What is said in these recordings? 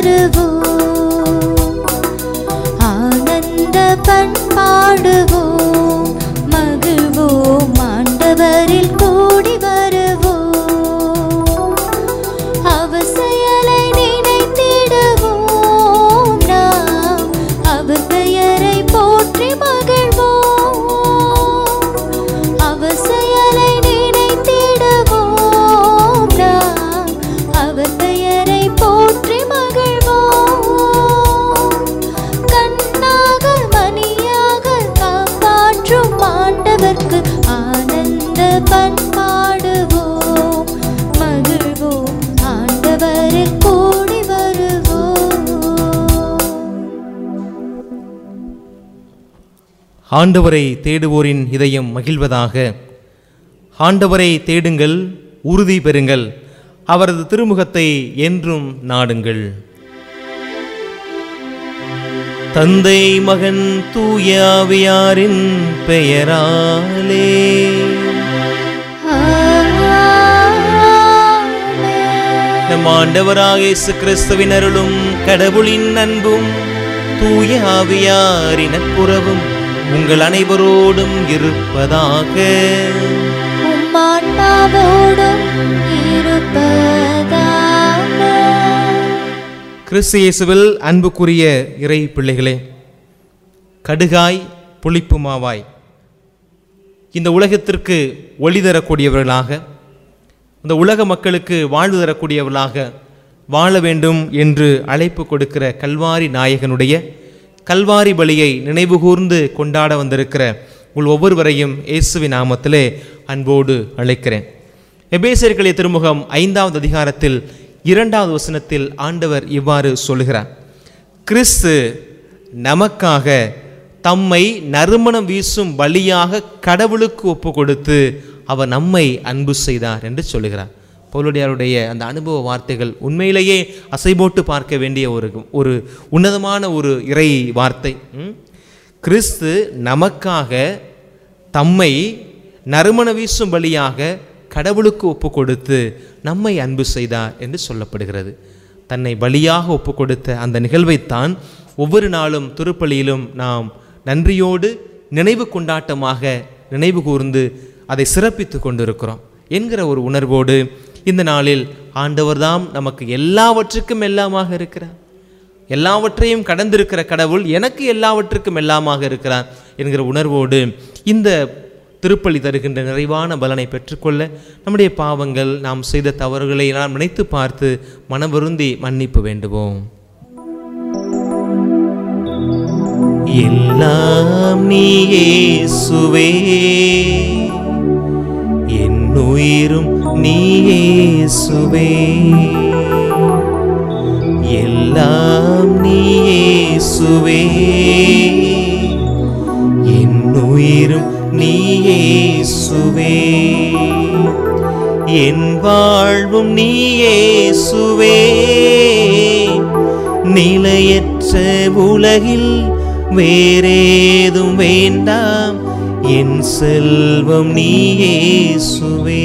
வருவோம் ஆனந்த பண்பாடுவோம் மகிழ்வோம் ஆண்டவரில் கூடி வருவோம் அவர் செயலை நினைத்திடுவோம் நாம் அவர் பெயரை போற்றி மகிழ்வோம் அவர் செயலை நினைத்திடுவோம் நாம் அவர் பெயரை போற்றி மகிழ்வோம் கண்ணாக மணியாக காப்பாற்றும் ஆண்டவர்க்கு ஆனந்த பண்பாடுவோம் மகிழ்வோம் ஆண்டவரில் கூடி வருவோம் ஆண்டவரை தேடுவோரின் இதயம் மகிழ்வதாக ஆண்டவரை தேடுங்கள் உறுதி பெறுங்கள் அவரது திருமுகத்தை என்றும் நாடுங்கள் தந்தை மகன் தூய ஆவியாரின் பெயராலே நம் ஆண்டவராக இயேசு கிறிஸ்துவின் அருளும் கடவுளின் அன்பும் தூய ஆவியாரின் நட்புறவும் உங்கள் அனைவரோடும் இருப்பதாக உம்மான்மாவோடும் இருப்பதாக கிறிஸ்து இயேசுவில் அன்புக்குரிய இறை பிள்ளைகளே கடுகாய் புளிப்பு மாவாய் இந்த உலகத்திற்கு ஒளி தரக்கூடியவர்களாக இந்த உலக மக்களுக்கு வாழ்வு தரக்கூடியவர்களாக வாழ வேண்டும் என்று அழைப்பு கொடுக்கிற கல்வாரி நாயகனுடைய கல்வாரி பலியை நினைவுகூர்ந்து கொண்டாட வந்திருக்கிற உங்கள் ஒவ்வொருவரையும் இயேசுவின் நாமத்திலே அன்போடு அழைக்கிறேன் எபேசியர்களிய திருமுகம் ஐந்தாவது அதிகாரத்தில் இரண்டாவது வசனத்தில் ஆண்டவர் இவ்வாறு சொல்லுகிறார் கிறிஸ்து நமக்காக தம்மை நறுமணம் வீசும் பலியாக கடவுளுக்கு ஒப்பு கொடுத்து அவர் நம்மை அன்பு செய்தார் என்று சொல்லுகிறார் பவுலுடையாருடைய அந்த அனுபவ வார்த்தைகள் உண்மையிலேயே அசைபோட்டு பார்க்க வேண்டிய ஒரு ஒரு உன்னதமான ஒரு இறை வார்த்தை ம்? கிறிஸ்து நமக்காக தம்மை நறுமண வீசும் பலியாக கடவுளுக்கு ஒப்பு கொடுத்து நம்மை அன்பு செய்தார் என்று சொல்லப்படுகிறது தன்னை பலியாக ஒப்பு கொடுத்த அந்த நிகழ்வைத்தான் ஒவ்வொரு நாளும் திருப்பலியிலும் நாம் நன்றியோடு நினைவு கொண்டாட்டமாக நினைவு கூர்ந்து அதை சிறப்பித்து கொண்டிருக்கிறோம் என்கிற ஒரு உணர்வோடு இந்த நாளில் ஆண்டவர்தாம் நமக்கு எல்லாவற்றுக்கும் எல்லாமாக இருக்கிறார் எல்லாவற்றையும் கடந்திருக்கிற கடவுள் எனக்கு எல்லாவற்றுக்கும் எல்லாமாக இருக்கிறார் என்கிற உணர்வோடு இந்த திருப்பலி தருகின்ற நிறைவான பலனை பெற்றுக்கொள்ள நம்முடைய பாவங்கள் நாம் செய்த தவறுகளை நாம் நினைத்து பார்த்து மனவருந்தி மன்னிப்பு வேண்டுவோம் எல்லாம் நீயேசுவே என் உயிரும் நீயேசுவே எல்லாம் நீயேசுவே என் உயிரும் நீயேசுவே என் வாழ்வும் நீயேசுவே நிலையற்ற உலகில் வேறேதும் வேண்டாம் என் செல்வம் நீயேசுவே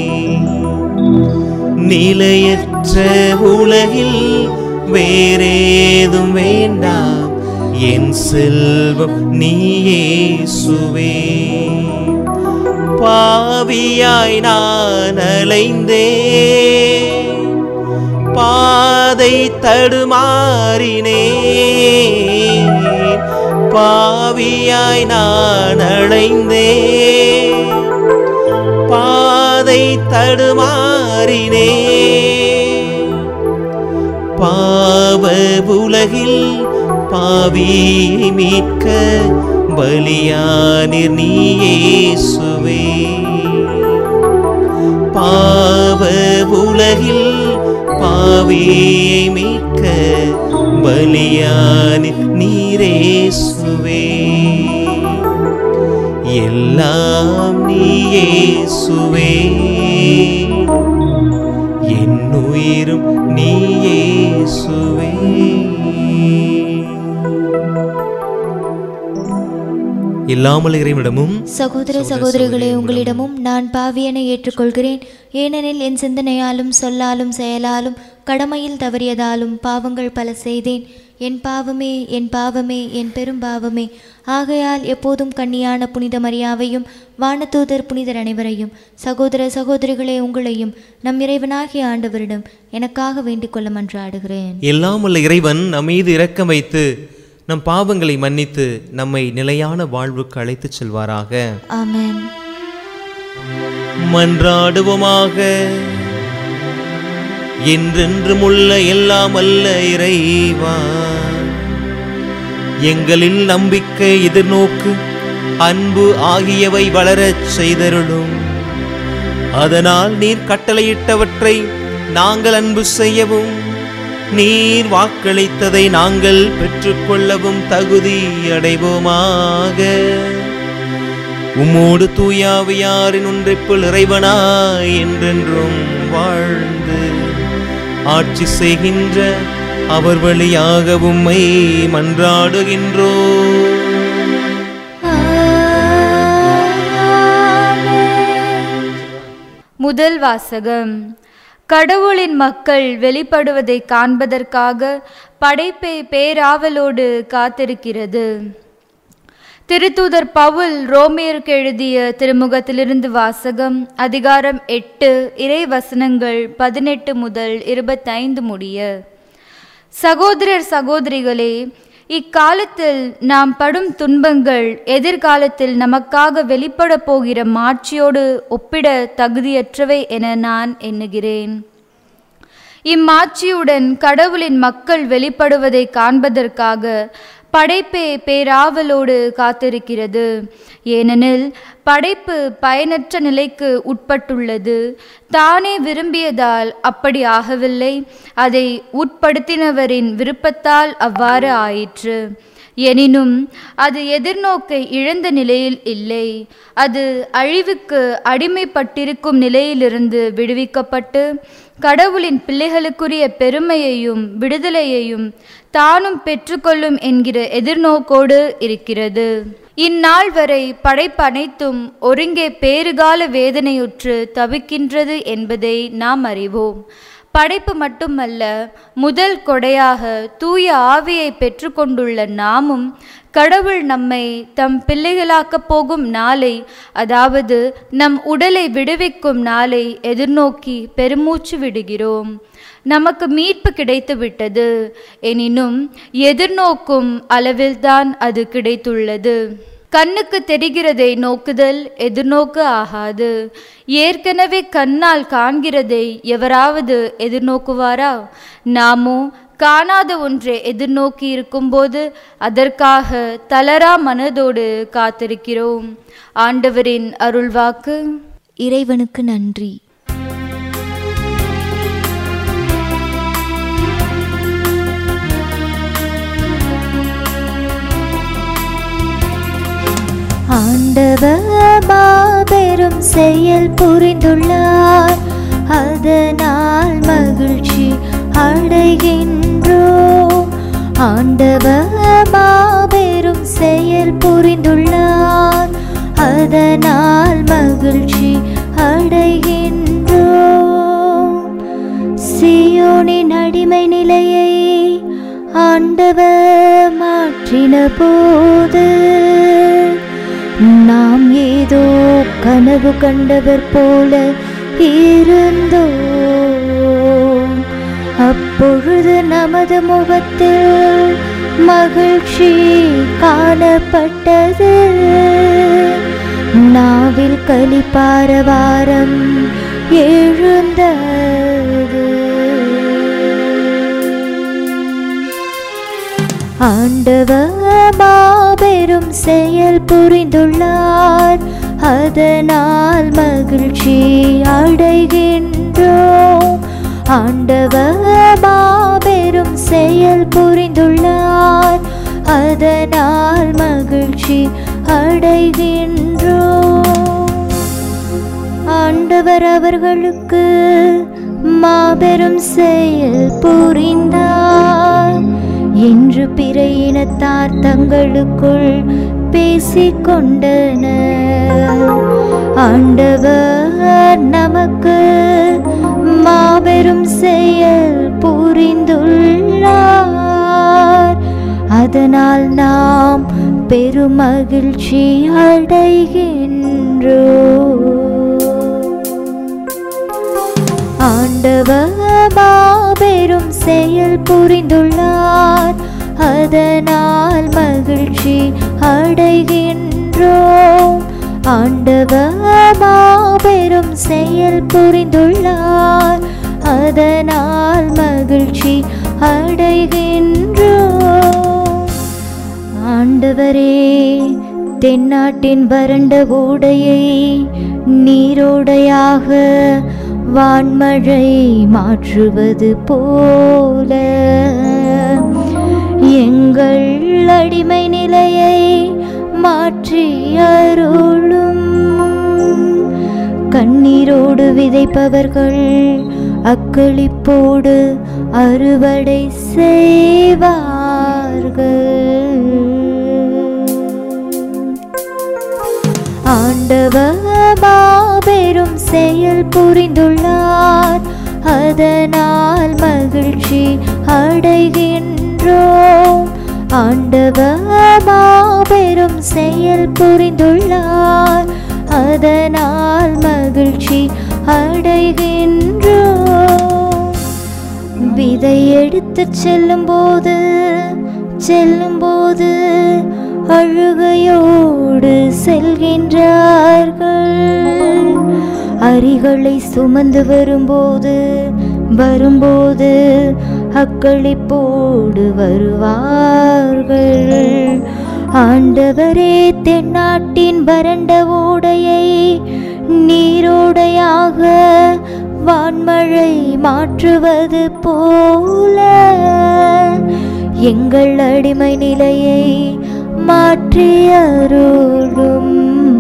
நிலையற்ற உலகில் வேறேதும் வேண்டாம் என் செல்வம் நீயேசுவே பாவியாய் நான் அலைந்தேன் பாதை தடுமாறினேன் பாவியாய் நான் அலைந்தேன் பாதை தடுமாறினேன் பாவ உலகில் பாவியை மீட்க பலியானிர் நீயேசுவே பாவ உலகில் பாவியை மீட்க பலியானிர் நீரேசுவே எல்லாம் நீயேசுவே என் உயிரும் நீயேசுவே இல்லாமல் இறைவனிடமும் சகோதர சகோதரிகளே உங்களிடமும் நான் பாவியனை ஏற்றுக்கொள்கிறேன் ஏனெனில் என் சிந்தனையாலும் சொல்லாலும் செயலாலும் கடமையில் தவறியதாலும் பாவங்கள் பல செய்தேன் என் பாவமே என் பாவமே என் பெரும் பாவமே ஆகையால் எப்போதும் கன்னியான புனித மரியாவையும் வானதூதர் புனிதர் அனைவரையும் சகோதர சகோதரிகளே உங்களையும் நம் இறைவனாகிய ஆண்டவரிடம் எனக்காக வேண்டிக் கொள்ள மன்றாடுகிறேன் எல்லாம் உள்ள இறைவன் நம் மீது இரக்கம் வைத்து நம் பாவங்களை மன்னித்து நம்மை நிலையான வாழ்வுக்கு அழைத்துச் செல்வாராக ஆமென் மன்றாடுவோமாக என்றென்றும் உள்ள எல்லாம் அல்ல இறைவா எங்களில் நம்பிக்கை எதிர்நோக்கு அன்பு ஆகியவை வளரச் செய்தருளும் அதனால் நீர் கட்டளையிட்டவற்றை நாங்கள் அன்பு செய்யவும் நீர் வாக்களித்ததை நாங்கள் பெற்றுக்கொள்ளவும் தகுதி அடைவோமாக உம்மோடு தூயாவியாரின் ஒன்றைப்புள் இறைவனாய் என்றென்றும் வாழ்ந்து ஆட்சி செய்கின்ற அவர் வழியாக உம்மை மன்றாடுகின்றோ முதல் வாசகம் கடவுளின் மக்கள் வெளிப்படுவதை காண்பதற்காக படைப்பை பேராவலோடு காத்திருக்கிறது திருத்தூதர் பவுல் ரோமியருக்கு எழுதிய திருமுகத்திலிருந்து வாசகம் அதிகாரம் எட்டு இறை வசனங்கள் பதினெட்டு முதல் இருபத்தைந்து முடிய சகோதரர் சகோதரிகளே இக்காலத்தில் நாம் படும் துன்பங்கள் எதிர்காலத்தில் நமக்காக வெளிப்பட போகிற மாட்சியோடு ஒப்பிட தகுதியற்றவை என நான் எண்ணுகிறேன் இம்மாட்சியுடன் கடவுளின் மக்கள் வெளிப்படுவதை காண்பதற்காக படைப்பே பேராவலோடு காத்திருக்கிறது ஏனெனில் படைப்பு பயனற்ற நிலைக்கு உட்பட்டுள்ளது தானே விரும்பியதால் அப்படி ஆகவில்லை அதை உட்படுத்தினவரின் விருப்பத்தால் அவ்வாறு ஆயிற்று எனினும் அது எதிர்நோக்கை இழந்த நிலையில் இல்லை அது அழிவுக்கு அடிமைப்பட்டிருக்கும் நிலையிலிருந்து விடுவிக்கப்பட்டு கடவுளின் பிள்ளைகளுக்குரிய பெருமையையும் விடுதலையையும் தானும் பெற்றுக்கொள்ளும் என்கிற எதிர்நோக்கோடு இருக்கிறது இந்நாள் வரை படைப்பனைத்தும் ஒருங்கே பேறுகால வேதனையுற்று தவிக்கின்றது என்பதை நாம் அறிவோம் படைப்பு மட்டுமல்ல முதல் கொடையாக தூய ஆவியை பெற்றுக்கொண்டுள்ள நாமும் கடவுள் நம்மை தம் பிள்ளைகளாக்கப் போகும் நாளை அதாவது நம் உடலை விடுவிக்கும் நாளை எதிர்நோக்கி பெருமூச்சு விடுகிறோம் நமக்கு மீட்பு கிடைத்து விட்டது எனினும் எதிர்நோக்கும் அளவில்தான் அது கிடைத்துள்ளது கண்ணுக்கு தெரிகிறதை நோக்குதல் எதிர்நோக்கு ஆகாது ஏற்கனவே கண்ணால் காண்கிறதை எவராவது எதிர்நோக்குவாரா நாமோ காணாத ஒன்றை எதிர்நோக்கி இருக்கும்போது அதற்காக தளரா மனதோடு காத்திருக்கிறோம் ஆண்டவரின் அருள்வாக்கு இறைவனுக்கு நன்றி ஆண்டவர் மாபெரும் செயல் புரிந்துள்ளார் அதனால் மகிழ்ச்சி அடைகின்றோம் ஆண்டவர் மாபெரும் செயல் புரிந்துள்ளார் அதனால் மகிழ்ச்சி அடைகின்றோம் சியோனின் அடிமை நிலையை ஆண்டவர் மாற்றின போது நாம் ஏதோ கனவு கண்டவர் போல இருந்தோம் அப்பொழுது நமது முகத்தில் மகிழ்ச்சி காணப்பட்டது நாவில் கலிப்பாரவாரம் எழுந்தது ஆண்டவர் மாபெரும் செயல் புரிந்துள்ளார் அதனால் மகிழ்ச்சி அடைகின்றோம் ஆண்டவர் மாபெரும் செயல் புரிந்துள்ளார் அதனால் மகிழ்ச்சி அடைகின்றோம் ஆண்டவர் அவர்களுக்கு மாபெரும் செயல் புரிந்தார் என்று பிற இனத்தார் தங்களுக்குள் பேசிக்கொண்டனர் ஆண்டவர் நமக்கு மாபெரும் செயல் புரிந்துள்ளார் அதனால் நாம் பெருமகிழ்ச்சி அடைகின்றோம் ஆண்டவர் மாபெரும் செயல் புரிந்துள்ளார் அதனால் மகிழ்ச்சி அடைகின்றோம் ஆண்டவர் மாபெரும் செயல் புரிந்துள்ளார் அதனால் மகிழ்ச்சி அடைகின்றோம் ஆண்டவரே தென்னாட்டின் வறண்ட ஓடையை நீரோடையாக வான்மழை மாற்றுவது போல எங்கள் அடிமை நிலையை மாற்றி அருளும் கண்ணீரோடு விதைப்பவர்கள் அக்களிப்போடு அறுவடை செய்வார்கள் ஆண்டவர் மாபெரும் செயல் புரிந்துள்ளார் அதனால் மகிழ்ச்சி அடைகின்றோம் ஆண்டவர் மாபெரும் செயல் புரிந்துள்ளார் அதனால் மகிழ்ச்சி அடைகின்றோம் விதை எடுத்துச் செல்லும்போது செல்லும்போது அழுகையோடு செல்கின்றார்கள் அரிகளை சுமந்து வரும்போது வரும்போது அக்களிப்போடு வருவார்கள் ஆண்டவரே தென்னாட்டின் வறண்ட ஓடையை நீரோடையாக வான்மழை மாற்றுவது போல எங்கள் அடிமை நிலையை மாற்றி அருளும்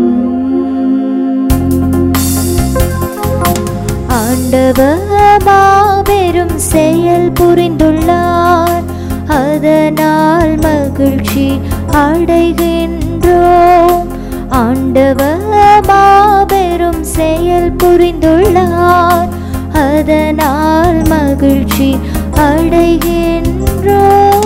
ஆண்டவர் மாபெரும் செயல் புரிந்துள்ளார் அதனால் மகிழ்ச்சி அடைகின்றோம் ஆண்டவர் மாபெரும் செயல் புரிந்துள்ளார் அதனால் மகிழ்ச்சி அடைகின்றோம்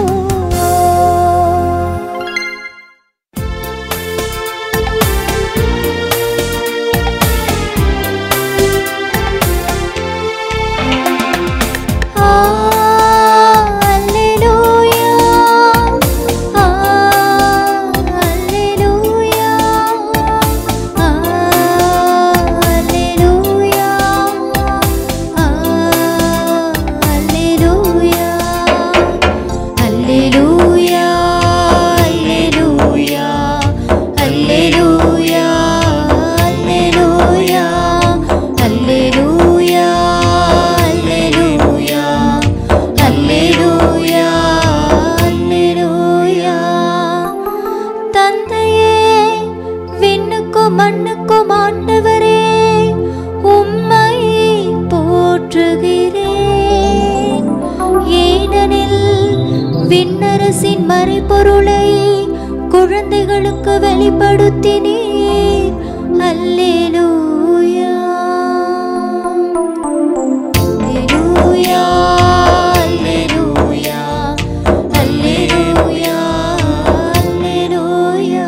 Alleluia Alleluia Alleluia Alleluia Alleluia Alleluia Alleluia Alleluia Alleluia Alleluia அல்லேலூயா அல்லேலூயா தந்தையே விண்ணுக்கும் மண்ணுக்கும் ஆண்டவரே உம்மை போற்றுகிறேன் ஏனெனில் விண்ணரசின் மறைபொருளை குழந்தைகளுக்கு வெளிப்படுத்தினீர் அல்லேலூயா Alleluia, alleluia, alleluia, alleluia.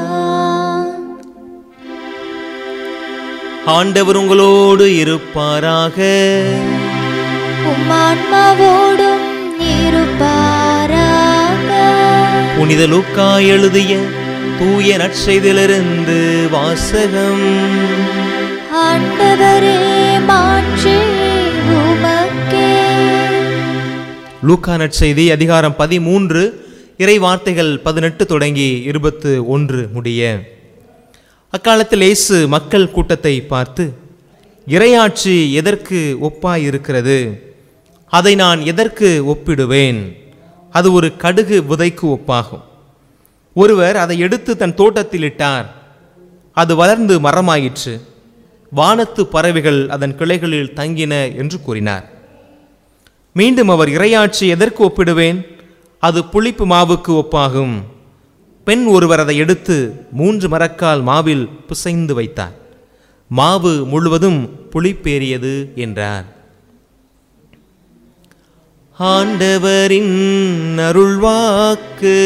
ஆண்டவர் உங்களோடு இருப்பாராக உம் ஆன்மாவோடும் இருப்பாராக புனித லூக்கா எழுதிய தூய நற்செய்திலிருந்து வாசகம் ஆண்டவரே மாற்றி உமக்கே லூக்கா நற்செய்தி அதிகாரம் பதிமூன்று இறை வார்த்தைகள் பதினெட்டு தொடங்கி இருபத்து ஒன்று முடிய அக்காலத்தில் இயேசு மக்கள் கூட்டத்தை பார்த்து இறையாட்சி எதற்கு ஒப்பாயிருக்கிறது அதை நான் எதற்கு ஒப்பிடுவேன் அது ஒரு கடுகு விதைக்கு ஒப்பாகும் ஒருவர் அதை எடுத்து தன் தோட்டத்தில் இட்டார் அது வளர்ந்து மரமாயிற்று வானத்து பறவைகள் அதன் கிளைகளில் தங்கின என்று கூறினார் மீண்டும் அவர் இறையாட்சி எதற்கு ஒப்பிடுவேன் அது புளிப்பு மாவுக்கு ஒப்பாகும் பெண் ஒருவர் அதை எடுத்து மூன்று மரக்கால் மாவில் பிசைந்து வைத்தார் மாவு முழுவதும் புளிப்பேறியது என்றார் ஆண்டவரின் அருள்வாக்கு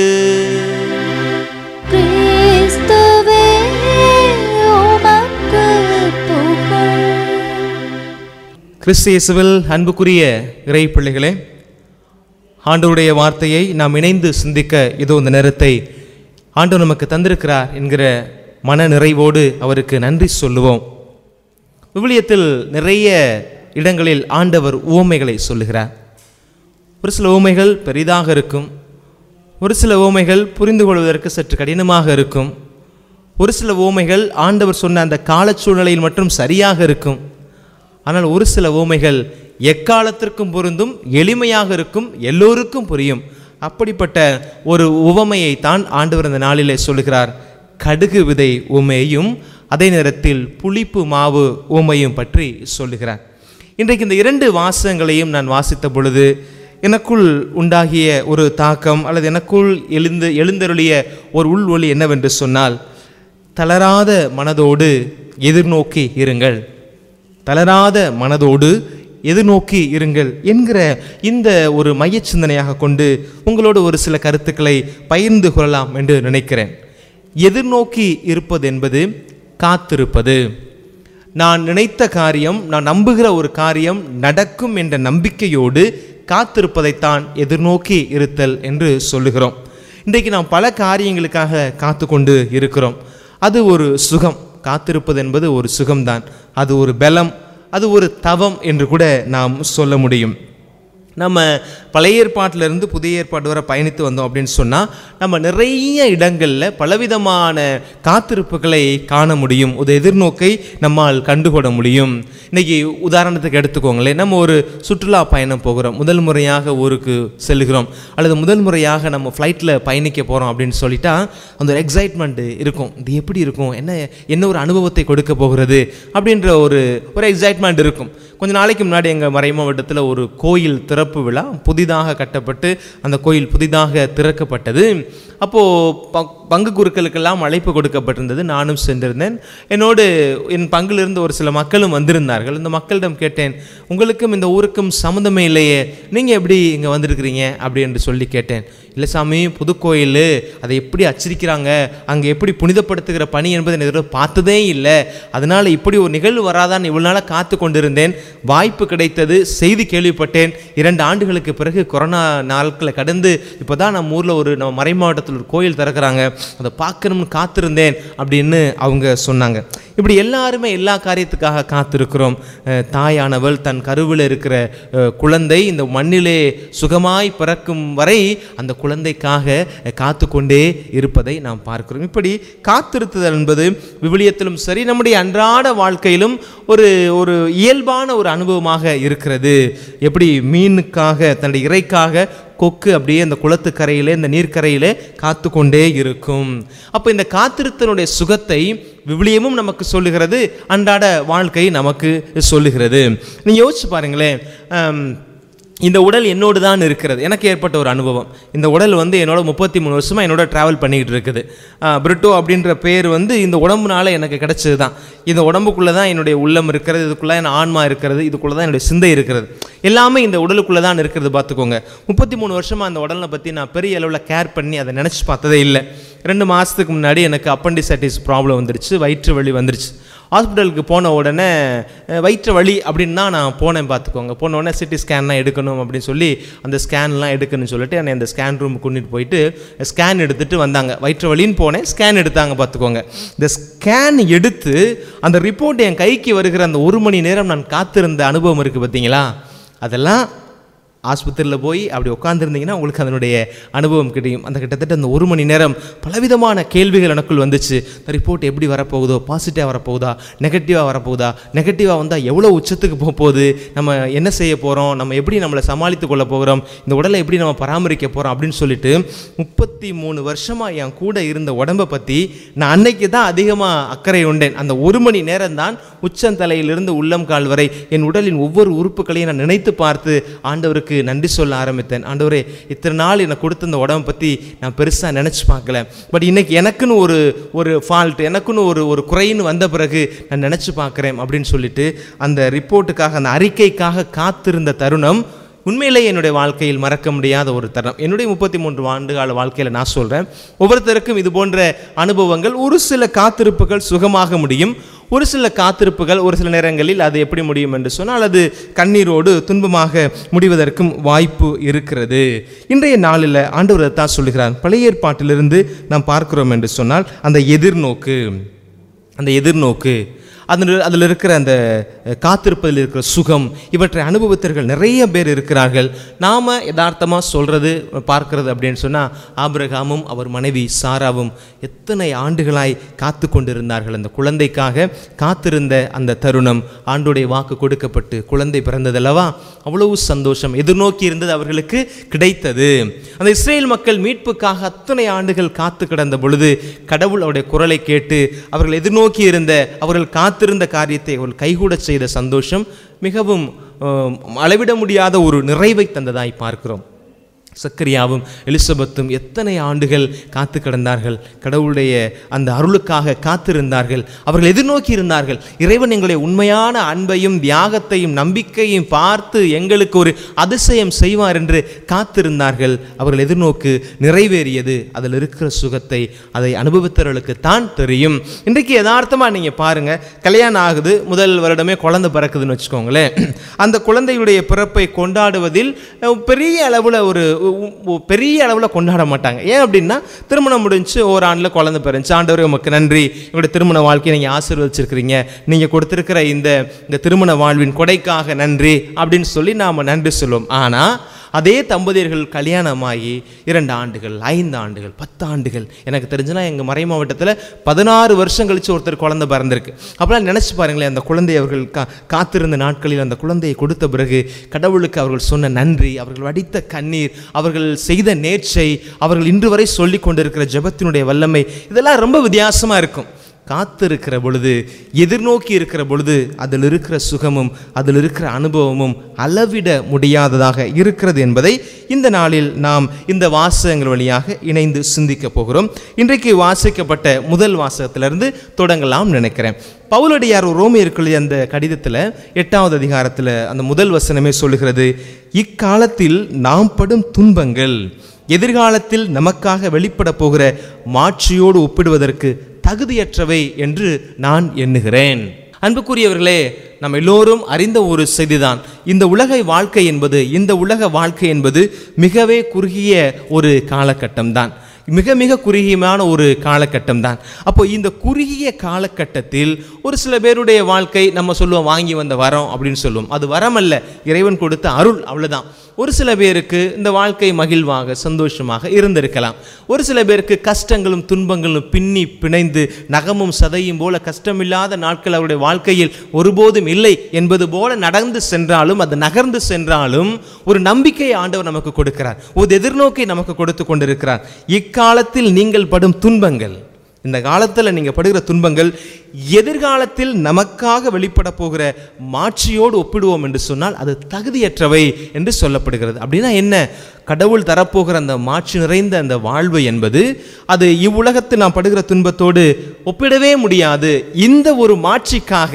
கிறிஸ்துவே உமக்கு புகழ் கிறிஸ்து இயேசுவில் அன்புக்குரிய இறை பிள்ளைகளே ஆண்டவருடைய வார்த்தையை நாம் இணைந்து சிந்திக்க இதோ இந்த நேரத்தை ஆண்டவர் நமக்கு தந்திருக்கிறார் என்கிற மன நிறைவோடு அவருக்கு நன்றி சொல்லுவோம் விவிலியத்தில் நிறைய இடங்களில் ஆண்டவர் உவமைகளை சொல்லுகிறார் ஒரு சில உவமைகள் பெரிதாக இருக்கும் ஒரு சில உவமைகள் புரிந்து கொள்வதற்கு சற்று கடினமாக இருக்கும் ஒரு சில உவமைகள் ஆண்டவர் சொன்ன அந்த காலச் சூழ்நிலையில் மட்டும் சரியாக இருக்கும் ஆனால் ஒரு சில உவமைகள் எக்காலத்திற்கும் பொருந்தும் எளிமையாக இருக்கும் எல்லோருக்கும் புரியும் அப்படிப்பட்ட ஒரு உவமையை தான் ஆண்டவர் இந்த நாளிலே சொல்லுகிறார் கடுகு விதை உவமையையும் அதே நேரத்தில் புளிப்பு மாவு உவமையும் பற்றி சொல்லுகிறார் இன்றைக்கு இந்த இரண்டு வாசகங்களையும் நான் வாசித்த பொழுது எனக்குள் உண்டாகிய ஒரு தாக்கம் அல்லது எனக்குள் எழுந்து எழுந்தருளிய ஒரு உள் ஒளி என்னவென்று சொன்னால் தளராத மனதோடு எதிர்நோக்கி இருங்கள் தளராத மனதோடு எதிர்நோக்கி இருங்கள் என்கிற இந்த ஒரு மையச் சிந்தனையாக கொண்டு உங்களோடு ஒரு சில கருத்துக்களை பகிர்ந்து கொள்ளலாம் என்று நினைக்கிறேன் எதிர்நோக்கி இருப்பது என்பது காத்திருப்பது நான் நினைத்த காரியம் நான் நம்புகிற ஒரு காரியம் நடக்கும் என்ற நம்பிக்கையோடு காத்திருப்பதைத்தான் எதிர்நோக்கி இருத்தல் என்று சொல்லுகிறோம் இன்றைக்கு நாம் பல காரியங்களுக்காக காத்து கொண்டு இருக்கிறோம் அது ஒரு சுகம் காத்திருப்பது என்பது ஒரு சுகம்தான் அது ஒரு பலம் அது ஒரு தவம் என்று கூட நாம் சொல்ல முடியும் நம்ம பழைய ஏற்பாட்டிலிருந்து புதிய ஏற்பாடு வரை பயணித்து வந்தோம் அப்படின்னு சொன்னால் நம்ம நிறைய இடங்களில் பலவிதமான காத்திருப்புகளை காண முடியும் ஒரு எதிர்நோக்கை நம்மால் கண்டுகொள்ள முடியும் இன்னைக்கு உதாரணத்துக்கு எடுத்துக்கோங்களேன் நம்ம ஒரு சுற்றுலா பயணம் போகிறோம் முதல் முறையாக ஊருக்கு செல்கிறோம் அல்லது முதல் முறையாக நம்ம ஃப்ளைட்டில் பயணிக்க போகிறோம் அப்படின்னு சொல்லிட்டா அந்த ஒரு எக்ஸைட்மெண்ட் இருக்கும் இது எப்படி இருக்கும் என்ன என்ன ஒரு அனுபவத்தை கொடுக்க போகிறது அப்படின்ற ஒரு ஒரு எக்ஸைட்மெண்ட் இருக்கும் கொஞ்ச நாளைக்கு முன்னாடி எங்கள் மறை மாவட்டத்தில் ஒரு கோயில் திறப்பு விழா புதிதாக கட்டப்பட்டு அந்த கோயில் புதிதாக திறக்கப்பட்டது அப்போது ப பங்கு குருக்களுக்கெல்லாம் அழைப்பு கொடுக்கப்பட்டிருந்தது நானும் சென்றிருந்தேன் என்னோடு என் பங்கிலிருந்து ஒரு சில மக்களும் வந்திருந்தார்கள் இந்த மக்களிடம் கேட்டேன் உங்களுக்கும் இந்த ஊருக்கும் சம்மந்தமே இல்லையே நீங்கள் எப்படி இங்கே வந்திருக்கிறீங்க அப்படி என்று சொல்லி கேட்டேன் இல்லை சாமி புதுக்கோயில் அதை எப்படி அச்சிரிக்கிறாங்க அங்கே எப்படி புனிதப்படுத்துகிற பணி என்பதை நான் இதுவரை பார்த்ததே இல்லை அதனால் இப்படி ஒரு நிகழ்வு வராதான்னு இவ்வளோ நாளாக காத்து கொண்டிருந்தேன் வாய்ப்பு கிடைத்தது செய்தி கேள்விப்பட்டேன் இரண்டு ஆண்டுகளுக்கு பிறகு கொரோனா நாட்களை கடந்து இப்போ தான் நம்ம ஊரில் ஒரு நம்ம மறை மாவட்டத்தில் ஒரு கோயில் திறக்கிறாங்க அதை பார்க்கணும்னு காத்திருந்தேன் அப்படின்னு அவங்க சொன்னாங்க இப்படி எல்லாருமே எல்லா காரியத்துக்காக காத்திருக்கிறோம் அஹ் தாயானவள் தன் கருவில் இருக்கிற அஹ், குழந்தை இந்த மண்ணிலே சுகமாய் பிறக்கும் வரை அந்த குழந்தைக்காக அஹ், காத்து கொண்டே இருப்பதை நாம் பார்க்கிறோம் இப்படி காத்திருத்தல் என்பது விவிலியத்திலும் சரி நம்முடைய அன்றாட வாழ்க்கையிலும் ஒரு ஒரு இயல்பான ஒரு அனுபவமாக இருக்கிறது எப்படி மீனுக்காக தன்னுடைய இறைக்காக கொக்கு அப்படியே அந்த குளத்துக்கரையிலே இந்த நீர்க்கரையிலே காத்து கொண்டே இருக்கும் அப்போ இந்த காத்திருத்தனுடைய சுகத்தை விவிலியமும் நமக்கு சொல்லுகிறது அன்றாட வாழ்க்கை நமக்கு சொல்லுகிறது நீங்கள் யோசிச்சு பாருங்களேன் ஆம், இந்த உடல் என்னோடு தான் இருக்கிறது எனக்கு ஏற்பட்ட ஒரு அனுபவம் இந்த உடல் வந்து என்னோட முப்பத்தி மூணு வருஷமாக என்னோட ட்ராவல் பண்ணிக்கிட்டு இருக்குது ஆ, பிரிட்டோ அப்படின்ற பேர் வந்து இந்த உடம்புனால எனக்கு கிடைச்சது தான் இந்த உடம்புக்குள்ளே தான் என்னுடைய உள்ளம் இருக்கிறது இதுக்குள்ளே என் ஆன்மா இருக்கிறது இதுக்குள்ளே தான் என்னுடைய சிந்தை இருக்கிறது எல்லாமே இந்த உடலுக்குள்ளே தான் இருக்கிறது பார்த்துக்கோங்க முப்பத்தி மூணு வருஷமாக அந்த உடலை பற்றி நான் பெரிய அளவில் கேர் பண்ணி அதை நினச்சி பார்த்ததே இல்லை ரெண்டு மாதத்துக்கு முன்னாடி எனக்கு அப்பண்டிசைட்டிஸ் ப்ராப்ளம் வந்துருச்சு வயிற்று வலி வந்துருச்சு ஹாஸ்பிட்டலுக்கு போன உடனே அஹ், வயிற்று வலி அப்படின்னு தான் நான் போனேன் பார்த்துக்கோங்க போன உடனே சிடி ஸ்கேன்லாம் எடுக்கணும் அப்படின்னு சொல்லி அந்த ஸ்கேன்லாம் எடுக்கணும்னு சொல்லிட்டு என்னை அந்த ஸ்கேன் ரூமுக்கு கொண்டுட்டு போயிட்டு ஸ்கேன் எடுத்துட்டு வந்தாங்க வயிற்று வலின்னு போனேன் ஸ்கேன் எடுத்தாங்க பார்த்துக்கோங்க இந்த ஸ்கேன் எடுத்து அந்த ரிப்போர்ட் என் கைக்கு வருகிற அந்த ஒரு மணி நேரம் நான் காத்திருந்த அனுபவம் இருக்குது பார்த்தீங்களா அதெல்லாம் ஆஸ்பத்திரியில் போய் அப்படி உட்காந்துருந்தீங்கன்னா உங்களுக்கு அதனுடைய அனுபவம் கிடைக்கும் அந்த கிட்டத்தட்ட அந்த ஒரு மணி நேரம் பலவிதமான கேள்விகள் எனக்குள் வந்துச்சு இந்த ரிப்போர்ட் எப்படி வரப்போகுதோ பாசிட்டிவாக வரப்போகுதா நெகட்டிவாக வரப்போகுதா நெகட்டிவாக வந்தால் எவ்வளோ உச்சத்துக்கு போக போகுது நம்ம என்ன செய்ய போகிறோம் நம்ம எப்படி நம்மளை சமாளித்து கொள்ள போகிறோம் இந்த உடலை எப்படி நம்ம பராமரிக்க போகிறோம் அப்படின்னு சொல்லிட்டு முப்பத்தி மூணு வருஷமாக என் கூட இருந்த உடம்பை பற்றி நான் அன்னைக்கு தான் அதிகமாக அக்கறை உண்டேன் அந்த ஒரு மணி நேரம் தான் உச்சந்தலையிலிருந்து உள்ளம் கால் வரை என் உடலின் ஒவ்வொரு உறுப்புகளையும் நான் நினைத்து பார்த்து ஆண்டவருக்கு நன்றி சொல்ல ஆரம்பித்தேன் ஆண்டவரே இத்தனை நாள் எனக்கு கொடுத்த இந்த உடம்பை பற்றி நான் பெருசாக நினச்சி பார்க்கல பட் இன்னைக்கு எனக்குன்னு ஒரு ஒரு ஃபால்ட் எனக்குன்னு ஒரு ஒரு குறைன்னு வந்த பிறகு நான் நினச்சி பார்க்குறேன் அப்படின்னு சொல்லிட்டு அந்த ரிப்போர்ட்டுக்காக அந்த அறிக்கைக்காக காத்திருந்த தருணம் உண்மையிலேயே என்னுடைய வாழ்க்கையில் மறக்க முடியாத ஒரு தருணம் என்னுடைய முப்பத்தி மூன்று ஆண்டு கால வாழ்க்கையில் நான் சொல்கிறேன் ஒவ்வொருத்தருக்கும் இது போன்ற அனுபவங்கள் ஒரு சில காத்திருப்புகள் சுகமாக முடியும் ஒரு சில காத்திருப்புகள் ஒரு சில நேரங்களில் அது எப்படி முடியும் என்று சொன்னால் அது கண்ணீரோடு துன்பமாக முடிவதற்கும் வாய்ப்பு இருக்கிறது இன்றைய நாளில் ஆண்டவர் தான் சொல்லுகிறார் பழைய ஏற்பாட்டிலிருந்து நாம் பார்க்கிறோம் என்று சொன்னால் அந்த எதிர்நோக்கு அந்த எதிர்நோக்கு அதில் அதில் இருக்கிற அந்த அஹ், காத்திருப்பதில் இருக்கிற சுகம் இவற்றை அனுபவித்தவர்கள் நிறைய பேர் இருக்கிறார்கள் நாம் யதார்த்தமாக சொல்கிறது பார்க்கிறது அப்படின்னு சொன்னால் ஆபிரகாமும் அவர் மனைவி சாராவும் எத்தனை ஆண்டுகளாய் காத்து கொண்டிருந்தார்கள் அந்த குழந்தைக்காக காத்திருந்த அந்த தருணம் ஆண்டுடைய வாக்கு கொடுக்கப்பட்டு குழந்தை பிறந்ததல்லவா அவ்வளவு சந்தோஷம் எதிர்நோக்கி இருந்தது அவர்களுக்கு கிடைத்தது அந்த இஸ்ரேல் மக்கள் மீட்புக்காக அத்தனை ஆண்டுகள் காத்து கிடந்த பொழுது கடவுள் அவருடைய குரலை கேட்டு அவர்கள் எதிர்நோக்கி இருந்த அவர்கள் காத்திருந்த காரியத்தை அவர்கள் கைகூடச் செய்த சந்தோஷம் மிகவும் அஹ், அளவிட முடியாத ஒரு நிறைவை தந்ததாய் பார்க்கிறோம் சக்கரியாவும் எலிசபெத்தும் எத்தனை ஆண்டுகள் காத்து கிடந்தார்கள் கடவுளுடைய அந்த அருளுக்காக காத்திருந்தார்கள் அவர்கள் எதிர்நோக்கி இருந்தார்கள் இறைவன் எங்களுடைய உண்மையான அன்பையும் தியாகத்தையும் நம்பிக்கையும் பார்த்து எங்களுக்கு ஒரு அதிசயம் செய்வார் என்று காத்திருந்தார்கள் அவர்கள் எதிர்நோக்கு நிறைவேறியது அதில் இருக்கிற சுகத்தை அதை அனுபவித்தவர்களுக்கு தான் தெரியும் இன்றைக்கு யதார்த்தமாக நீங்கள் பாருங்க கல்யாணம் ஆகுது முதல் வருடமே குழந்தை பிறக்குதுன்னு வச்சுக்கோங்களேன் அந்த குழந்தையுடைய பிறப்பை கொண்டாடுவதில் அஹ், பெரிய அளவில் ஒரு உ- உ- பெரிய அளவில் கொண்டாட மாட்டாங்க ஏன் அப்படின்னா திருமணம் முடிஞ்சு ஒரு ஆண்டில் குழந்தை பிறந்துச்சு ஆண்டவரே உமக்கு நன்றி எங்களுடைய திருமண வாழ்க்கையை நீங்கள் ஆசீர்வதிச்சிருக்கிறீங்க நீங்கள் கொடுத்துருக்கிற இந்த இந்த திருமண வாழ்வின் கொடைக்காக நன்றி அப்படின்னு சொல்லி நாம் நன்றி சொல்லுவோம் ஆனால் அதே தம்பதியர்கள் கல்யாணமாகி இரண்டு ஆண்டுகள் ஐந்து ஆண்டுகள் பத்து ஆண்டுகள் எனக்கு தெரிஞ்சுனா எங்கள் மறை மாவட்டத்தில் பதினாறு வருஷம் கழிச்சு ஒருத்தர் குழந்தை பிறந்திருக்கு அப்போலாம் நினச்சி பாருங்களேன் அந்த குழந்தை அவர்கள் கா காத்திருந்த நாட்களில் அந்த குழந்தையை கொடுத்த பிறகு கடவுளுக்கு அவர்கள் சொன்ன நன்றி அவர்கள் வடித்த கண்ணீர் அவர்கள் செய்த நேர்ச்சை அவர்கள் இன்று வரை சொல்லி கொண்டிருக்கிற ஜெபத்தினுடைய வல்லமை இதெல்லாம் ரொம்ப வித்தியாசமாக இருக்கும் காத்திருக்கிற பொழுது எதிர்நோக்கி இருக்கிற பொழுது அதில் இருக்கிற சுகமும் அதில் இருக்கிற அனுபவமும் அளவிட முடியாததாக இருக்கிறது என்பதை இந்த நாளில் நாம் இந்த வாசகங்கள் வழியாக இணைந்து சிந்திக்க போகிறோம் இன்றைக்கு வாசிக்கப்பட்ட முதல் வாசகத்திலிருந்து தொடங்கலாம் நினைக்கிறேன் பவுலடியார் ரோமியர்கள் அந்த கடிதத்தில் எட்டாவது அதிகாரத்தில் அந்த முதல் வசனமே சொல்லுகிறது இக்காலத்தில் நாம் படும் துன்பங்கள் எதிர்காலத்தில் நமக்காக வெளிப்பட போகிற மாட்சியோடு ஒப்பிடுவதற்கு தகுதியற்றவை என்று நான் எண்ணுகிறேன் அன்புக்குரியவர்களே நம்ம எல்லோரும் அறிந்த ஒரு செய்திதான் இந்த உலக வாழ்க்கை என்பது இந்த உலக வாழ்க்கை என்பது மிகவே குறுகிய ஒரு காலகட்டம் தான் மிக மிக குறுகியமான ஒரு காலகட்டம் தான் அப்போ இந்த குறுகிய காலகட்டத்தில் ஒரு சில பேருடைய வாழ்க்கை நம்ம சொல்லுவோம் வாங்கி வந்த வரம் அப்படின்னு சொல்லுவோம் அது வரம் அல்ல இறைவன் கொடுத்த அருள் அவ்வளவுதான் ஒரு சில பேருக்கு இந்த வாழ்க்கை மகிழ்வாக சந்தோஷமாக இருந்திருக்கலாம் ஒரு சில பேருக்கு கஷ்டங்களும் துன்பங்களும் பின்னி பிணைந்து நகமும் சதையும் போல கஷ்டமில்லாத நாட்கள் அவருடைய வாழ்க்கையில் ஒருபோதும் இல்லை என்பது போல நடந்து சென்றாலும் அது நகர்ந்து சென்றாலும் ஒரு நம்பிக்கையை ஆண்டவர் நமக்கு கொடுக்கிறார் ஒரு எதிர்நோக்கை நமக்கு கொடுத்து கொண்டிருக்கிறார் இக்காலத்தில் நீங்கள் படும் துன்பங்கள் இந்த காலத்தில் நீங்கள் படுகிற துன்பங்கள் எதிர்காலத்தில் நமக்காக வெளிப்பட போகிற மாட்சியோடு ஒப்பிடுவோம் என்று சொன்னால் அது தகுதியற்றவை என்று சொல்லப்படுகிறது அப்படின்னா என்ன கடவுள் தரப்போகிற அந்த மாட்சி நிறைந்த அந்த வாழ்வு என்பது அது இவ்வுலகத்தில் நாம் படுகிற துன்பத்தோடு ஒப்பிடவே முடியாது இந்த ஒரு மாட்சிக்காக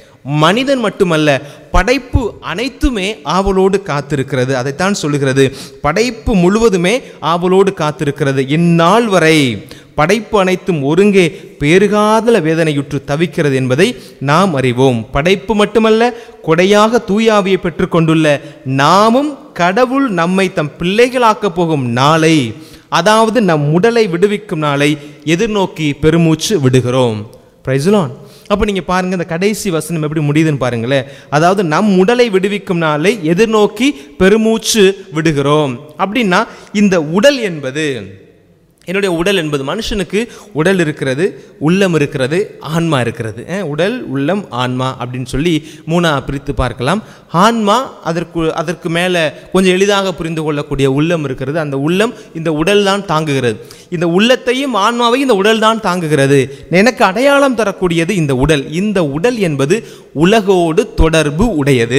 மனிதன் மட்டுமல்ல படைப்பு அனைத்துமே ஆவலோடு காத்திருக்கிறது அதைத்தான் சொல்லுகிறது படைப்பு முழுவதுமே ஆவலோடு காத்திருக்கிறது இந்நாள் வரை படைப்பு அனைத்தும் ஒருங்கே பேறுகாதல வேதனையுற்று தவிக்கிறது என்பதை நாம் அறிவோம் படைப்பு மட்டுமல்ல கொடையாக தூயாவியை பெற்றுக்கொண்டுள்ள நாமும் கடவுள் நம்மை தம் பிள்ளைகளாக்கப் போகும் நாளை அதாவது நம் உடலை விடுவிக்கும் நாளை எதிர்நோக்கி பெருமூச்சு விடுகிறோம் பிரைசுலான் அப்போ நீங்கள் பாருங்க இந்த கடைசி வசனம் எப்படி முடியுதுன்னு பாருங்களேன் அதாவது நம் உடலை விடுவிக்கும் நாளை எதிர்நோக்கி பெருமூச்சு விடுகிறோம் அப்படின்னா இந்த உடல் என்பது என்னுடைய உடல் என்பது மனுஷனுக்கு உடல் இருக்கிறது உள்ளம் இருக்கிறது ஆன்மா இருக்கிறது அஹ், உடல் உள்ளம் ஆன்மா அப்படின்னு சொல்லி மூணா பிரித்து பார்க்கலாம் ஆன்மா அதற்கு அதற்கு மேலே கொஞ்சம் எளிதாக புரிந்து கொள்ளக்கூடிய உள்ளம் இருக்கிறது அந்த உள்ளம் இந்த உடல் தான் தாங்குகிறது இந்த உள்ளத்தையும் ஆன்மாவையும் இந்த உடல் தான் தாங்குகிறது எனக்கு அடையாளம் தரக்கூடியது இந்த உடல் இந்த உடல் என்பது உலகோடு தொடர்பு உடையது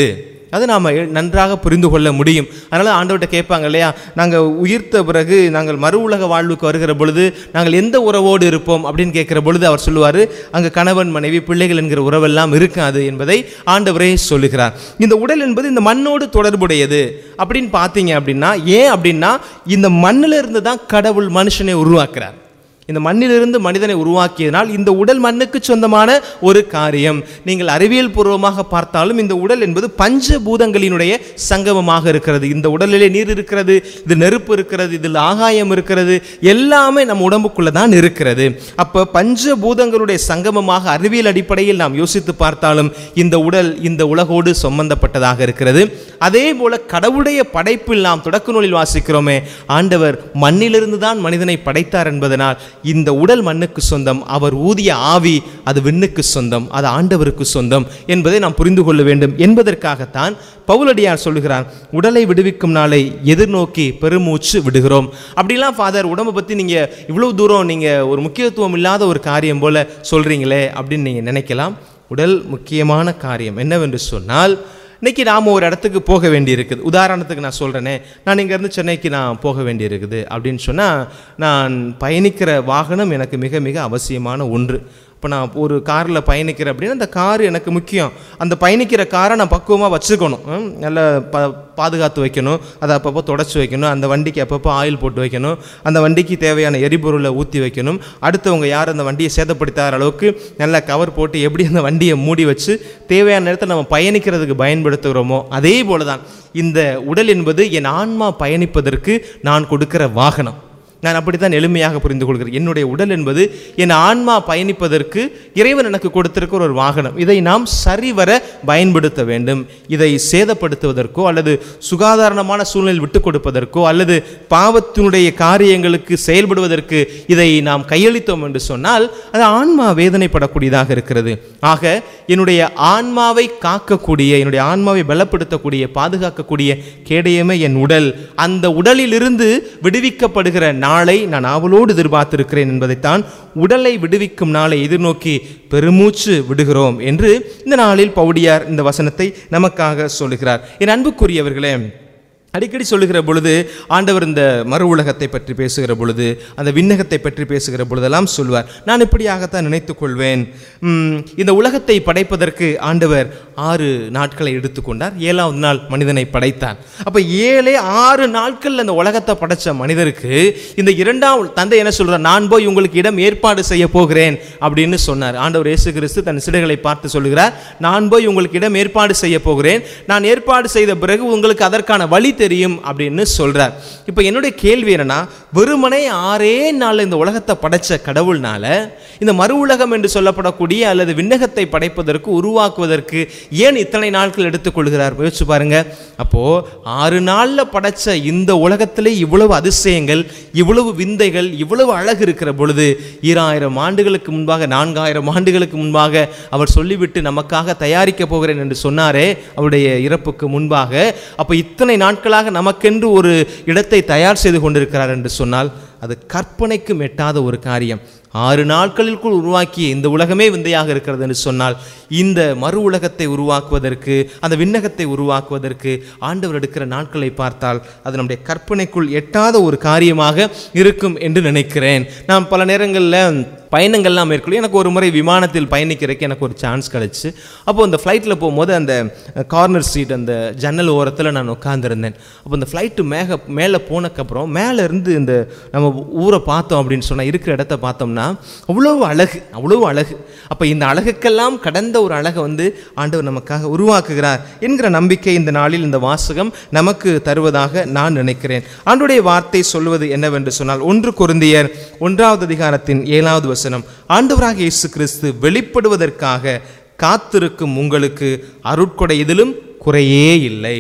அதை நாம் நன்றாக புரிந்து கொள்ள முடியும் அதனால் ஆண்டவர்கிட்ட கேட்பாங்க இல்லையா நாங்கள் உயிர்த்த பிறகு நாங்கள் மறு உலக வாழ்வுக்கு வருகிற பொழுது நாங்கள் எந்த உறவோடு இருப்போம் அப்படின்னு கேட்குற பொழுது அவர் சொல்லுவார் அங்கே கணவன் மனைவி பிள்ளைகள் என்கிற உறவெல்லாம் இருக்காது என்பதை ஆண்டவரே சொல்லுகிறார் இந்த உடல் என்பது இந்த மண்ணோடு தொடர்புடையது அப்படின்னு பார்த்தீங்க அப்படின்னா ஏன் அப்படின்னா இந்த மண்ணில் இருந்து தான் கடவுள் மனுஷனை உருவாக்குறார் இந்த மண்ணிலிருந்து மனிதனை உருவாக்கியதனால் இந்த உடல் மண்ணுக்கு சொந்தமான ஒரு காரியம் நீங்கள் அறிவியல் பூர்வமாக பார்த்தாலும் இந்த உடல் என்பது பஞ்சபூதங்களினுடைய சங்கமமாக இருக்கிறது இந்த உடலிலே நீர் இருக்கிறது இது நெருப்பு இருக்கிறது இதில் ஆகாயம் இருக்கிறது எல்லாமே நம்ம உடம்புக்குள்ள தான் இருக்கிறது அப்போ பஞ்சபூதங்களுடைய சங்கமமாக அறிவியல் அடிப்படையில் நாம் யோசித்து பார்த்தாலும் இந்த உடல் இந்த உலகோடு சம்பந்தப்பட்டதாக இருக்கிறது அதே போல கடவுளுடைய படைப்பில் நாம் தொடக்க நூலில் வாசிக்கிறோமே ஆண்டவர் மண்ணிலிருந்து தான் மனிதனை படைத்தார் என்பதனால் இந்த உடல் மண்ணுக்கு சொந்தம் அவர் ஊதிய ஆவி அது விண்ணுக்கு சொந்தம் அது ஆண்டவருக்கு சொந்தம் என்பதை நாம் புரிந்து கொள்ள வேண்டும் என்பதற்காகத்தான் பவுலடியார் சொல்லுகிறார் உடலை விடுவிக்கும் நாளை எதிர்நோக்கி பெருமூச்சு விடுகிறோம் அப்படிலாம் ஃபாதர் உடம்பை பற்றி நீங்கள் இவ்வளோ தூரம் நீங்கள் ஒரு முக்கியத்துவம் இல்லாத ஒரு காரியம் போல சொல்கிறீங்களே அப்படின்னு நீங்கள் நினைக்கலாம் உடல் முக்கியமான காரியம் என்னவென்று சொன்னால் இன்னைக்கு நாம் ஒரு இடத்துக்கு போக வேண்டியிருக்குது உதாரணத்துக்கு நான் சொல்கிறேனே நான் இங்கேருந்து சென்னைக்கு நான் போக வேண்டியிருக்குது அப்படின்னு சொன்னால் நான் பயணிக்கிற வாகனம் எனக்கு மிக மிக அவசியமான ஒன்று இப்போ நான் ஒரு காரில் பயணிக்கிறேன் அப்படின்னா அந்த கார் எனக்கு முக்கியம் அந்த பயணிக்கிற காரை நான் பக்குவமாக வச்சுக்கணும் ம், நல்லா ப பாதுகாத்து வைக்கணும் அதை அப்பப்போ தொடச்சி வைக்கணும் அந்த வண்டிக்கு அப்பப்போ ஆயில் போட்டு வைக்கணும் அந்த வண்டிக்கு தேவையான எரிபொருளை ஊற்றி வைக்கணும் அடுத்தவங்க யார் அந்த வண்டியை சேதப்படுத்தாத அளவுக்கு நல்லா கவர் போட்டு எப்படி அந்த வண்டியை மூடி வச்சு தேவையான நேரத்தில் நம்ம பயணிக்கிறதுக்கு பயன்படுத்துகிறோமோ அதே போல தான் இந்த உடல் என்பது என் ஆன்மா பயணிப்பதற்கு நான் கொடுக்கிற வாகனம் நான் அப்படித்தான் எளிமையாக புரிந்து கொள்கிறேன் என்னுடைய உடல் என்பது என் ஆன்மா பயணிப்பதற்கு இறைவன் எனக்கு கொடுத்திருக்கிற ஒரு வாகனம் இதை நாம் சரிவர பயன்படுத்த வேண்டும் இதை சேதப்படுத்துவதற்கோ அல்லது சுகாதாரணமான சூழ்நிலையில் விட்டுக் கொடுப்பதற்கோ அல்லது பாவத்தினுடைய காரியங்களுக்கு செயல்படுவதற்கு இதை நாம் கையளித்தோம் என்று சொன்னால் அது ஆன்மா வேதனைப்படக்கூடியதாக இருக்கிறது ஆக என்னுடைய ஆன்மாவை காக்கக்கூடிய என்னுடைய ஆன்மாவை பலப்படுத்தக்கூடிய பாதுகாக்கக்கூடிய கேடயமே என் உடல் அந்த உடலிலிருந்து விடுவிக்கப்படுகிற நாளை நான் ஆவலோடு எதிர்பார்த்திருக்கிறேன் என்பதைத்தான் உடலை விடுவிக்கும் நாளை எதிர்நோக்கி பெருமூச்சு விடுகிறோம் என்று இந்த நாளில் பவுடியார் இந்த வசனத்தை நமக்காக சொல்லுகிறார் என் அன்புக்குரியவர்களே அடிக்கடி சொல்லுகிற பொழுது ஆண்டவர் இந்த மறு உலகத்தை பற்றி பேசுகிற பொழுது அந்த விண்ணகத்தை பற்றி பேசுகிற பொழுதெல்லாம் சொல்வார் நான் இப்படியாகத்தான் நினைத்துக் கொள்வேன் உம், இந்த உலகத்தை படைப்பதற்கு ஆண்டவர் ஆறு நாட்களை எடுத்துக்கொண்டார் ஏழாவது நாள் மனிதனை படைத்தார் அப்போ ஏழே ஆறு நாட்கள் அந்த உலகத்தை படைச்ச மனிதருக்கு இந்த இரண்டாம் தந்தை என்ன சொல்றார் நான் போய் உங்களுக்கு இடம் ஏற்பாடு செய்ய போகிறேன் அப்படின்னு சொன்னார் ஆண்டவர் இயேசு கிறிஸ்து தன் சிலைகளை பார்த்து சொல்லுகிறார் நான் போய் உங்களுக்கு இடம் ஏற்பாடு செய்ய போகிறேன் நான் ஏற்பாடு செய்த பிறகு உங்களுக்கு அதற்கான வழி தெரியும் அப்படின்னு சொல்றார் இப்போ என்னுடைய கேள்வி என்னன்னா வெறுமனே ஆறே நாள் இந்த உலகத்தை படைச்ச கடவுள்னால இந்த மறு உலகம் என்று சொல்லப்படக்கூடிய அல்லது விண்ணகத்தை படைப்பதற்கு உருவாக்குவதற்கு ஏன் இத்தனை நாட்கள் எடுத்துக்கொள்கிறார் யோசிச்சு பாருங்க அப்போ ஆறு நாள்ல படைச்ச இந்த உலகத்திலே இவ்வளவு அதிசயங்கள் இவ்வளவு விந்தைகள் இவ்வளவு அழகு இருக்கிற பொழுது ஈராயிரம் ஆண்டுகளுக்கு முன்பாக நான்காயிரம் ஆண்டுகளுக்கு முன்பாக அவர் சொல்லிவிட்டு நமக்காக தயாரிக்க போகிறேன் என்று சொன்னாரே அவருடைய இறப்புக்கு முன்பாக அப்போ இத்தனை நாட்களாக நமக்கென்று ஒரு இடத்தை தயார் செய்து கொண்டிருக்கிறார் என்று சொன்னால் அது கற்பனைக்கும் எட்டாத ஒரு காரியம் ஆறு நாட்களிற்குள் உருவாக்கிய இந்த உலகமே விந்தையாக இருக்கிறது என்று சொன்னால் இந்த மறு உலகத்தை உருவாக்குவதற்கு அந்த விண்ணகத்தை உருவாக்குவதற்கு ஆண்டவர் எடுக்கிற நாட்களை பார்த்தால் அது நம்முடைய கற்பனைக்குள் எட்டாத ஒரு காரியமாக இருக்கும் என்று நினைக்கிறேன் நான் பல நேரங்களில் பயணங்கள்லாம் மேற்கொள்ள எனக்கு ஒரு முறை விமானத்தில் பயணிக்கிறதுக்கு எனக்கு ஒரு சான்ஸ் கிடச்சி அப்போ அந்த ஃப்ளைட்டில் போகும்போது அந்த கார்னர் சீட் அந்த ஜன்னல் ஓரத்தில் நான் உட்காந்துருந்தேன் அப்போ அந்த ஃப்ளைட்டு மேக மேலே போனக்கப்புறம் மேலே இருந்து இந்த நம்ம ஊரை பார்த்தோம் அப்படின்னு சொன்னால் இருக்கிற இடத்த பார்த்தோம்னா அவ்வளவு அழகு அவ்வளவு அழகு அப்போ இந்த அழகுக்கெல்லாம் கடந்த ஒரு அழகை வந்து ஆண்டவர் நமக்காக உருவாக்குகிறார் என்கிற நம்பிக்கை இந்த நாளில் இந்த வாசகம் நமக்கு தருவதாக நான் நினைக்கிறேன் ஆண்டுடைய வார்த்தை சொல்வது என்னவென்று சொன்னால் ஒன்று கொருந்தியர் ஒன்றாவது அதிகாரத்தின் ஏழாவது வசனம் ஆண்டவராக இயேசு கிறிஸ்து வெளிப்படுவதற்காக காத்திருக்கும் உங்களுக்கு அருட்கொடை எதிலும் குறையே இல்லை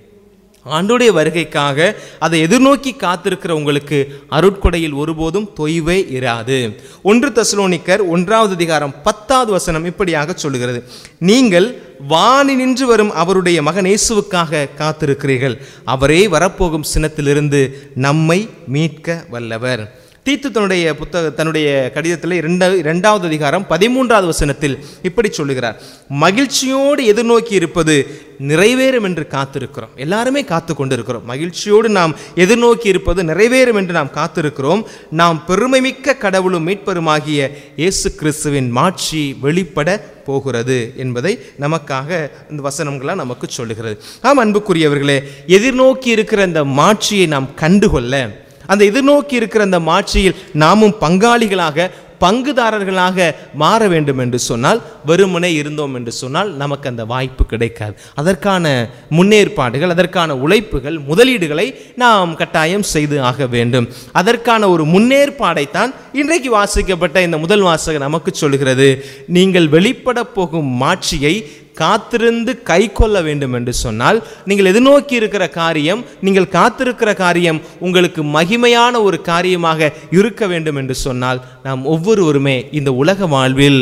ஆண்டுடைய வருகைக்காக அதை எதிர்நோக்கி காத்திருக்கிற உங்களுக்கு அருட்கொடையில் ஒருபோதும் தொய்வே இராது ஒன்று தசுலோனிக்கர் ஒன்றாவது அதிகாரம் பத்தாவது வசனம் இப்படியாக சொல்லுகிறது நீங்கள் வானி நின்று வரும் அவருடைய மகன் இயேசுவுக்காக காத்திருக்கிறீர்கள் அவரே வரப்போகும் சினத்திலிருந்து நம்மை மீட்க வல்லவர் தீத்து தன்னுடைய புத்தக தன்னுடைய கடிதத்தில் இரண்டா இரண்டாவது அதிகாரம் பதிமூன்றாவது வசனத்தில் இப்படி சொல்லுகிறார் மகிழ்ச்சியோடு எதிர்நோக்கி இருப்பது நிறைவேறும் என்று காத்திருக்கிறோம் எல்லாருமே காத்து கொண்டிருக்கிறோம் மகிழ்ச்சியோடு நாம் எதிர்நோக்கி இருப்பது நிறைவேறும் என்று நாம் காத்திருக்கிறோம் நாம் பெருமைமிக்க கடவுளும் மீட்பருமாகிய இயேசு கிறிஸ்துவின் மாட்சி வெளிப்பட போகிறது என்பதை நமக்காக இந்த வசனங்களாக நமக்கு சொல்லுகிறது ஆம் அன்புக்குரியவர்களே எதிர்நோக்கி இருக்கிற அந்த மாட்சியை நாம் கண்டுகொள்ள அந்த எதிர்நோக்கி இருக்கிற அந்த மாட்சியில் நாமும் பங்காளிகளாக பங்குதாரர்களாக மாற வேண்டும் என்று சொன்னால் வெறுமனே இருந்தோம் என்று சொன்னால் நமக்கு அந்த வாய்ப்பு கிடைக்காது அதற்கான முன்னேற்பாடுகள் அதற்கான உழைப்புகள் முதலீடுகளை நாம் கட்டாயம் செய்து ஆக வேண்டும் அதற்கான ஒரு முன்னேற்பாடைத்தான் இன்றைக்கு வாசிக்கப்பட்ட இந்த முதல் வாசகம் நமக்கு சொல்கிறது நீங்கள் வெளிப்பட போகும் மாட்சியை காத்திருந்து கை கொள்ள வேண்டும் என்று சொன்னால் நீங்கள் எதிர்நோக்கி இருக்கிற காரியம் நீங்கள் காத்திருக்கிற காரியம் உங்களுக்கு மகிமையான ஒரு காரியமாக இருக்க வேண்டும் என்று சொன்னால் நாம் ஒவ்வொருவருமே இந்த உலக வாழ்வில்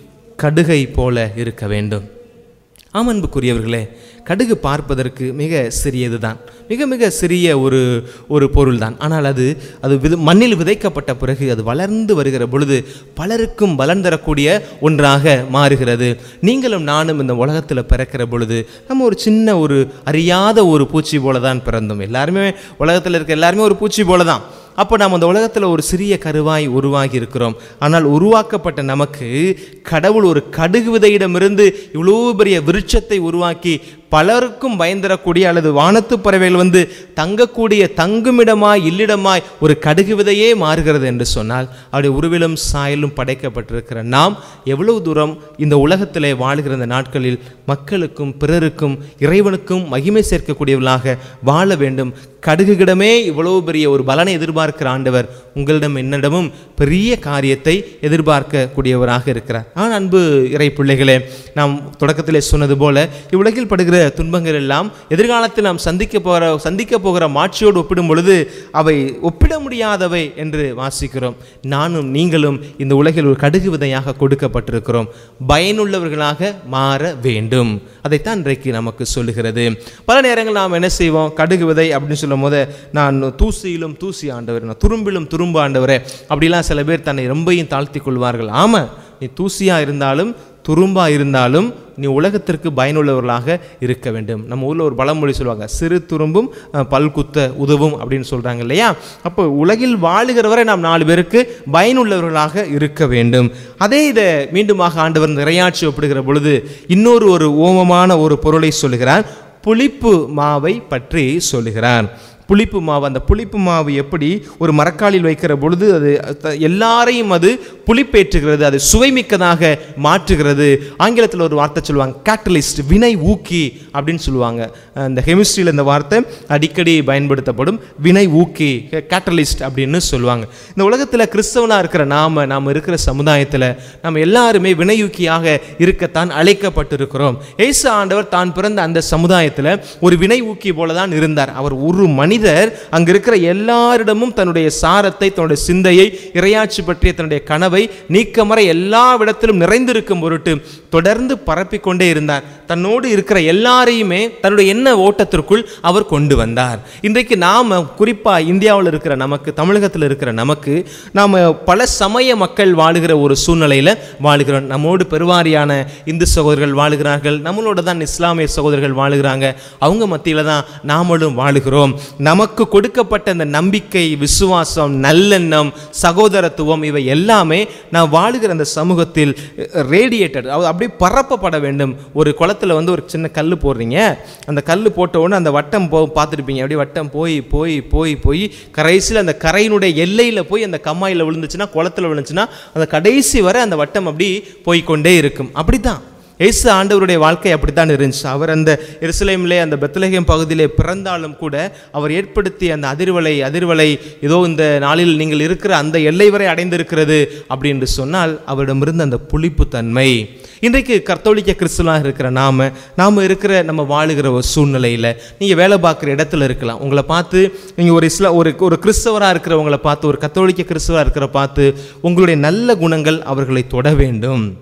கடுகை போல இருக்க வேண்டும் ஆம் அன்புக்குரியவர்களே கடுகு பார்ப்பதற்கு மிக சிறியது தான் மிக மிக சிறிய ஒரு ஒரு பொருள் தான் ஆனால் அது அது விது மண்ணில் விதைக்கப்பட்ட பிறகு அது வளர்ந்து வருகிற பொழுது பலருக்கும் பலன் தரக்கூடிய ஒன்றாக மாறுகிறது நீங்களும் நானும் இந்த உலகத்தில் பிறக்கிற பொழுது நம்ம ஒரு சின்ன ஒரு அறியாத ஒரு பூச்சி போல தான் பிறந்தோம் எல்லாருமே உலகத்தில் இருக்க எல்லாருமே ஒரு பூச்சி போல தான் அப்போ நாம் அந்த உலகத்தில் ஒரு சிறிய கருவாய் உருவாகி இருக்கிறோம் ஆனால் உருவாக்கப்பட்ட நமக்கு கடவுள் ஒரு கடுகு விதையிடமிருந்து இவ்வளோ பெரிய விருட்சத்தை உருவாக்கி பலருக்கும் பயந்தரக்கூடிய அல்லது வானத்து பறவைகள் வந்து தங்கக்கூடிய தங்குமிடமாய் இல்லிடமாய் ஒரு கடுகு விதையே மாறுகிறது என்று சொன்னால் அவருடைய உருவிலும் சாயலும் படைக்கப்பட்டிருக்கிற நாம் எவ்வளவு தூரம் இந்த உலகத்திலே வாழ்கிற இந்த நாட்களில் மக்களுக்கும் பிறருக்கும் இறைவனுக்கும் மகிமை சேர்க்கக்கூடியவர்களாக வாழ வேண்டும் கடுகுகிடமே இவ்வளவு பெரிய ஒரு பலனை எதிர்பார்க்கிற ஆண்டவர் உங்களிடம் என்னிடமும் பெரிய காரியத்தை எதிர்பார்க்கக்கூடியவராக இருக்கிறார் ஆனால் அன்பு இறை பிள்ளைகளே நாம் தொடக்கத்திலே சொன்னது போல இவ்வுலகில் படுகிற துன்பங்கள் எல்லாம் எதிர்காலத்தில் நாம் சந்திக்க போகிற சந்திக்க போகிற மாட்சியோடு ஒப்பிடும் பொழுது அவை ஒப்பிட முடியாதவை என்று வாசிக்கிறோம் நானும் நீங்களும் இந்த உலகில் ஒரு கடுகு விதையாக கொடுக்கப்பட்டிருக்கிறோம் பயனுள்ளவர்களாக மாற வேண்டும் அதைத்தான் இன்றைக்கு நமக்கு சொல்லுகிறது பல நேரங்கள் நாம் என்ன செய்வோம் கடுகு விதை அப்படின்னு சொல்லும் போது நான் தூசியிலும் தூசி ஆண்டவர் நான் துரும்பிலும் துரும்பு ஆண்டவரே அப்படிலாம் சில பேர் தன்னை ரொம்பையும் தாழ்த்தி கொள்வார்கள் ஆமாம் நீ தூசியா இருந்தாலும் துரும்பா இருந்தாலும் நீ உலகத்திற்கு பயனுள்ளவர்களாக இருக்க வேண்டும் நம்ம ஊரில் ஒரு பழமொழி சொல்லுவாங்க சிறு துரும்பும் அஹ், பல்குத்த உதவும் அப்படின்னு சொல்கிறாங்க இல்லையா அப்போ உலகில் வாழுகிறவரை நாம் நாலு பேருக்கு பயனுள்ளவர்களாக இருக்க வேண்டும் அதே இதை மீண்டுமாக ஆண்டவர் நிறையாட்சி ஒப்பிடுகிற பொழுது இன்னொரு ஒரு ஓமமான ஒரு பொருளை சொல்லுகிறார் புளிப்பு மாவை பற்றி சொல்லுகிறார் புளிப்பு மாவு அந்த புளிப்பு மாவு எப்படி ஒரு மரக்காலில் வைக்கிற பொழுது அது த- எல்லாரையும் அது புளிப்பேற்றுகிறது அது சுவைமிக்கதாக மாற்றுகிறது ஆங்கிலத்தில் ஒரு வார்த்தை சொல்லுவாங்க கேட்டலிஸ்ட் வினை ஊக்கி அப்படின்னு சொல்லுவாங்க அஹ் இந்த கெமிஸ்ட்ரியில் இந்த வார்த்தை அடிக்கடி பயன்படுத்தப்படும் வினை ஊக்கி கேட்டலிஸ்ட் அப்படின்னு சொல்லுவாங்க இந்த உலகத்தில் கிறிஸ்தவனாக இருக்கிற நாம நாம் இருக்கிற சமுதாயத்தில் நம்ம எல்லாருமே வினையூக்கியாக இருக்கத்தான் அழைக்கப்பட்டிருக்கிறோம் ஏசு ஆண்டவர் தான் பிறந்த அந்த சமுதாயத்தில் ஒரு வினை ஊக்கி போல தான் இருந்தார் அவர் ஒரு மனிதர் அங்க இருக்கிற எல்லாரிடமும் தன்னுடைய சாரத்தை தன்னுடைய சிந்தையை இறையாட்சி பற்றிய தன்னுடைய கனவை நீக்கமற எல்லாவிடத்திலும் நிறைந்திருக்கும் பொருட்டு தொடர்ந்து பரப்பிக்கொண்டே இருந்தார் தன்னோடு இருக்கிற எல்லாரையுமே தன்னுடைய எண்ண ஓட்டத்திற்குள் அவர் கொண்டு வந்தார் இன்றைக்கு நாம குறிப்பா இந்தியாவில் இருக்கிற நமக்கு தமிழகத்தில் இருக்கிற நமக்கு நாம பல சமய மக்கள் வாழுகிற ஒரு சூழ்நிலையில வாழுகிறோம் நம்மோடு பெருவாரியான இந்து சகோதரர்கள் வாழுகிறார்கள் நம்மளோட தான் இஸ்லாமிய சகோதரர்கள் வாழுகிறாங்க அவங்க மத்தியில தான் நாமளும் வாழுகிறோம் நமக்கு கொடுக்கப்பட்ட அந்த நம்பிக்கை விசுவாசம் நல்லெண்ணம் சகோதரத்துவம் இவை எல்லாமே நான் வாழுகிற அந்த சமூகத்தில் ரேடியேட்டட் அப்படியே பரப்பப்பட வேண்டும் ஒரு குளத்துல வந்து ஒரு சின்ன கல் போடுறீங்க அந்த கல் போட்ட உடனே அந்த வட்டம் போ பார்த்துருப்பீங்க அப்படியே வட்டம் போய் போய் போய் போய் கடைசியில் அந்த கரையினுடைய எல்லையில் போய் அந்த கம்மாயில் விழுந்துச்சுன்னா குளத்துல விழுந்துச்சுன்னா அந்த கடைசி வரை அந்த வட்டம் அப்படி போய்க்கொண்டே இருக்கும் அப்படித்தான் இயேசு ஆண்டவருடைய வாழ்க்கை அப்படித்தான் இருந்துச்சு அவர் அந்த எருசலேமிலே அந்த பெத்லகேம் பகுதியிலே பிறந்தாலும் கூட அவர் ஏற்படுத்திய அந்த அதிர்வலை அதிர்வலை ஏதோ இந்த நாளில் நீங்கள் இருக்கிற அந்த எல்லை வரை அடைந்திருக்கிறது அப்படி என்று சொன்னால் அவரிடமிருந்து அந்த புளிப்புத்தன்மை இன்றைக்கு கத்தோலிக்க கிறிஸ்துவனாக இருக்கிற நாம நாம இருக்கிற நம்ம வாழுகிற ஒரு சூழ்நிலையில் நீங்கள் வேலை பார்க்குற இடத்துல இருக்கலாம் உங்களை பார்த்து நீங்கள் ஒரு இஸ்லா ஒரு ஒரு கிறிஸ்தவராக இருக்கிறவங்களை பார்த்து ஒரு கத்தோலிக்க கிறிஸ்தவராக இருக்கிற பார்த்து உங்களுடைய நல்ல குணங்கள் அவர்களை தொட வேண்டும்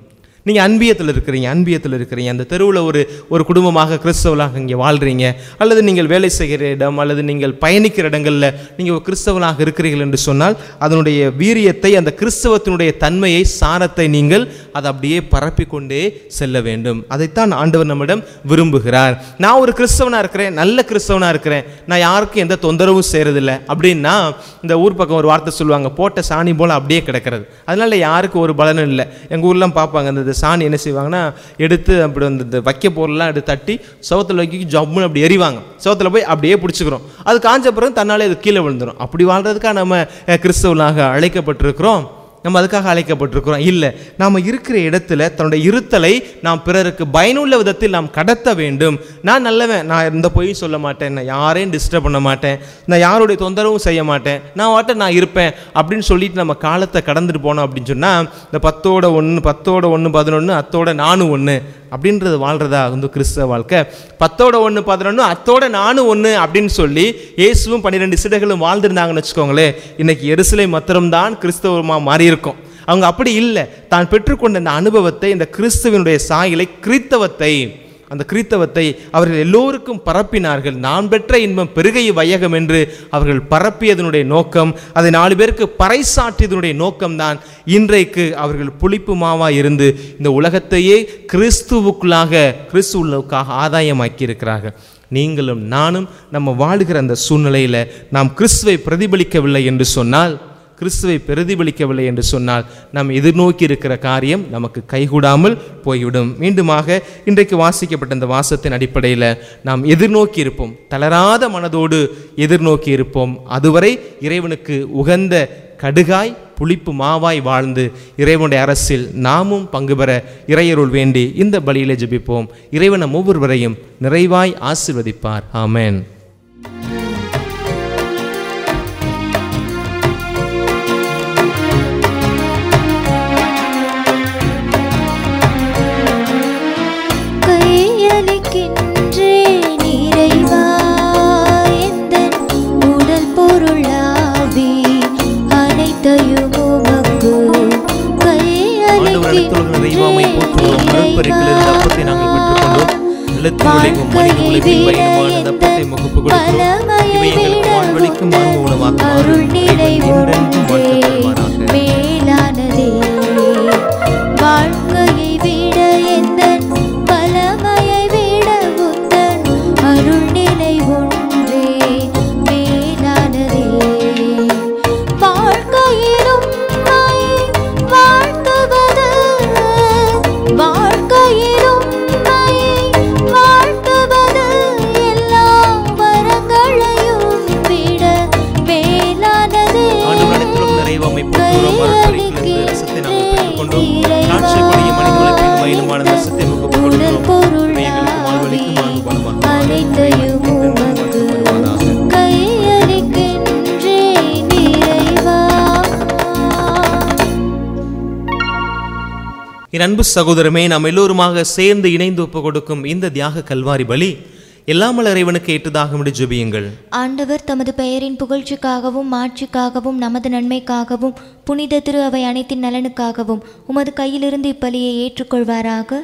நீங்கள் அன்பியத்தில் இருக்கிறீங்க அன்பியத்தில் இருக்கிறீங்க அந்த தெருவில் ஒரு ஒரு குடும்பமாக கிறிஸ்தவலாக இங்கே வாழ்கிறீங்க அல்லது நீங்கள் வேலை செய்கிற இடம் அல்லது நீங்கள் பயணிக்கிற இடங்களில் நீங்கள் ஒரு கிறிஸ்தவனாக இருக்கிறீர்கள் என்று சொன்னால் அதனுடைய வீரியத்தை அந்த கிறிஸ்தவத்தினுடைய தன்மையை சாரத்தை நீங்கள் அதை அப்படியே பரப்பிக்கொண்டே செல்ல வேண்டும் அதைத்தான் ஆண்டவர் நம்மிடம் விரும்புகிறார் நான் ஒரு கிறிஸ்தவனாக இருக்கிறேன் நல்ல கிறிஸ்தவனாக இருக்கிறேன் நான் யாருக்கும் எந்த தொந்தரவும் செய்கிறதில்ல அப்படின்னா இந்த ஊர் பக்கம் ஒரு வார்த்தை சொல்லுவாங்க போட்ட சாணி போல் அப்படியே கிடக்கிறது அதனால யாருக்கும் ஒரு பலனும் இல்லை எங்கள் ஊர்லாம் பார்ப்பாங்க அந்த இந்த சாணி என்ன செய்வாங்கன்னா எடுத்து அப்படி அந்த இந்த வைக்க பொருள்லாம் எடுத்து தட்டி சவத்தில் வைக்க ஜம்முன்னு அப்படி எறிவாங்க சவத்தில் போய் அப்படியே பிடிச்சிக்கிறோம் அது காஞ்ச பிறகு தன்னாலே அது கீழே விழுந்துடும் அப்படி வாழ்றதுக்காக நம்ம அஹ், கிறிஸ்தவனாக அழைக்கப்பட்டிருக்கிறோம் நம்ம அதுக்காக அழைக்கப்பட்டிருக்கிறோம் இல்லை நாம் இருக்கிற இடத்துல தன்னுடைய இருத்தலை நாம் பிறருக்கு பயனுள்ள விதத்தில் நாம் கடத்த வேண்டும் நான் நல்லவன் நான் எந்த பொய்யும் சொல்ல மாட்டேன் நான் யாரையும் டிஸ்டர்ப் பண்ண மாட்டேன் நான் யாருடைய தொந்தரவும் செய்ய மாட்டேன் நான் வாட்ட நான் இருப்பேன் அப்படின்னு சொல்லிட்டு நம்ம காலத்தை கடந்துட்டு போனோம் அப்படின்னு சொன்னால் இந்த பத்தோட ஒன்று பத்தோட ஒன்று பதினொன்று அத்தோட நானும் ஒன்று அப்படின்றது வாழ்கிறதா வந்து கிறிஸ்தவ வாழ்க்கை பத்தோட ஒன்று பதினொன்று அத்தோட நானும் ஒன்று அப்படின்னு சொல்லி இயேசுவும் பன்னிரெண்டு சிடைகளும் வாழ்ந்திருந்தாங்கன்னு வச்சுக்கோங்களேன் இன்னைக்கு எருசலை மாத்திரம்தான் கிறிஸ்தவமாக மாறி இருக்கும் அவங்க அப்படி இல்லை தான் பெற்றுக்கொண்ட இந்த அனுபவத்தை இந்த கிறிஸ்துவனுடைய சாயலை கிறித்தவத்தை அந்த கிறித்தவத்தை அவர்கள் எல்லோருக்கும் பரப்பினார்கள் நான் பெற்ற இன்பம் பெருகை வையகம் என்று அவர்கள் பரப்பியதனுடைய நோக்கம் அதை நாலு பேருக்கு பறைசாற்றியதனுடைய நோக்கம்தான் இன்றைக்கு அவர்கள் புளிப்பு மாவா இருந்து இந்த உலகத்தையே கிறிஸ்துவுக்குள்ளாக கிறிஸ்துவுக்காக ஆதாயமாக்கி இருக்கிறார்கள் நீங்களும் நானும் நம்ம வாழுகிற அந்த சூழ்நிலையில் நாம் கிறிஸ்துவை பிரதிபலிக்கவில்லை என்று சொன்னால் கிறிஸ்துவை பிரதிபலிக்கவில்லை என்று சொன்னால் நாம் எதிர்நோக்கி இருக்கிற காரியம் நமக்கு கைகூடாமல் போய்விடும் மீண்டுமாக இன்றைக்கு வாசிக்கப்பட்ட இந்த வாசத்தின் அடிப்படையில் நாம் எதிர்நோக்கி இருப்போம் தளராத மனதோடு எதிர்நோக்கி இருப்போம் அதுவரை இறைவனுக்கு உகந்த கடுகாய் புளிப்பு மாவாய் வாழ்ந்து இறைவனுடைய அரசில் நாமும் பங்கு பெற இறையருள் வேண்டி இந்த பலியிலே ஜெபிப்போம் இறைவன் நம் ஒவ்வொருவரையும் நிறைவாய் ஆசிர்வதிப்பார் ஆமென் கையளிக்கின்றேன் இறைவா எந்தன் உடல் பொருளாவி அனைத்தையும் உமக்கு ஆண்டவர் அனைத்துலக தெய்வாமை போற்றுவோம் மறுப்பறிக்கிலிருந்து அப்பத்தை நாங்கள் பெற்றுக்கொண்டோம் நிலத்தில் உழைக்கும் மனித உழைப்பின் பயணமான அந்த அப்பத்தை முகப்பு கொடுக்கிறோம் இவை எங்களுக்கு வாழ்வழிக்கும் மாண்பு உணவாக அருள் மாறும் இறைவன் என்றென்றும் வாழ்த்தப்படுவாராக மேலானதே வாழ்க்கையை விட எந்தன் பலமையை விட உந்தன் அருள் நிலை ஒன்றே மேலானதே வாழ்க்கையிலும் உம்மை வாழ்த்துவது வாழ்க்கையிலும் உம்மை வாழ்த்துவது எல்லா வரங்களையும் விட மேலானதே ஆண்டவர் அனைத்துலக நிறைவாமை போற்றுவோம் மறுப்பறிக்கிலிருந்து ரசத்தை நாங்கள் பெற்றுக்கொண்டோம் திராட்சை கொடிய மனித உழைப்பின் பயணமான அந்த ரசத்தை முகப்பு கொடுக்கிறோம் இவை எங்களுக்கு வாழ்வழிக்கும் மாண்பு உணவாக மாறும் அனைத்தையும் இறைவன் என்றென்றும் உமக்கு வாழ்த்தப்படுவாராக கையளிக்கின்றேன் இறைவா என் அன்பு சகோதரமே நாம் எல்லோருமாக சேர்ந்து இணைந்து ஒப்பு கொடுக்கும் இந்த தியாக கல்வாரி பலி எல்லாமல் இறைவனுக்கு ஏற்றதாகும் என்று ஜெபியுங்கள் ஆண்டவர் தமது பெயரின் புகழ்ச்சிக்காகவும் மாட்சிக்காகவும் நமது நன்மைக்காகவும் புனித திரு அவை அனைத்தின் நலனுக்காகவும் உமது கையிலிருந்து இப்பலியை ஏற்றுக்கொள்வாராக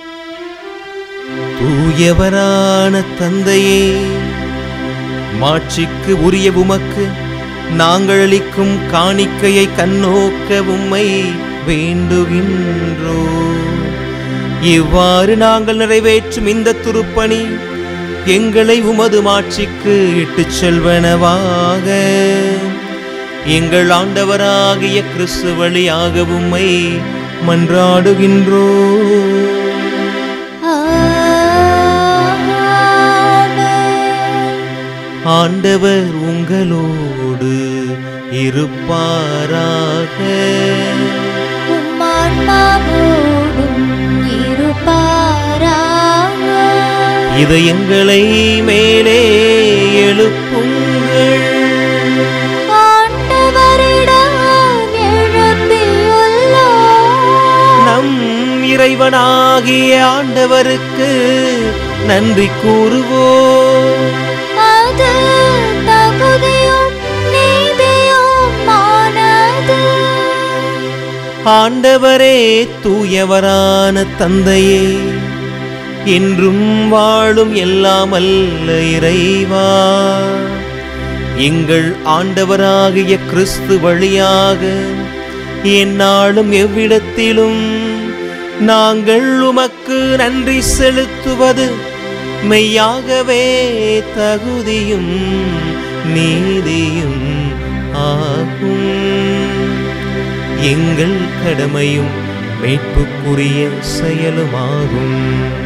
தூயவரான தந்தையே மாட்சிக்கு உரிய உமக்கு நாங்கள் அளிக்கும் காணிக்கையை கண்ணோக்க உம்மை வேண்டுகின்றோ இவ்வாறு நாங்கள் நிறைவேற்றும் இந்த துருப்பணி எங்களை உமது மாட்சிக்கு இட்டுச் செல்வனவாக எங்கள் ஆண்டவராகிய கிறிஸ்து வழியாக உம்மை மன்றாடுகின்றோ ஆமென். ஆண்டவர் உங்களோடு இருப்பாராக உம்மான்மாவோடும் இருப்பாராக. இதயங்களை மேலே எழுப்புங்கள் ஆண்டவரிடம் எழுப்பியுள்ளோம். நம் இறைவனாகிய ஆண்டவருக்கு நன்றி கூறுவோம் அது தகுதியும் நீதியுமானது. ஆண்டவரே தூயவரான தந்தையே என்றும் வாழும் எல்லாம் அல்ல இறைவா எங்கள் ஆண்டவராகிய கிறிஸ்து வழியாக எந்நாளும் எவ்விடத்திலும் நாங்கள் உமக்கு நன்றி செலுத்துவது மெய்யாகவே தகுதியும் நீதியும் ஆகும் எங்கள் கடமையும் மீட்புக்குரிய செயலுமாகும்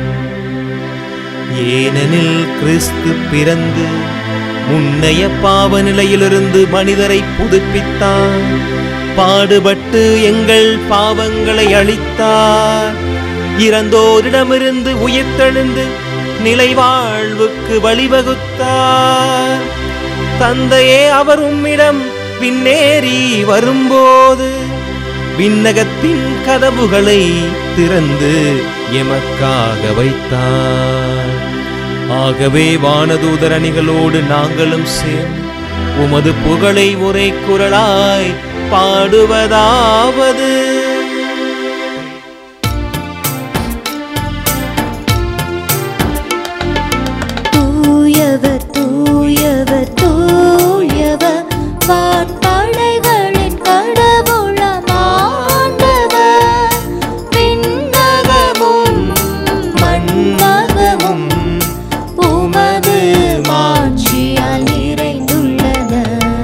ஏனெனில் கிறிஸ்து பிறந்து முன்னைய பாவ நிலையிலிருந்து மனிதரை புதுப்பித்தார் பாடுபட்டு எங்கள் பாவங்களை அழித்தார் இறந்தோரிடமிருந்து உயிர்த்தெழுந்து நிலைவாழ்வுக்கு வழிவகுத்தார் தந்தையே அவர் உம்மிடம் விண்ணேறி வரும்போது விண்ணகத்தின் கதவுகளை திறந்து எமக்காக வைத்தார் ஆகவே வானதூதர் அணிகளோடு நாங்களும் சேர்ந்து உமது புகழை ஒரே குரலாய் பாடுவதாவது தூயவர் தூயவர் தூயவர் வான்படைகளின் கடவுளம் ஆண்டவர் விண்ணகமும் மண்ணகமும் உமது மாட்சியால் நிறைந்துள்ளன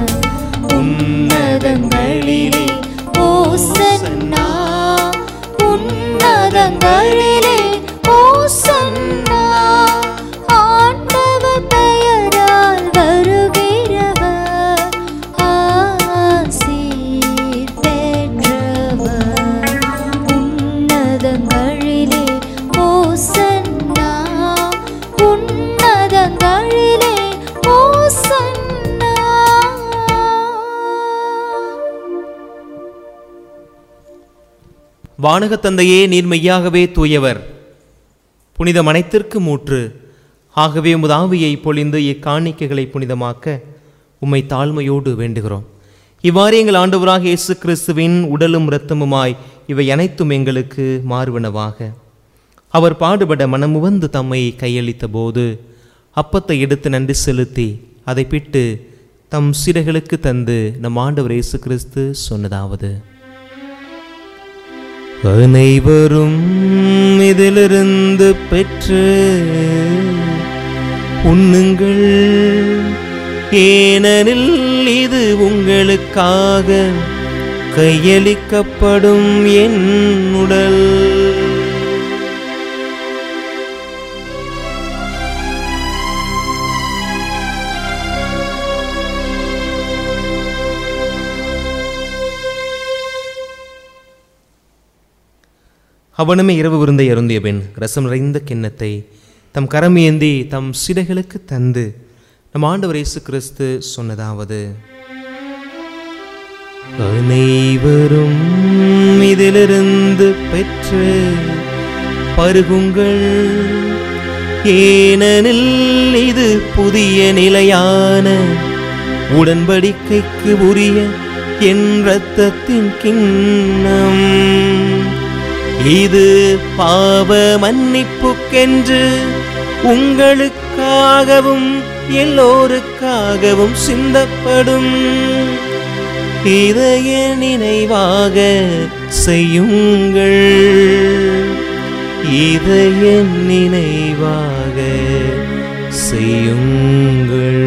உன்னதங்களிலே ஓசன்னா உன்னதங்களிலே ஓசன்னா ஆண்டவர் பெயரால் வருகிறவர் ஆசீர் பெற்றவர் உன்னதங்களிலே ஓசன்னா உன்னதங்களிலே ஓசன்னா வானகத் தந்தையே நீர் மெய்யாகவே தூயவர் புனித மனைத்திற்கு மூற்று ஆகவே உமது ஆவியை பொழிந்து இக்காணிக்கைகளை புனிதமாக்க உம்மை தாழ்மையோடு வேண்டுகிறோம் இவ்வாறு எங்கள் ஆண்டவராக இயேசு கிறிஸ்துவின் உடலும் இரத்தமுமாய் இவை அனைத்தும் எங்களுக்கு மாறுவனவாக அவர் பாடுபட மனமுவந்து தம்மை கையளித்த போது அப்பத்தை எடுத்து நன்றி செலுத்தி அதை பிட்டு தம் சிறைகளுக்கு தந்து நம் ஆண்டவர் இயேசு கிறிஸ்து சொன்னதாவது அனைவரும் இதிலிருந்து பெற்று உண்ணுங்கள் ஏனெனில் இது உங்களுக்காக கையளிக்கப்படும் என் உடல் அவனுமே இரவு விருந்தை அருந்திய பின் ரசம் நிறைந்த கிண்ணத்தை தம் கரம் ஏந்தி தம் சிடைகளுக்கு தந்து நம் ஆண்டவர் இயேசு கிறிஸ்து சொன்னதாவது அனைவரும் இதிலிருந்து பெற்று பருகுங்கள் ஏனெனில் இது புதிய நிலையான உடன்படிக்கைக்கு உரிய என் இரத்தத்தின் கிண்ணம் இது பாவ மன்னிப்புக்கென்று உங்களுக்காகவும் எல்லோருக்காகவும் சிந்தப்படும் இதய நினைவாக செய்யுங்கள் இதய நினைவாக செய்யுங்கள்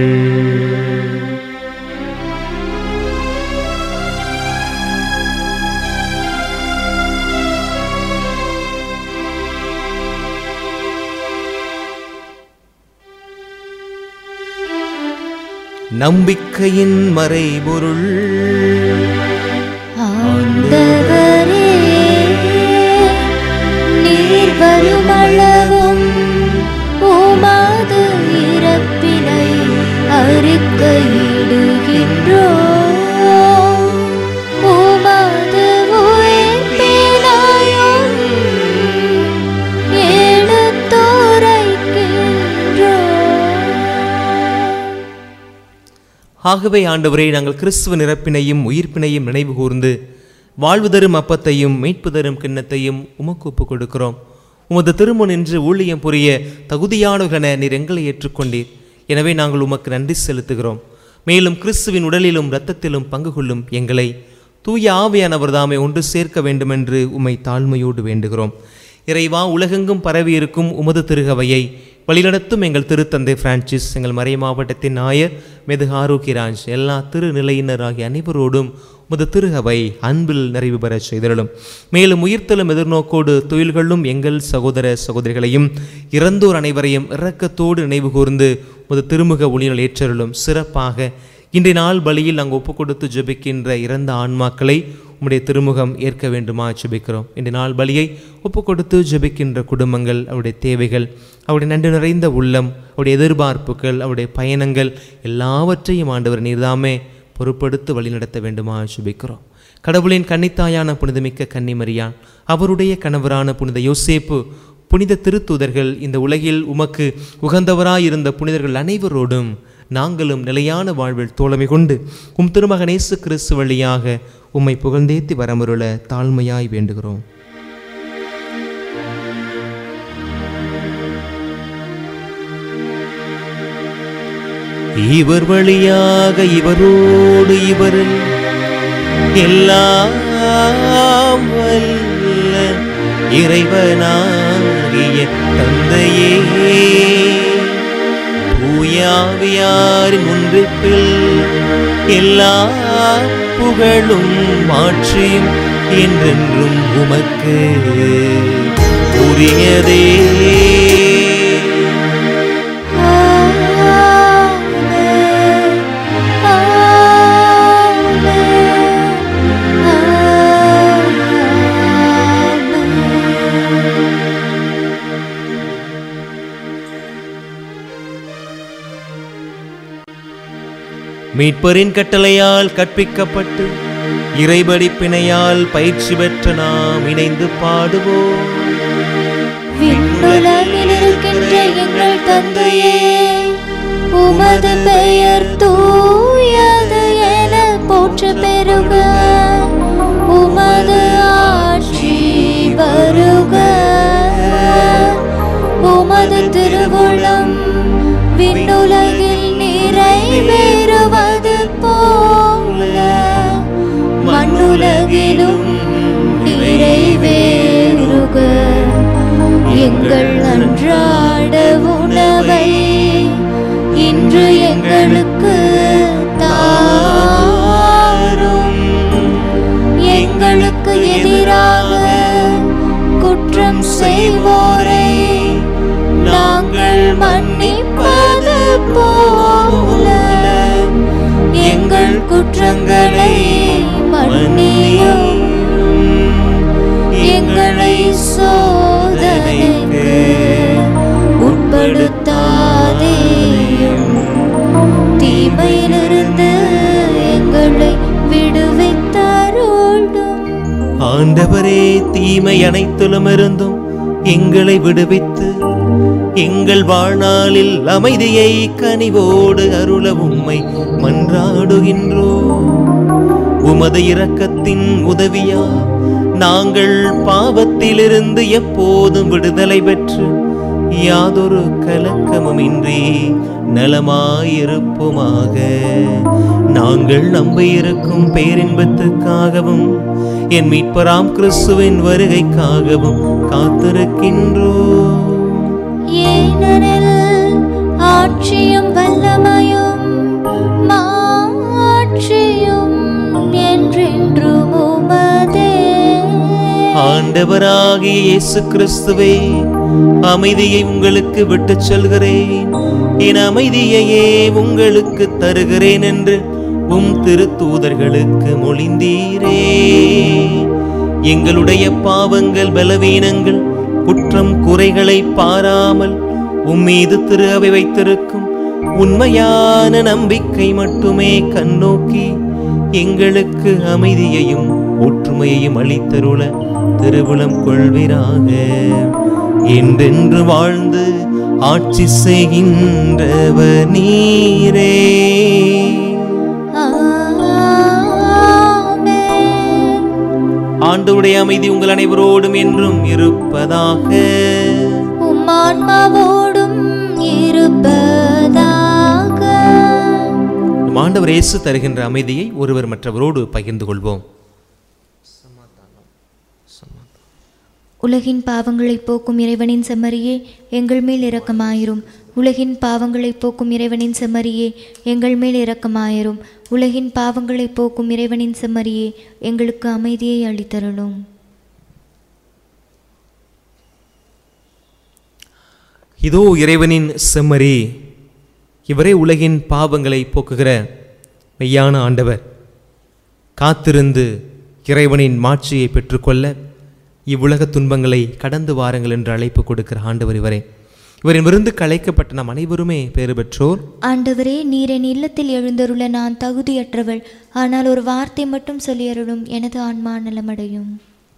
நம்பிக்கையின் மறைபொருள் ஆண்டவரே நீர் வருமளவும் உமது இறப்பினை அறிக்கையிடுகின்றோ உமது உயிர்ப்பினையும் எடுத்துரைக்கின்றோ ஆகவே ஆண்டவரே நாங்கள் கிறிஸ்துவ நிரப்பினையும் உயிர்ப்பினையும் நினைவு கூர்ந்து வாழ்வு தரும் அப்பத்தையும் மீட்பு தரும் கிண்ணத்தையும் உமக்கு ஒப்புக் கொடுக்கிறோம் உமது திருமண் என்று ஊழியம் புரிய தகுதியானவர்களென நீர் எங்களை ஏற்றுக்கொண்டீர் எனவே நாங்கள் உமக்கு நன்றி செலுத்துகிறோம் மேலும் கிறிஸ்துவின் உடலிலும் இரத்தத்திலும் பங்கு கொள்ளும் எங்களை தூய ஆவியானவர் தாமே ஒன்று சேர்க்க வேண்டுமென்று உம்மை தாழ்மையோடு வேண்டுகிறோம் இறைவா உலகெங்கும் பரவி இருக்கும் உமது திருகவையை வழிநடத்தும் எங்கள் திருத்தந்தை பிரான்சிஸ் எங்கள் மறை மாவட்டத்தின் நாயர் மெது ஆரோக்கியராஜ் எல்லா திருநிலையினராகிய அனைவரோடும் உமது திருகவை அன்பில் நிறைவு பெறச் செய்திருளும் மேலும் உயிர்த்தலும் எதிர்நோக்கோடு துயில்களும் எங்கள் சகோதர சகோதரிகளையும் இறந்தோர் அனைவரையும் இரக்கத்தோடு நினைவு கூர்ந்து உமது திருமுக ஒளியில் ஏற்றருளும் சிறப்பாக இன்றைய நாள் பலியில் நாங்கள் ஒப்பு கொடுத்து ஜெபிக்கின்ற இறந்த ஆன்மாக்களை உம்முடைய திருமுகம் ஏற்க வேண்டுமா ஜெபிக்கிறோம் இன்றைய நாள் பலியை ஒப்பு கொடுத்து ஜெபிக்கின்ற குடும்பங்கள் அவருடைய தேவைகள் அவருடைய நன்றி நிறைந்த உள்ளம் அவருடைய எதிர்பார்ப்புகள் அவருடைய பயணங்கள் எல்லாவற்றையும் ஆண்டவர் நீர்தாமே பொறுப்படுத்து வழிநடத்த வேண்டுமா ஜெபிக்கிறோம் கடவுளின் கன்னித்தாயான புனிதமிக்க கன்னிமரியான் அவருடைய கணவரான புனித யோசேப்பு புனித திருத்தூதர்கள் இந்த உலகில் உமக்கு உகந்தவராயிருந்த புனிதர்கள் அனைவரோடும் நாங்களும் நிலையான வாழ்வில் தோழமை கொண்டு உம் திருமகன் இயேசு கிறிஸ்து வழியாக உம்மை புகழ்ந்தேத்தி வரமுருள தாழ்மையாய் வேண்டுகிறோம் இவர் வழியாக இவரோடு இவரில் எல்லாம் வல்ல இறைவனாகிய தந்தையே தூயாவியாரின் ஒன்றிப்பில் எல்லா புகழும் மாற்றியும் என்றென்றும் உமக்கு உரியதே மீட்பரின் கட்டளையால் கற்பிக்கப்பட்டு இறைபடிப்பினையால் பயிற்சி பெற்ற நாம் இணைந்து பாடுவோம் விண்ணுலகில் இருக்கின்ற எங்கள் தந்தையே உமது பெயர் தூயது என போற்ற பெருக உமது ஆட்சி வருக உமது திருவுளம் விண்ணுலகில் நிறைவேறுவது போல மண்ணுலகிலும் நிறைவேறுக எங்கள் அன்றாட உணவை இன்று எங்களுக்கு தாரும் எங்களுக்கு எதிராக குற்றம் செய்வோரை நாங்கள் மன்னிப்பது போல எங்கள் குற்றங்களை மன்னியும் எங்களை சோதனைக்கு உட்படுத்தாதேயும் தீமையிலிருந்து எங்களை விடுவித்தருளும் ஆண்டவரே தீமை அனைத்திலும் இருந்தும் எங்களை விடுவித்து எங்கள் வாழ்நாளில் அமைதியை கனிவோடு அருள உம்மை மன்றாடுகின்றோம் உமது இரக்கத்தின் உதவியா நாங்கள் பாவத்திலிருந்து எப்போதும் விடுதலை பெற்று யாதொரு கலக்கமுமின்றி நலமாயிருப்போமாக நாங்கள் நம்பியிருக்கும் பேரின்பத்துக்காகவும் என் மீட்பராம் கிறிஸ்துவின் வருகைக்காகவும் காத்திருக்கின்றோம் ஏனெனில் ஆட்சியும் வல்லமையும் மாட்சியும் என்றென்றும் உமதே ஆண்டவராகிய இயேசு கிறிஸ்துவே அமைதியை உங்களுக்கு விட்டுச் செல்கிறேன் என் அமைதியையே உங்களுக்கு தருகிறேன் என்று உம் திருத்தூதர்களுக்கு மொழிந்தீரே எங்களுடைய பாவங்கள் பலவீனங்கள் குற்றம் குறைகளை பாராமல் உம்மீது திரு அவை வைத்திருக்கும் உண்மையான நம்பிக்கை மட்டுமே கண்ணோக்கி எங்களுக்கு அமைதியையும் ஒற்றுமையையும் அளித்தருள திருவுளம் கொள்வீராக என்றென்று வாழ்ந்து ஆட்சி செய்கின்றவர் நீரே ஆமென் ஆண்டவருடைய அமைதி உங்கள் அனைவரோடும் என்றும் இருப்பதாக உம்மான்மாவோடும் இருப்பதாக நம் ஆண்டவர் இயேசு தருகின்ற அமைதியை ஒருவர் மற்றவரோடு பகிர்ந்து கொள்வோம் உலகின் பாவங்களை போக்கும் இறைவனின் செம்மறியே எங்கள் மேல் இரக்கமாயிரும் உலகின் பாவங்களை போக்கும் இறைவனின் செம்மறியே எங்கள் மேல் இரக்கமாயிரும் உலகின் பாவங்களை போக்கும் இறைவனின் செம்மறியே எங்களுக்கு அமைதியை அளித்தருளும் இதோ இறைவனின் செம்மறி இவரே உலகின் பாவங்களை போக்குகிற மெய்யான ஆண்டவர் காத்திருந்து இறைவனின் மாட்சியை பெற்றுக்கொள்ள இவ்வுலக துன்பங்களை கடந்து வாருங்கள் என்று அழைப்பு கொடுக்கிற ஆண்டவர் இவரே இவரின் விருந்து கலைக்கப்பட்ட நாம் அனைவருமே பேறு பெற்றோர் ஆண்டவரே நீர் என் இல்லத்தில் எழுந்தருள நான் தகுதியற்றவள் ஆனால் ஒரு வார்த்தை மட்டும் சொல்லியருளும் எனது ஆன்மா நலமடையும்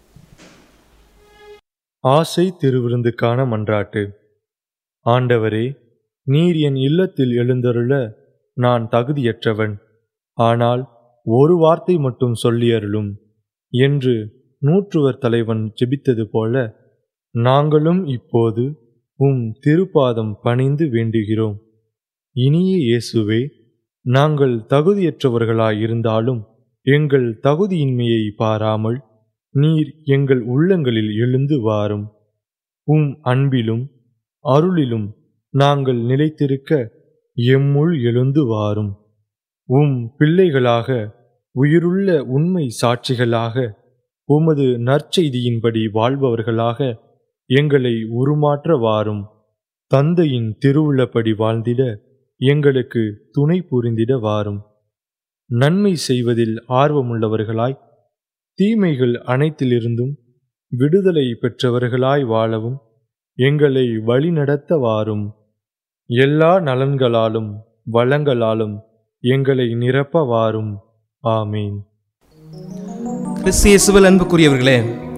ஆசை திருவிருந்துக்கான மன்றாட்டு ஆண்டவரே நீர் என் இல்லத்தில் எழுந்தருள நான் தகுதியற்றவன் ஆனால் ஒரு வார்த்தை மட்டும் சொல்லியருளும் என்று நூற்றுவர் தலைவன் ஜெபித்தது போல நாங்களும் இப்போது உம் திருப்பாதம் பணிந்து வேண்டுகிறோம் இனிய இயேசுவே நாங்கள் தகுதியற்றவர்களாயிருந்தாலும் எங்கள் தகுதியின்மையை பாராமல் நீர் எங்கள் உள்ளங்களில் எழுந்து வாரும் உம் அன்பிலும் அருளிலும் நாங்கள் நிலைத்திருக்க எம்முள் எழுந்து வாரும் உம் பிள்ளைகளாக உயிருள்ள உண்மை சாட்சிகளாக உமது நற்செய்தியின்படி வாழ்பவர்களாக எங்களை உருமாற்ற வாரும் தந்தையின் திருவுள்ளப்படி வாழ்ந்திட எங்களுக்கு துணை புரிந்திட வாரும் நன்மை செய்வதில் ஆர்வமுள்ளவர்களாய் தீமைகள் அனைத்திலிருந்தும் விடுதலை பெற்றவர்களாய் வாழவும் எங்களை வழிநடத்த வாரும் எல்லா நலன்களாலும் வளங்களாலும் எங்களை நிரப்ப வாரும் ஆமீன் கிறிஸ்து இயேசுவில் அன்புக்குரியவர்களே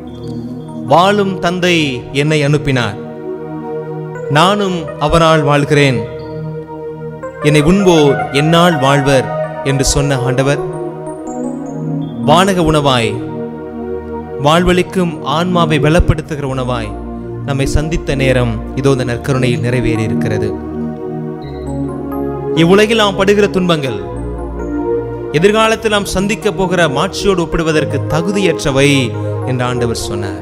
வாழும் தந்தை என்னை அனுப்பினார் நானும் அவரால் வாழ்கிறேன் என்னை உண்போர் என்னால் வாழ்வர் என்று சொன்ன ஆண்டவர் வானக உணவாய் வாழ்வளிக்கும் ஆன்மாவை பலப்படுத்துகிற உணவாய் நம்மை சந்தித்த நேரம் இதோ இந்த நற்கருணையில் நிறைவேறி இருக்கிறது இவ்வுலகில் நாம் படுகிற துன்பங்கள் எதிர்காலத்தில் நாம் சந்திக்க போகிற மாட்சியோடு ஒப்பிடுவதற்கு தகுதியற்றவை என்று ஆண்டவர் சொன்னார்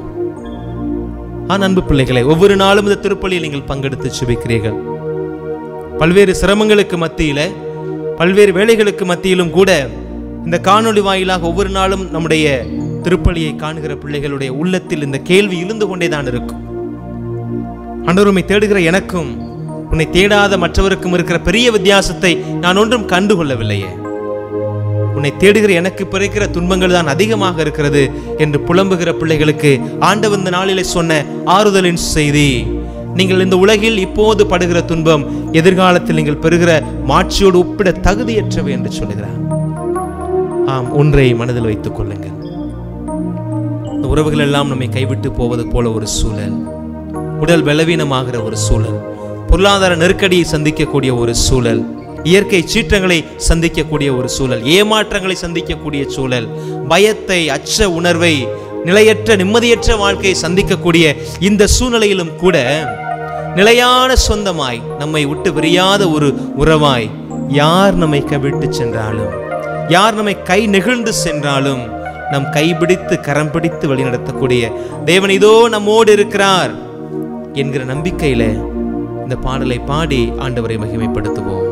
ஆன் அன்பு பிள்ளைகளை ஒவ்வொரு நாளும் இந்த திருப்பலியில் நீங்கள் பங்கெடுத்து சுபிக்கிறீர்கள் பல்வேறு சிரமங்களுக்கு மத்தியில பல்வேறு வேலைகளுக்கு மத்தியிலும் கூட இந்த காணொளி வாயிலாக ஒவ்வொரு நாளும் நம்முடைய திருப்பலியை காணுகிற பிள்ளைகளுடைய உள்ளத்தில் இந்த கேள்வி இருந்து கொண்டே தான் இருக்கும் ஆண்டவர் உம்மை தேடுகிற எனக்கும் உன்னை தேடாத மற்றவருக்கும் இருக்கிற பெரிய வித்தியாசத்தை நான் ஒன்றும் கண்டுகொள்ளவில்லையே உன்னை தேடுகிற எனக்கு பிறக்கிற துன்பங்கள் தான் அதிகமாக இருக்கிறது என்று புலம்புகிற பிள்ளைகளுக்கு ஆண்டவர் இந்த நாளிலே சொன்ன ஆறுதலின் செய்தி நீங்கள் இந்த உலகில் இப்போது படுகிற துன்பம் எதிர்காலத்தில் நீங்கள் பெறுகிற மாட்சியோடு ஒப்பிட தகுதியற்றவை என்று சொல்லுகிறார் ஆம் ஒன்றை மனதில் வைத்துக் கொள்ளுங்கள் இந்த உறவுகள் எல்லாம் நம்மை கைவிட்டு போவது போல ஒரு சூழல் உடல் பலவீனமாகிற ஒரு சூழல் பொருளாதார நெருக்கடியை சந்திக்கக்கூடிய ஒரு சூழல் இயற்கை சீற்றங்களை சந்திக்கக்கூடிய ஒரு சூழல் ஏமாற்றங்களை சந்திக்கக்கூடிய சூழல் பயத்தை அச்ச உணர்வை நிலையற்ற நிம்மதியற்ற வாழ்க்கையை சந்திக்கக்கூடிய இந்த சூழ்நிலையிலும் கூட நிலையான சொந்தமாய் நம்மை விட்டு பிரியாத ஒரு உறவாய் யார் நம்மை கவிட்டு சென்றாலும் யார் நம்மை கை நெகிழ்ந்து சென்றாலும் நம் கைபிடித்து கரம் பிடித்து வழிநடத்தக்கூடிய தேவன் இதோ நம்மோடு இருக்கிறார் என்கிற நம்பிக்கையில இந்த பாடலை பாடி ஆண்டவரை மகிமைப்படுத்துவோம்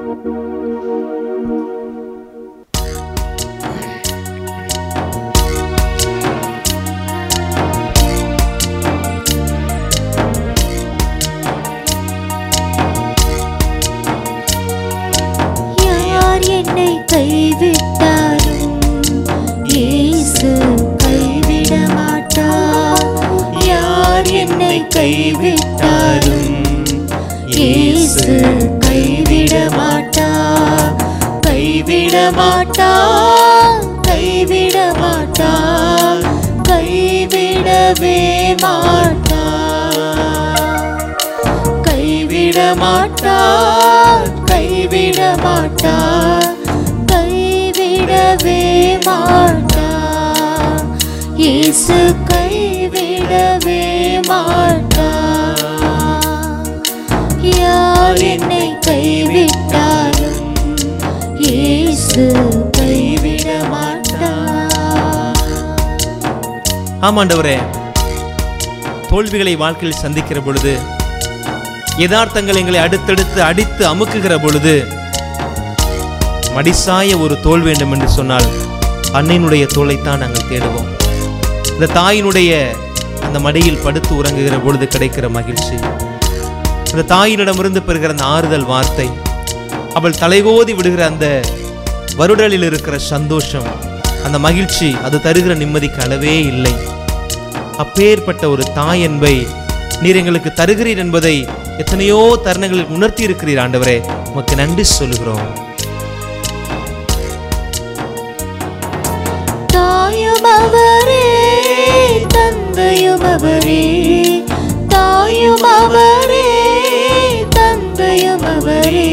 யார் என்னை கைவிட்டாலும் இயேசு கைவிட மாட்டார் யார் என்னை கைவிட்டாலும் இயேசு கைவிட மாட்டார் கைவிட மாட்டார் கைவிட மாட்டார் கைவிடவே மாட்டார் கைவிட மாட்டார் கைவிட மாட்டார் கைவிடவே மாட்டார் இயேசு கைவிடவே மாட்டார் யார் என்னை கைவிட்டாலும் இயேசு கைவிட மாட்டார் ஆமாண்டவரே தோல்விகளை வாழ்க்கையில் சந்திக்கிற பொழுது யதார்த்தங்கள் எங்களை அடுத்தடுத்து அடித்து அமுக்குகிற பொழுது மடிசாய ஒரு தோல் வேண்டும் என்று சொன்னால் அன்னையினுடைய தோலைத்தான் நாங்கள் தேடுவோம் இந்த தாயினுடைய அந்த மடியில் படுத்து உறங்குகிற பொழுது கிடைக்கிற மகிழ்ச்சி அந்த தாயினிடமிருந்து பெறுகிற அந்த ஆறுதல் வார்த்தை அவள் தலைகோதி விடுகிற அந்த வருடலில் இருக்கிற சந்தோஷம் அந்த மகிழ்ச்சி அது தருகிற நிம்மதிக்கு அளவே இல்லை அப்பேற்பட்ட ஒரு தாய் என்பை நீர் எங்களுக்கு தருகிறீர் என்பதை எத்தனையோ தருணங்களில் உணர்த்தி இருக்கிறீர் ஆண்டவரே உமக்கு நன்றி சொல்லுகிறோம் தாயும் அவரே தந்தையும் அவரே தாயும் அவரே தந்தையும் அவரே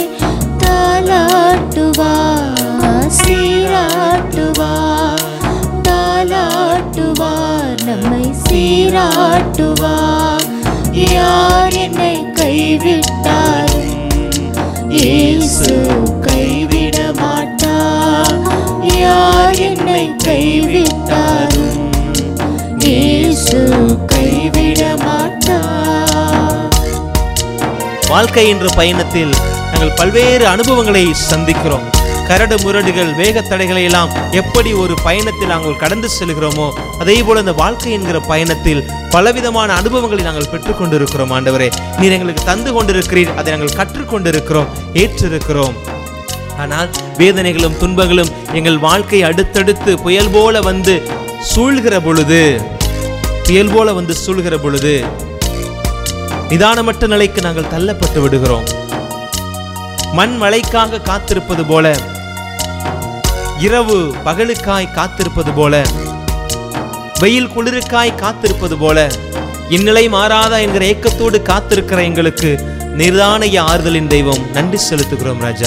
தாலாட்டுவார் சீராட்டுவார் தாலாட்டுவார் நம்மை சீராட்டுவார் யார் என்னை கைவிட்டாலும் இயேசு கைவிட மாட்டார் யார் என்னை கைவிட்டாலும் இயேசு கைவிட மாட்டார் வாழ்க்கை என்ற பயணத்தில் நாங்கள் பல்வேறு அனுபவங்களை சந்திக்கிறோம் கரடு முரடுகள் வேகத்தடைகளை எல்லாம் எப்படி ஒரு பயணத்தில் நாங்கள் கடந்து செல்கிறோமோ அதே போல இந்த வாழ்க்கை என்கிற பயணத்தில் பலவிதமான அனுபவங்களை நாங்கள் பெற்றுக்கொண்டிருக்கிறோம் ஆண்டவரே நீர் எங்களுக்கு தந்து கொண்டிருக்கிறீர் அதை நாங்கள் கற்றுக்கொண்டிருக்கிறோம் ஏற்றிருக்கிறோம் ஆனால் வேதனைகளும் துன்பங்களும் எங்கள் வாழ்க்கை அடுத்தடுத்து புயல் போல வந்து சூழ்கிற பொழுது புயல் போல வந்து சூழ்கிற பொழுது நிதானமற்ற நிலைக்கு நாங்கள் தள்ளப்பட்டு விடுகிறோம் மண் மழைக்காக காத்திருப்பது போல இரவு பகலுக்காய் காத்திருப்பது போல வெயில் குளிருக்காய் காத்திருப்பது போல இந்நிலை மாறாதா என்கிற ஏக்கத்தோடு காத்திருக்கிற எங்களுக்கு நிர்தானைய ஆறுதலின் தெய்வம் நன்றி செலுத்துகிறோம் ராஜா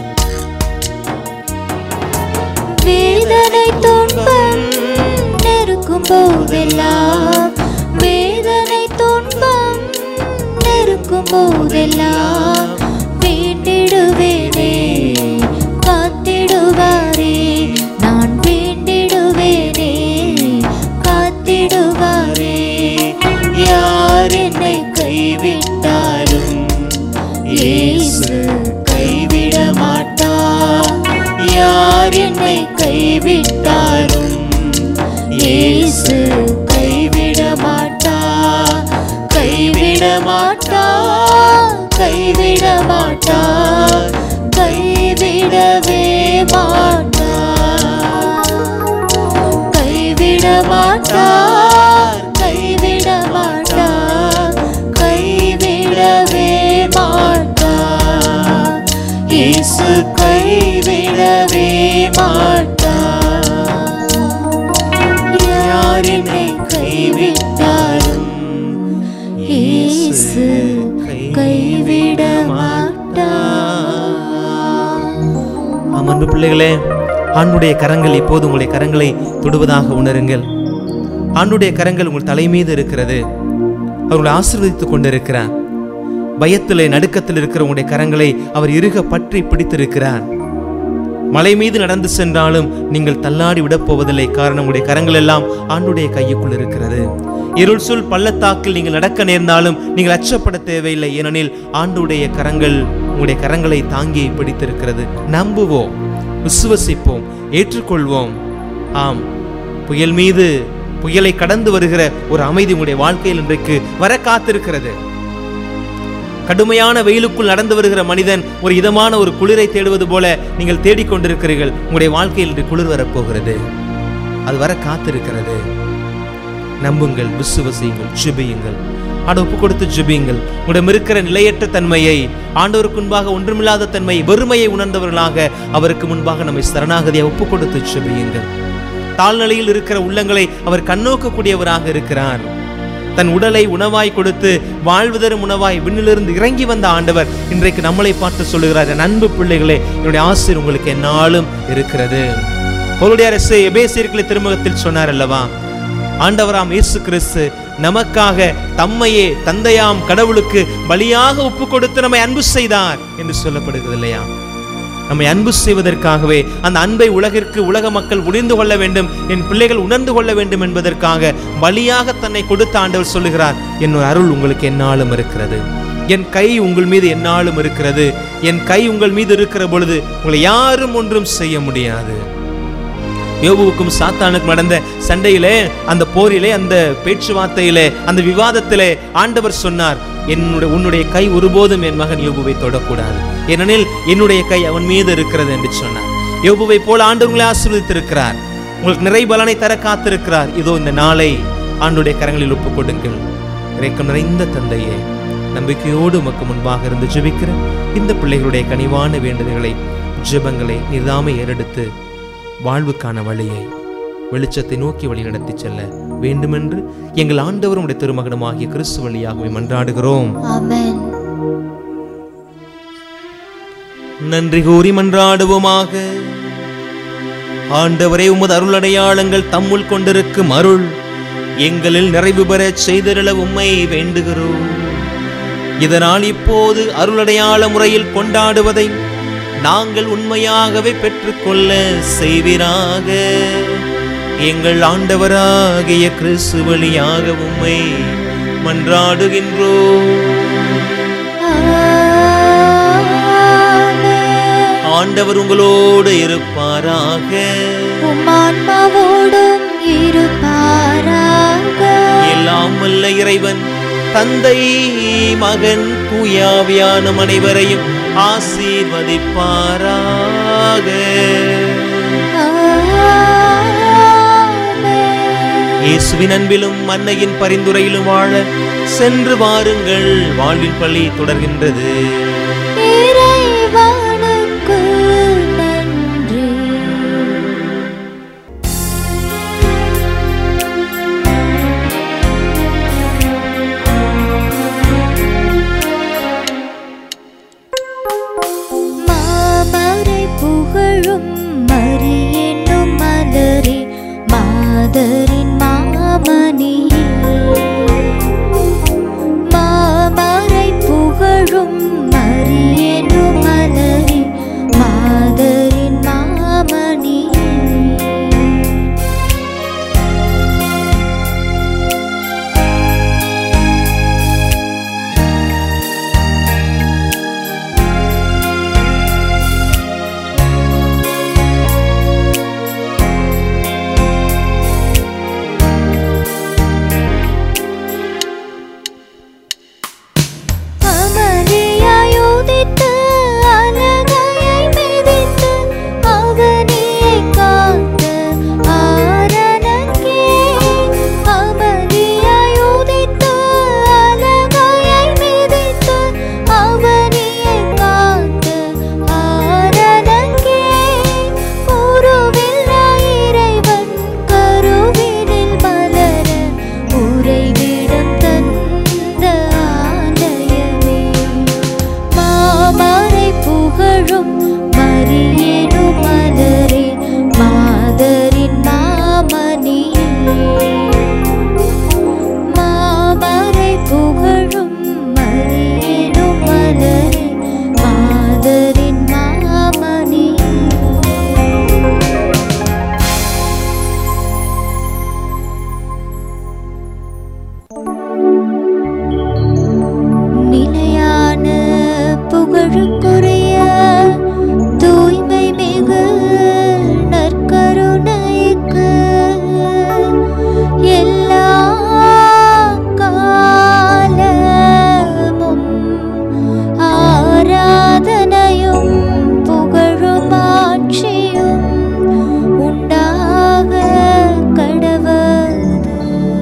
வேதனை துன்பம் நெருக்கும் போதெல்லாம் வேதனை துன்பம் நெருக்கும் போதெல்லாம் வேண்டிடுவேனே காத்திடுவாரே நான் வேண்டிடுவேனே காத்திடுவாரே யார் என்னை கைவிட்டாலும் இயேசு கைவிட மாட்டார் யார் என்னை கைவிட்டாலும் இயேசு கைவிட மாட்டார் கைவிட மாட்டார் கைவிட மாட்டார் கைவிடவே மாட்டார் கைவிட மாட்டார் கைவிட மாட்டார் கைவிடவே மாட்டார் இயேசு கைவிடவே மாட்டார் யார் என்னை கைவிட்டாலும் இயேசு கைவிட மாட்டார் ஆம் அன்பு பிள்ளைகளே ஆண்டுடைய கரங்கள் இப்போது உங்களுடைய கரங்களை தொடுவதாக உணருங்கள் ஆண்டுடைய கரங்கள் உங்கள் தலை மீது இருக்கிறது அவர்களை ஆசீர்வதித்துக் கொண்டிருக்கிறார் பயத்திலே நடுக்கத்தில் இருக்கிற உங்களுடைய கரங்களை அவர் இறுக பற்றி பிடித்திருக்கிறார் மலை மீது நடந்து சென்றாலும் நீங்கள் தள்ளாடி விடப் போவதில்லை காரணம் உங்களுடைய கரங்கள் எல்லாம் ஆண்டுடைய கையுக்குள் இருக்கிறது இருள் சொல் பள்ளத்தாக்கில் நீங்கள் நடக்க நேர்ந்தாலும் நீங்கள் அச்சப்பட தேவையில்லை ஏனெனில் ஆண்டுடைய கரங்கள் உங்களுடைய கரங்களை தாங்கி பிடித்திருக்கிறது நம்புவோம் விசுவசிப்போம் ஏற்றுக்கொள்வோம் ஆம் புயல் மீது புயலை கடந்து வருகிற ஒரு அமைதி உங்களுடைய வாழ்க்கையில் இன்றைக்கு வர காத்திருக்கிறது கடுமையான வெயிலுக்குள் நடந்து வருகிற மனிதன் ஒரு இதமான ஒரு குளிரை தேடுவது போல நீங்கள் தேடிக்கொண்டிருக்கிறீர்கள் உங்களுடைய வாழ்க்கையில் இன்று குளிர் வரப்போகிறது அது வர காத்திருக்கிறது நம்புங்கள் விசுவசியுங்கள் ஜெபியுங்கள் ஆண்டு ஒப்பு கொடுத்து ஜெபியுங்கள் உங்களிடம் இருக்கிற நிலையற்ற தன்மையை ஆண்டவருக்கு முன்பாக ஒன்றுமில்லாத தன்மை வெறுமையை உணர்ந்தவர்களாக அவருக்கு முன்பாக நம்மை சரணாகதியை ஒப்பு கொடுத்து ஜெபியுங்கள் தாழ்நிலையில் இருக்கிற உள்ளங்களை அவர் கண்ணோக்கக்கூடியவராக இருக்கிறார் தன் உடலை உணவாய் கொடுத்து வாழ்வு தரும் உணவாய் விண்ணிலிருந்து இறங்கி வந்த ஆண்டவர் இன்றைக்கு நம்மளை பார்த்து சொல்லுகிறார் என் அன்பு பிள்ளைகளே என்னுடைய ஆசிரியர் உங்களுக்கு என்னாலும் இருக்கிறது அவருடைய அரசு எபேசியர்களை திருமுகத்தில் சொன்னார் அல்லவா ஆண்டவராம் இயேசு கிறிஸ்து நமக்காக தம்மையே தந்தையாம் கடவுளுக்கு பலியாக ஒப்பு கொடுத்து நம்மை அன்பு செய்தார் என்று சொல்லப்படுகிறது இல்லையா நம்மை அன்பு செய்வதற்காகவே அந்த அன்பை உலகிற்கு உலக மக்கள் உணர்ந்து கொள்ள வேண்டும் என் பிள்ளைகள் உணர்ந்து கொள்ள வேண்டும் என்பதற்காக பலியாக தன்னை கொடுத்த ஆண்டவர் சொல்லுகிறார் என் அருள் உங்களுக்கு எந்நாளும் இருக்கிறது என் கை உங்கள் மீது எந்நாளும் இருக்கிறது என் கை உங்கள் மீது இருக்கிற பொழுது உங்களை யாரும் ஒன்றும் செய்ய முடியாது யோபுவுக்கும் சாத்தானுக்கும் நடந்த சண்டையிலே அந்த போரிலே அந்த பேச்சுவார்த்தையிலே அந்த விவாதத்திலே ஆண்டவர் சொன்னார் என்னுடைய உன்னுடைய கை ஒருபோதும் என் மகன் யோபுவை தொடக்கூடாது ஏனெனில் என்னுடைய கை அவன் மீது இருக்கிறது என்று சொன்னார் யோபுவை போல ஆண்டு உங்களை ஆசீர்வதித்திருக்கிறார் உங்களுக்கு நிறை பலனை தர காத்திருக்கிறார் இதோ இந்த நாளை ஆண்டுடைய கரங்களில் ஒப்புக் கொடுங்கள் இறைக்கம் நிறைந்த தந்தையே நம்பிக்கையோடு உமக்கு முன்பாக இருந்து ஜெபிக்கிற இந்த பிள்ளைகளுடைய கனிவான வேண்டுதல்களை ஜெபங்களை நிதாமை ஏறெடுத்து வாழ்வுக்கான வழியை வெளிச்சத்தை நோக்கி வழி நடத்தி செல்ல வேண்டுமென்று எங்கள் ஆண்டவரும் உடைய திருமகனுமாகிய கிறிஸ்து வழியாகவே மன்றாடுகிறோம் ஆமென் நன்றி கூறி மன்றாடுவோமாக ஆண்டவரே உமது அருளடையாளங்கள் தம்முள் கொண்டிருக்கும் அருள் எங்களில் நிறைவு பெறச் செய்திருள உம்மை வேண்டுகிறோம் இதனால் இப்போது அருளடையாள முறையில் கொண்டாடுவதை நாங்கள் உண்மையாகவே பெற்றுக்கொள்ள செய்வீராக எங்கள் ஆண்டவராகிய கிறிஸ்து வழியாக உம்மை மன்றாடுகின்றோம் ஆமென். ஆண்டவர் உங்களோடு இருப்பாராக உம்மான்மாவோடும் இருப்பாராக எல்லாம் வல்ல இறைவன் தந்தை மகன் தூயாவியான அனைவரையும் ஆசீர்வதிப்பாராக ஆமென். இயேசுவின் அன்பிலும் அன்னையின் பரிந்துரையிலும் வாழ சென்று வாருங்கள் வாழ்வின் பள்ளி தொடர்கின்றது இறைவனுக்கு நன்றி மாமரை புகழும் மரியென்னும் மலரே மாதரின் மாமணியே மாமரை புகழும் மரியென்னும் மலரே மாதரின் மாமணியே அமளியாயுதித்து அலகையை மிதித்து அவனியை காத்து ஆரணங்கே அமளியாயுதித்து அலகையை மிதித்து அவனியை காத்து ஆரணங்கே உருவில் இறைவன் கருவினில் மலர உறைவிடம் தந்த ஆலயமே மாமரை புகழும் மரியேனும் மலரே மாதரின் மாமணியே மாமரை புகழும் மரியேனும் மலரே மாதரின் மாமணியே நிலையான புகழுக்குரிய தூய்மை மிகு நற்கருணைக்கு எல்லா காலமும் ஆராதனையும் புகழும் ஆட்சியும் உண்டாக கடவது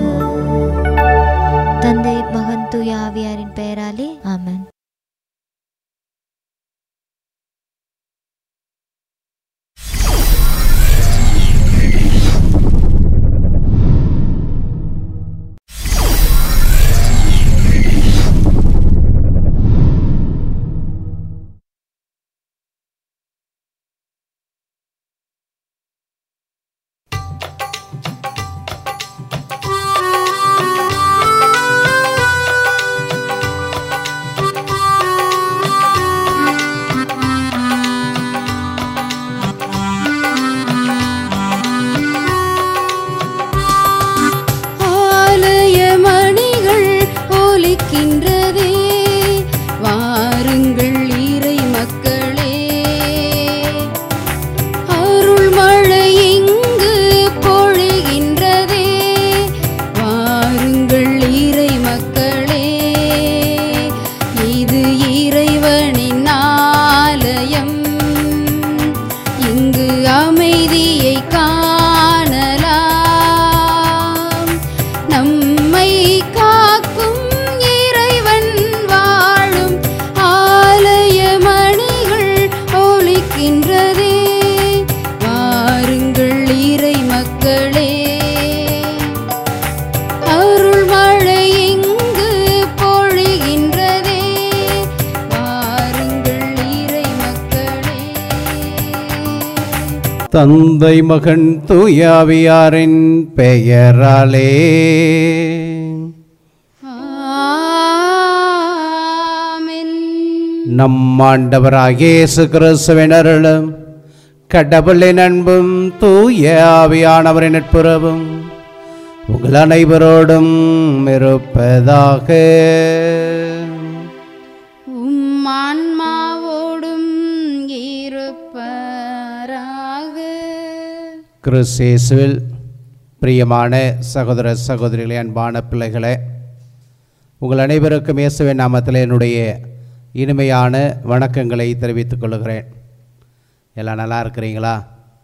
தந்தை மகன் தூய ஆவியாரின் பெயராலே ஆமென் தந்தை மகன் தூயாவியாரின் பெயராலே ஆமென் நம் ஆண்டவராகிய இயேசு கிறிஸ்துவின் அருளும் கடவுளின் அன்பும் தூய ஆவியானவரின் நட்புறவும் உங்கள் அனைவரோடும் இருப்பதாக உம் ஆன்மாவோடும் இருப்பராக கிறிஸ்தேசுவில் பிரியமான சகோதர சகோதரிகளே அன்பான பிள்ளைகளே உங்கள் அனைவருக்கும் இயேசுவின் நாமத்தில் என்னுடைய இனிமையான வணக்கங்களை தெரிவித்துக் கொள்கிறேன் எல்லாம் நல்லா இருக்கிறீங்களா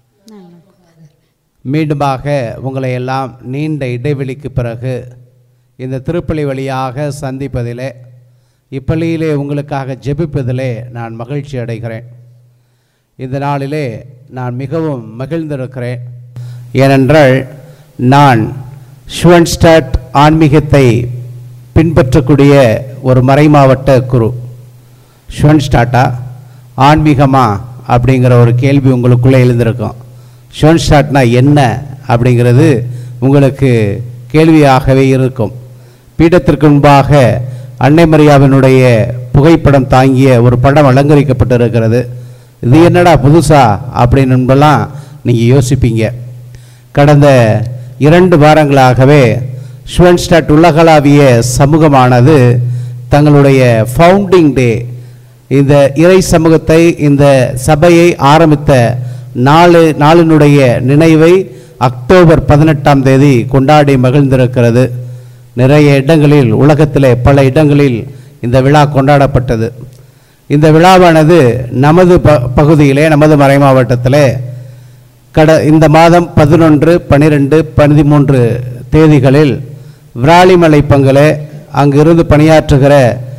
மீண்டுமாக உங்களை எல்லாம் நீண்ட இடைவெளிக்கு பிறகு இந்த திருப்பலி வழியாக சந்திப்பதிலே இப்பள்ளியிலே உங்களுக்காக ஜெபிப்பதிலே நான் மகிழ்ச்சி அடைகிறேன் இந்த நாளிலே நான் மிகவும் மகிழ்ந்திருக்கிறேன் ஏனென்றால் நான் ஷுவன்ஸ்டாட் ஆன்மீகத்தை பின்பற்றக்கூடிய ஒரு மறைமாவட்ட குரு ஷுவன்ஸ்டாட்டா ஆன்மீகமா அப்படிங்கிற ஒரு கேள்வி உங்களுக்குள்ளே எழுந்திருக்கும் ஷுவன்ஸ்டாட்னா என்ன அப்படிங்கிறது உங்களுக்கு கேள்வியாகவே இருக்கும் பீடத்திற்கு முன்பாக அன்னை மரியாவினுடைய புகைப்படம் தாங்கிய ஒரு படம் அலங்கரிக்கப்பட்டிருக்கிறது இது என்னடா புதுசா அப்படின்னு என்பெல்லாம் நீங்கள் யோசிப்பீங்க கடந்த இரண்டு வாரங்களாகவே ஷுவன்ஸ்டாட் உலகளாவிய சமூகமானது தங்களுடைய ஃபவுண்டிங் டே இந்த இறை சமூகத்தை இந்த சபையை ஆரம்பித்த நாலு நாளினுடைய நினைவை அக்டோபர் பதினெட்டாம் தேதி கொண்டாடி மகிழ்ந்திருக்கிறது நிறைய இடங்களில் உலகத்திலே பல இடங்களில் இந்த விழா கொண்டாடப்பட்டது இந்த விழாவானது நமது ப பகுதியிலே நமது மறை மாவட்டத்திலே கட இந்த மாதம் பதினொன்று பன்னிரெண்டு பதிமூன்று தேதிகளில் விராலிமலை பங்கிலே அங்கிருந்து பணியாற்றுகிற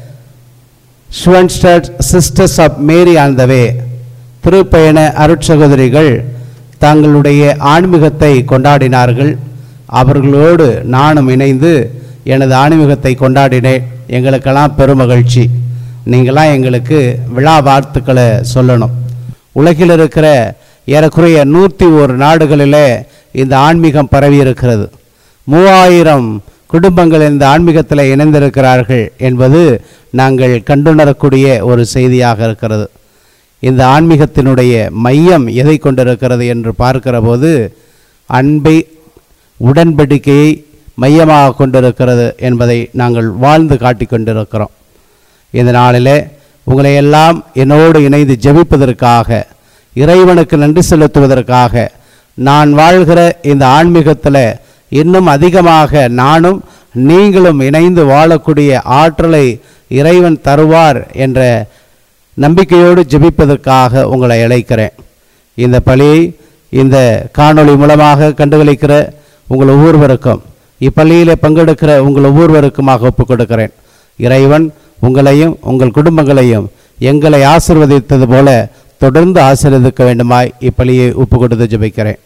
Schoenstatt sisters of Mary on the way திருப்பயண அருட்சகோதரிகள் தங்களுடைய ஆன்மீகத்தை கொண்டாடினார்கள் அவர்களோடு நானும் இணைந்து எனது ஆன்மீகத்தை கொண்டாடினேன் எங்களுக்கெல்லாம் பெருமகிழ்ச்சி நீங்களாம் எங்களுக்கு விழா வாழ்த்துக்களை சொல்லணும் உலகில் இருக்கிற ஏறக்குறைய நூற்றி ஒரு நாடுகளிலே இந்த ஆன்மீகம் பரவி இருக்கிறது மூவாயிரம் குடும்பங்கள் இந்த ஆன்மீகத்தில் இணைந்திருக்கிறார்கள் என்பது நாங்கள் கண்டுணரக்கூடிய ஒரு செய்தியாக இருக்கிறது இந்த ஆன்மீகத்தினுடைய மையம் எதை கொண்டிருக்கிறது என்று பார்க்கிற போது அன்பை உடன்படிக்கையை மையமாக கொண்டிருக்கிறது என்பதை நாங்கள் வாழ்ந்து காட்டிக் கொண்டிருக்கிறோம் இந்த நாளிலே உங்களை எல்லாம் என்னோடு இணைந்து ஜெபிப்பதற்காக இறைவனுக்கு நன்றி செலுத்துவதற்காக நான் வாழ்கிற இந்த ஆன்மீகத்தில் இன்னும் அதிகமாக நானும் நீங்களும் இணைந்து வாழக்கூடிய ஆற்றலை இறைவன் தருவார் என்ற நம்பிக்கையோடு ஜெபிப்பதற்காக உங்களை அழைக்கிறேன் இந்த பலியை இந்த காணொளி மூலமாக கண்டுகளிக்கிற உங்கள் ஒவ்வொருவருக்கும் இப்பள்ளியிலே பங்கெடுக்கிற உங்கள் ஒவ்வொருவருக்குமாக ஒப்புக் கொடுக்கிறேன் இறைவன் உங்களையும் உங்கள் குடும்பங்களையும் எங்களை ஆசிர்வதித்தது போல தொடர்ந்து ஆசீர்வதிக்க வேண்டுமாய் இப்பள்ளியை ஒப்பு கொடுத்து ஜெபிக்கிறேன்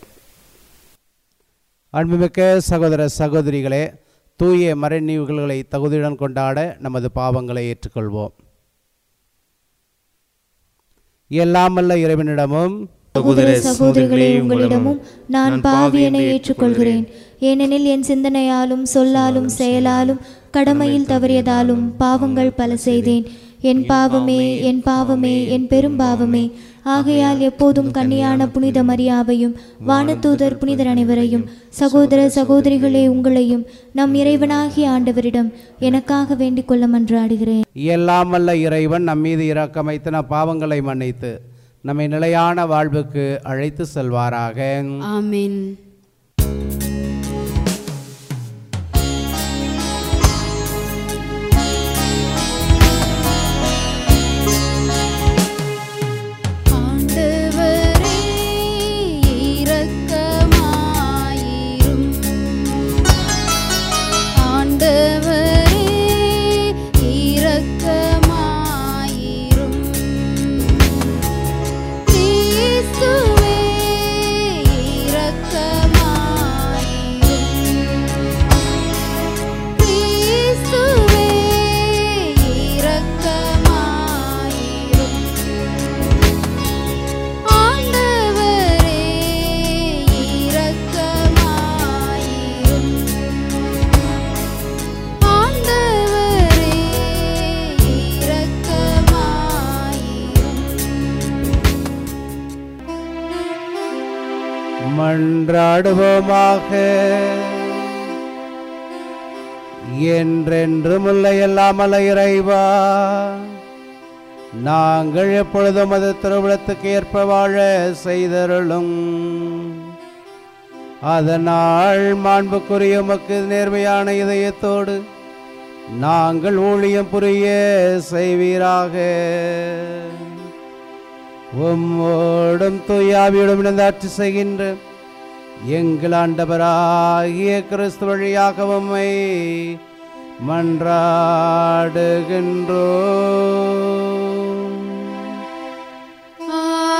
அன்புமிக்க சகோதர சகோதரிகளே தூய மறைநீவுகளை தகுதியுடன் கொண்டாட நமது பாவங்களை ஏற்றுக்கொள்வோம் எல்லாமல்ல இறைவனிடமும் சகோதர சகோதரிகளே உங்களிடமும் நான் பாவியனை ஏற்றுக்கொள்கிறேன் ஏனெனில் என் சிந்தனையாலும் சொல்லாலும் செயலாலும் கடமையில் தவறியதாலும் பாவங்கள் பல செய்தேன் என் பாவமே என் பாவமே என் பெரும் பாவமே ஆகையால் எப்போதும் கன்னியான புனித மரியாவையும் வானதூதர் புனிதர் அனைவரையும் சகோதர சகோதரிகளே உங்களையும் நம் இறைவனாகிய ஆண்டவரிடம் எனக்காக வேண்டிக் கொள்ள மன்றாடுகிறேன் எல்லாமல்ல இறைவன் நம் மீது இரக்கம் வைத்து நம் பாவங்களை மன்னித்து நம்மை நிலையான வாழ்வுக்கு அழைத்து செல்வாராக ஆமென் ஆண்டவரே இரக்கமாயிரும் ஆண்டவரே இரக்கமாயிரும் கிறிஸ்துவே இரக்கமாயிரும் மன்றாடுவோமாக என்றென்றும் உள்ள எல்லாமல்ல இறைவா நாங்கள் எப்பொழுதும் அது திருவிழத்துக்கு ஏற்ப வாழ செய்தருளும் அதனால் மாண்புக்குரிய உமக்கு நேர்மையான இதயத்தோடு நாங்கள் ஊழியம் புரிய செய்வீராக உம்மோடும் தூயாவியோடும் இணைந்து ஆட்சி செய்கின்ற எங்கள் ஆண்டவராகிய கிறிஸ்து வழியாக உம்மை மன்றாடுகின்றோம்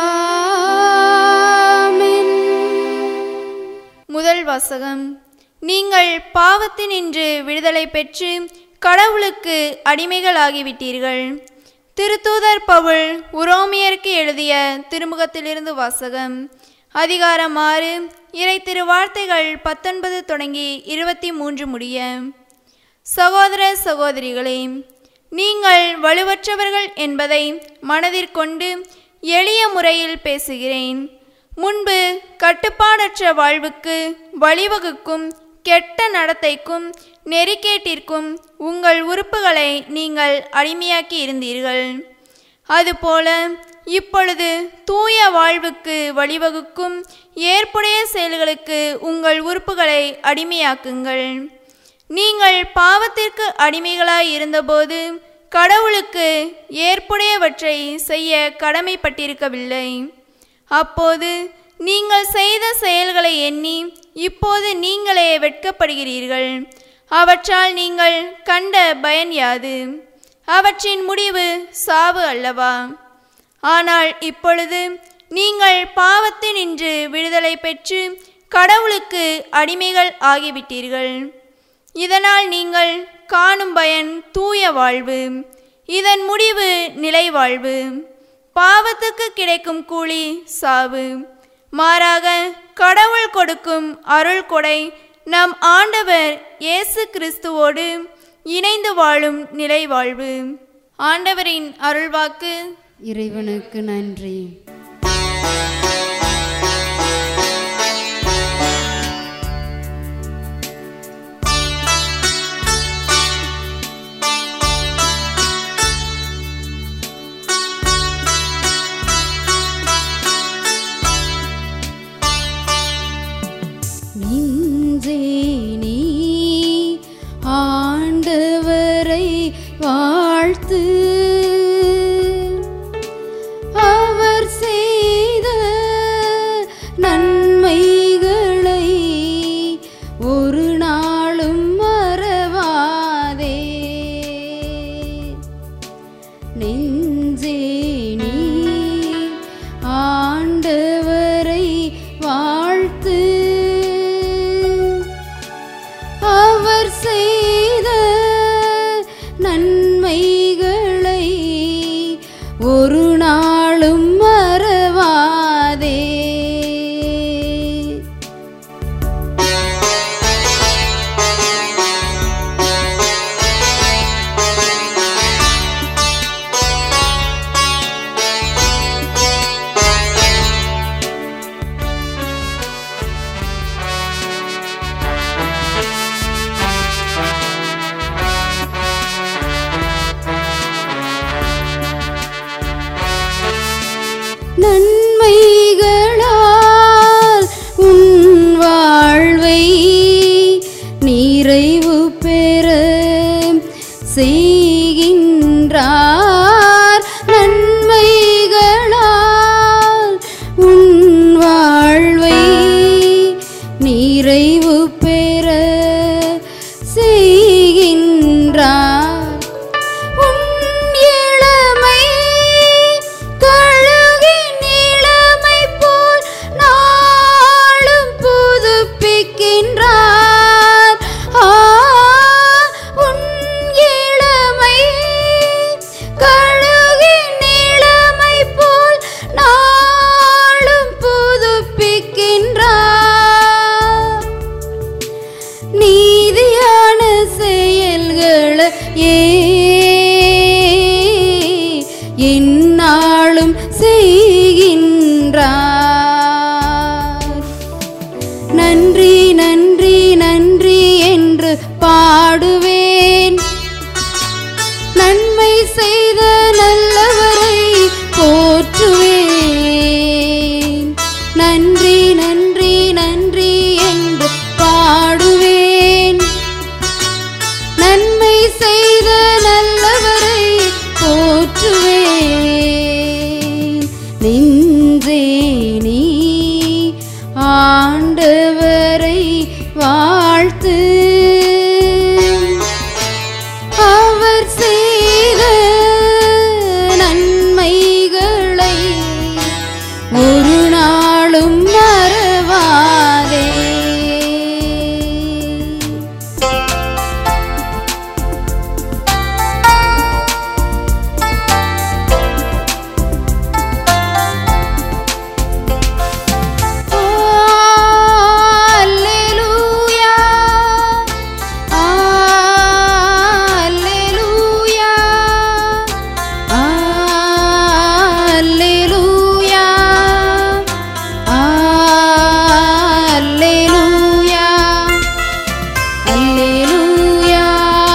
ஆமென் முதல் வாசகம் நீங்கள் பாவத்தினின்று விடுதலை பெற்று கடவுளுக்கு அடிமைகளாகிவிட்டீர்கள் திருத்தூதர் பவுல் உரோமியருக்கு எழுதிய திருமுகத்திலிருந்து வாசகம் அதிகாரம் ஆறு இறை திருவார்த்தைகள் பத்தொன்பது தொடங்கி இருபத்தி மூன்று முடிய சகோதர சகோதரிகளே நீங்கள் வலுவற்றவர்கள் என்பதை மனதிற்கொண்டு எளிய முறையில் பேசுகிறேன் முன்பு கட்டுப்பாடற்ற வாழ்வுக்கு வழிவகுக்கும் கெட்ட நடத்தைக்கும் நெறிக்கேட்டிற்கும் உங்கள் உறுப்புகளை நீங்கள் அடிமையாக்கி இருந்தீர்கள் அதுபோல இப்பொழுது தூய வாழ்வுக்கு வழிவகுக்கும் ஏற்புடைய செயல்களுக்கு உங்கள் உறுப்புகளை அடிமையாக்குங்கள் நீங்கள் பாவத்திற்கு அடிமைகளாய் இருந்தபோது கடவுளுக்கு ஏற்புடையவற்றை செய்ய கடமைப்பட்டிருக்கவில்லை அப்போது நீங்கள் செய்த செயல்களை எண்ணி இப்போது நீங்களே வெட்கப்படுகிறீர்கள் அவற்றால் நீங்கள் கண்ட பயன் யாது அவற்றின் முடிவு சாவு அல்லவா ஆனால் இப்பொழுது நீங்கள் பாவத்தினின்று விடுதலை பெற்று கடவுளுக்கு அடிமைகள் ஆகிவிட்டீர்கள் இதனால் நீங்கள் காணும் பயன் தூய வாழ்வு இதன் முடிவு நிலை வாழ்வு பாவத்துக்கு கிடைக்கும் கூலி சாவு மாறாக கடவுள் கொடுக்கும் அருள் கொடை நம் ஆண்டவர் இயேசு கிறிஸ்துவோடு இணைந்து வாழும் நிலை வாழ்வு ஆண்டவரின் அருள்வாக்கு இறைவனுக்கு நன்றி நெஞ்சே நீ ஆண்டவரை வாழ்த்து அவர் செய்த நன்மைகளை ஒரு நாளும் மறவாதே நெஞ்சே நீ ஆண்டவரை வாழ்த்து அவர் செய்த நன்மைகளை ஒரு நாளும் மறவாதே நன்மைகளால் உன் வாழ்வை நிறைவு பெற செய்கின்றார் நன்மைகளால் உன் வாழ்வை நிறைவு பெற செய்கின்றார் உன் இளமை கழுகின் இளமை போல் நாளும் புதுப்பிக்கின்றார் ஆ, உன் இளமை கழுகின் இளமை போல் நாளும் புதுப்பிக்கின்றார் நீதியான செயல்களை ஏ என்னாலும் செய்கின்றார் செய்த நல்லவரை போற்றுவேன் நின்றே நீ ஆண்டவரை வாழ்த்து அவர் செய்த நன்மைகளை ஒரு நாளும் மறவாதே Alleluia. Alleluia. Alleluia. Alleluia. Alleluia.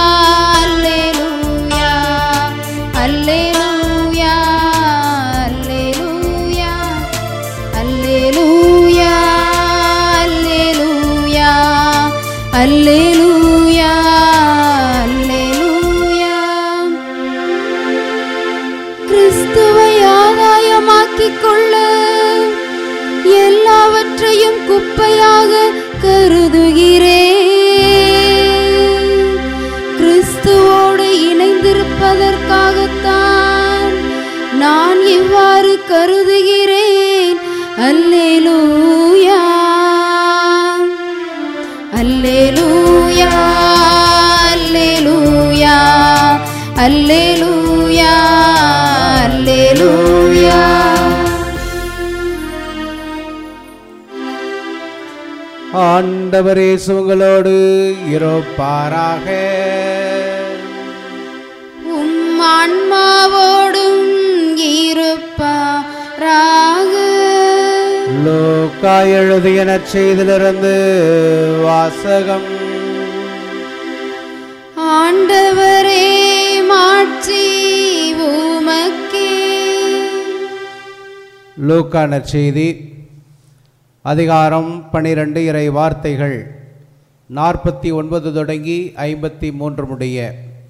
Alleluia. Alleluia. Alleluia. Alleluia, Alleluia, Alleluia, Alleluia. கிறிஸ்துவை ஆதாயமாக்கிக் கொள்ள எல்லாவற்றையும் குப்பையாக கருதுகிறேன் கிறிஸ்துவோடு இணைந்திருப்பதற்காகத்தான் நான் இவ்வாறு கருதுகிறேன் அல்லேலூயா அல்லேலூயா அல்லேலூயா அல்லேலூயா அல்லேலூயா ஆண்டவரே உங்களோடு இருப்பாராக உம் ஆன்மாவோடும் இருப்பாராக லூக்கா எழுதிய நற்செய்திலிருந்து வாசகம் ஆண்டவரே மாட்சி உமக்கே லூக்கா நற்செய்தி அதிகாரம் பனிரெண்டு இறை வார்த்தைகள் நாற்பத்தி ஒன்பது தொடங்கி ஐம்பத்தி மூன்று முடிய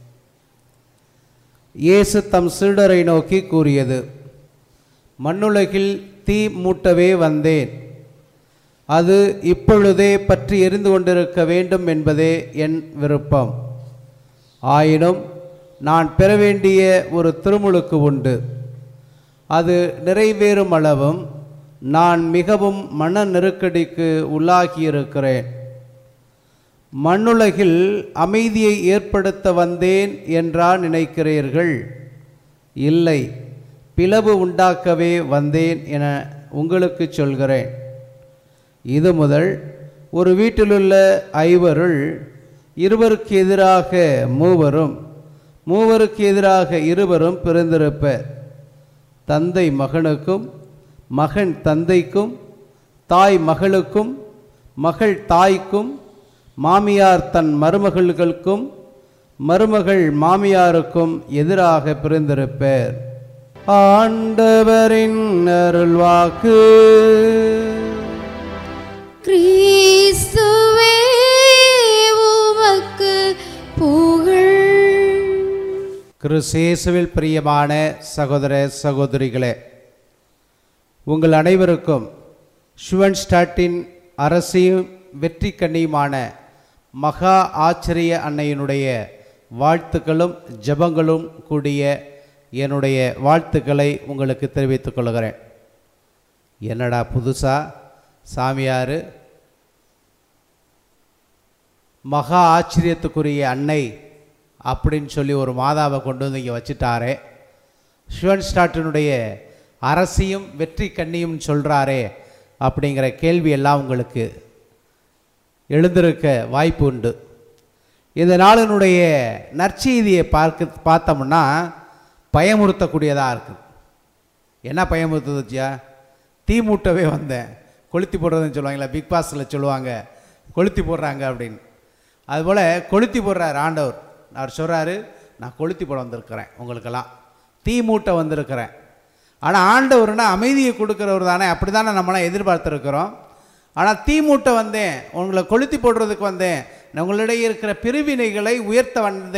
இயேசு தம் சீடரை நோக்கி கூறியது மண்ணுலகில் தீ மூட்டவே வந்தேன் அது இப்பொழுதே பற்றி எரிந்து கொண்டிருக்க வேண்டும் என்பதே என் விருப்பம் ஆயினும் நான் பெற வேண்டிய ஒரு திருமுழுக்கு உண்டு அது நிறைவேறும் அளவும் நான் மிகவும் மன நெருக்கடிக்கு உள்ளாகியிருக்கிறேன் மண்ணுலகில் அமைதியை ஏற்படுத்த வந்தேன் என்றா நினைக்கிறீர்கள் இல்லை பிளவு உண்டாக்கவே வந்தேன் என உங்களுக்கு சொல்கிறேன் இது முதல் ஒரு வீட்டிலுள்ள ஐவருள் இருவருக்கு எதிராக மூவரும் மூவருக்கு எதிராக இருவரும் பிறந்திருப்பர் தந்தை மகனுக்கும் மகன் தந்தைக்கும் தாய் மகளுக்கும் மகள் தாய்க்கும் மாமியார் தன் மருமகள்களுக்கும் மருமகள் மாமியாருக்கும் எதிராக பிறந்திருப்பர் ஆண்டவரின் அருள்வாக்கு கிறிஸ்துவே உமக்கு புகழ் கிறிஸ்தேசுவில் பிரியமான சகோதர சகோதரிகளே உங்கள் அனைவருக்கும் ஷுவன்ஸ்டாட்டின் அரசியும் வெற்றி கண்ணியுமான மகா ஆச்சரிய அன்னையினுடைய வாழ்த்துக்களும் ஜெபங்களும் கூடிய என்னுடைய வாழ்த்துக்களை உங்களுக்கு தெரிவித்துக் கொள்கிறேன் என்னடா புதுசா சாமியார் மகா ஆச்சரியத்துக்குரிய அன்னை அப்படின்னு சொல்லி ஒரு மாதாவை கொண்டு வந்து இங்கே வச்சுட்டாரே ஷுவன்ஸ்டாட்டினுடைய அரசியும் வெற்றி கண்ணியும் சொல்கிறாரே அப்படிங்கிற கேள்வி எல்லாம் உங்களுக்கு எழுந்திருக்க வாய்ப்பு உண்டு இந்த நாளினுடைய நற்செய்தியை பார்க்க பார்த்தோம்னா பயமுறுத்தக்கூடியதாக இருக்குது என்ன பயமுறுத்துச்சுயா தீ மூட்டவே வந்தேன் கொளுத்தி போடுறதுன்னு சொல்லுவாங்களா பிக் பாஸில் சொல்லுவாங்க கொளுத்தி போடுறாங்க அப்படின்னு அதுபோல் கொளுத்தி போடுறார் ஆண்டவர் அவர் சொல்கிறாரு நான் கொளுத்தி போட வந்திருக்கிறேன் உங்களுக்கெல்லாம் தீ மூட்டை வந்திருக்கிறேன் ஆனால் ஆண்டவர்னா அமைதியை கொடுக்குறவர் தானே அப்படி தானே நம்மளாம் எதிர்பார்த்துருக்குறோம் ஆனால் தீ மூட்டை வந்தேன் உங்களை கொளுத்தி போடுறதுக்கு வந்தேன் நான் உங்களிடையே இருக்கிற பிரிவினைகளை உயர்த்த வந்தேன்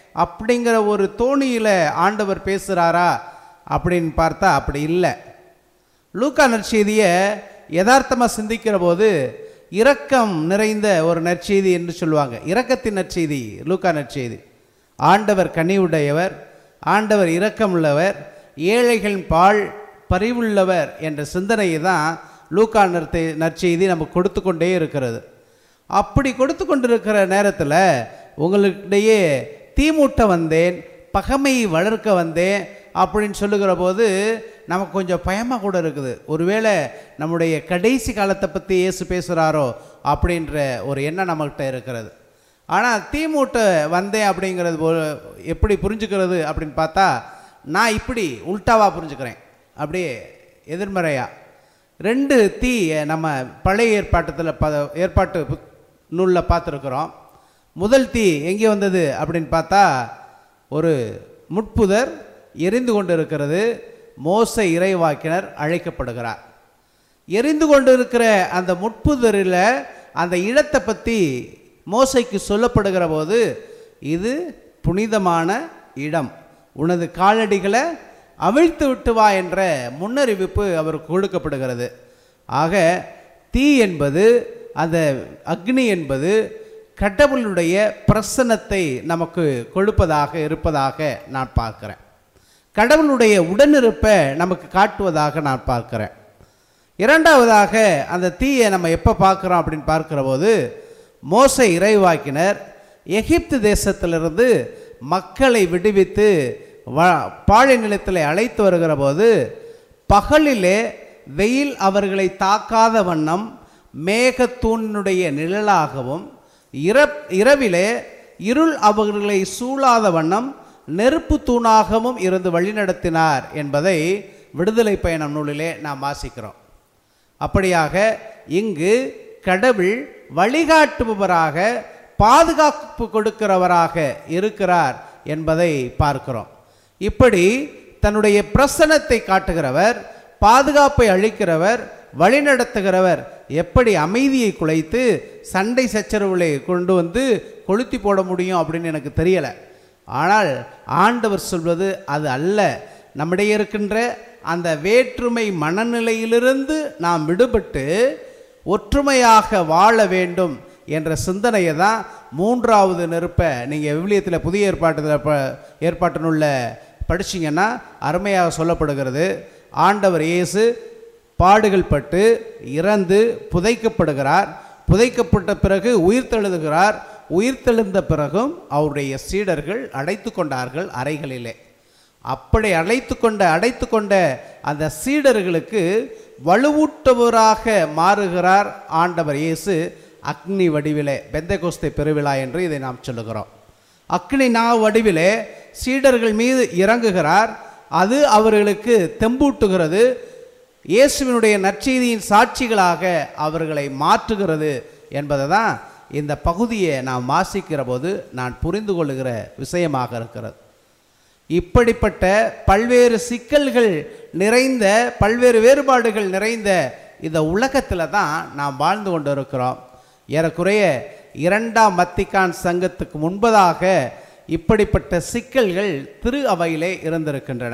அப்படிங்கிற ஒரு தோணியில் ஆண்டவர் பேசுகிறாரா அப்படின்னு பார்த்தா அப்படி இல்லை லூக்கா நற்செய்தியை யதார்த்தமாக சிந்திக்கிற போது இரக்கம் நிறைந்த ஒரு நற்செய்தி என்று சொல்லுவாங்க இரக்கத்தின் நற்செய்தி லூக்கா நற்செய்தி ஆண்டவர் கனிவுடையவர் ஆண்டவர் இரக்கம் உள்ளவர் ஏழைகளின் பால் பரிவுள்ளவர் என்ற சிந்தனையை தான் லூக்கா நற்செய் நற்செய்தி நமக்கு கொடுத்து கொண்டே இருக்கிறது அப்படி கொடுத்து கொண்டிருக்கிற நேரத்தில் உங்களுக்கிடையே தீமூட்ட வந்தேன் பகைமையை வளர்க்க வந்தேன் அப்படின்னு சொல்லுகிற போது நமக்கு கொஞ்சம் பயமாக கூட இருக்குது ஒருவேளை நம்முடைய கடைசி காலத்தை பற்றி இயேசு பேசுகிறாரோ அப்படின்ற ஒரு எண்ணம் நம்மகிட்ட இருக்கிறது ஆனால் தீமூட்ட வந்தேன் அப்படிங்கிறது போ- எப்படி புரிஞ்சுக்கிறது அப்படின்னு பார்த்தா நான் இப்படி உல்டாவாக புரிஞ்சுக்கிறேன் அப்படியே எதிர்மறையாக ரெண்டு தீ நம்ம பழைய ஏற்பாட்டத்தில் ப ஏற்பாட்டு புத்- நூலில் பார்த்துருக்குறோம் முதல் தீ எங்கே வந்தது அப்படின்னு பார்த்தா ஒரு முட்புதர் எரிந்து கொண்டு இருக்கிறது மோச இறைவாக்கினர் அழைக்கப்படுகிறார் எரிந்து கொண்டு இருக்கிற அந்த முட்புதரில் அந்த இடத்தை பற்றி மோசைக்கு சொல்லப்படுகிற போது இது புனிதமான இடம் உனது காலடிகளை அவிழ்த்து விட்டு வா என்ற முன்னறிவிப்பு அவருக்கு கொடுக்கப்படுகிறது ஆக தீ என்பது அந்த அக்னி என்பது கடவுளுடைய பிரசன்னத்தை நமக்கு கொடுப்பதாக இருப்பதாக நான் பார்க்கிறேன் கடவுளுடைய உடனிருப்பை நமக்கு காட்டுவதாக நான் பார்க்கிறேன் இரண்டாவதாக அந்த தீயை நம்ம எப்போ பார்க்குறோம் அப்படின்னு பார்க்கிற போது மோசை இறைவாக்கினர் எகிப்து தேசத்திலிருந்து மக்களை விடுவித்து வ பாழை நிலத்தில் அழைத்து வருகிற போது பகலிலே வெயில் அவர்களை தாக்காத வண்ணம் மேகத்தூணினுடைய நிழலாகவும் இர இரவிலே இருள் அவர்களை சூழாத வண்ணம் நெருப்பு தூணாகவும் இருந்து வழிநடத்தினார் என்பதை விடுதலை பயணம் நூலிலே நாம் வாசிக்கிறோம் அப்படியாக இங்கு கடவுள் வழிகாட்டுபவராக பாதுகாப்பு கொடுக்கிறவராக இருக்கிறார் என்பதை பார்க்கிறோம் இப்படி தன்னுடைய பிரசனத்தை காட்டுகிறவர் பாதுகாப்பை அளிக்கிறவர் வழிநடத்துகிறவர் எப்படி அமைதியை குலைத்து சண்டை சச்சரவுகளை கொண்டு வந்து கொளுத்தி போட முடியும் அப்படின்னு எனக்கு தெரியலை ஆனால் ஆண்டவர் சொல்வது அது அல்ல நம்மிடையே இருக்கின்ற அந்த வேற்றுமை மனநிலையிலிருந்து நாம் விடுபட்டு ஒற்றுமையாக வாழ வேண்டும் என்ற சிந்தனையை தான் மூன்றாவது நெருப்பை நீங்கள் விவிலியத்தில் புதிய ஏற்பாட்டில் ப ஏற்பாட்டினுள்ள படிச்சீங்கன்னா அருமையாக சொல்லப்படுகிறது ஆண்டவர் இயேசு பாடுகள் பட்டு இறந்து புதைக்கப்படுகிறார் புதைக்கப்பட்ட பிறகு உயிர்த்தெழுதுகிறார் உயிர்த்தெழுந்த பிறகும் அவருடைய சீடர்கள் அடைத்து கொண்டார்கள் அறைகளிலே அப்படி அழைத்து கொண்ட அடைத்து கொண்ட அந்த சீடர்களுக்கு வலுவூட்டுபவராக மாறுகிறார் ஆண்டவர் இயேசு அக்னி வடிவிலே பெந்தகோஸ்தை பெருவிழா என்று இதை நாம் சொல்லுகிறோம் அக்னி நா வடிவிலே சீடர்கள் மீது இறங்குகிறார் அது அவர்களுக்கு தெம்பூட்டுகிறது இயேசுவினுடைய நற்செய்தியின் சாட்சிகளாக அவர்களை மாற்றுகிறது என்பதை தான் இந்த பகுதியை நாம் வாசிக்கிற போது நான் புரிந்து கொள்ளுகிற விஷயமாக இருக்கிறது இப்படிப்பட்ட பல்வேறு சிக்கல்கள் நிறைந்த பல்வேறு வேறுபாடுகள் நிறைந்த இந்த உலகத்தில் தான் நாம் வாழ்ந்து கொண்டு இருக்கிறோம் ஏறக்குறைய இரண்டாம் மத்திக்கான் சங்கத்துக்கு முன்பதாக இப்படிப்பட்ட சிக்கல்கள் திரு அவையிலே இருந்திருக்கின்றன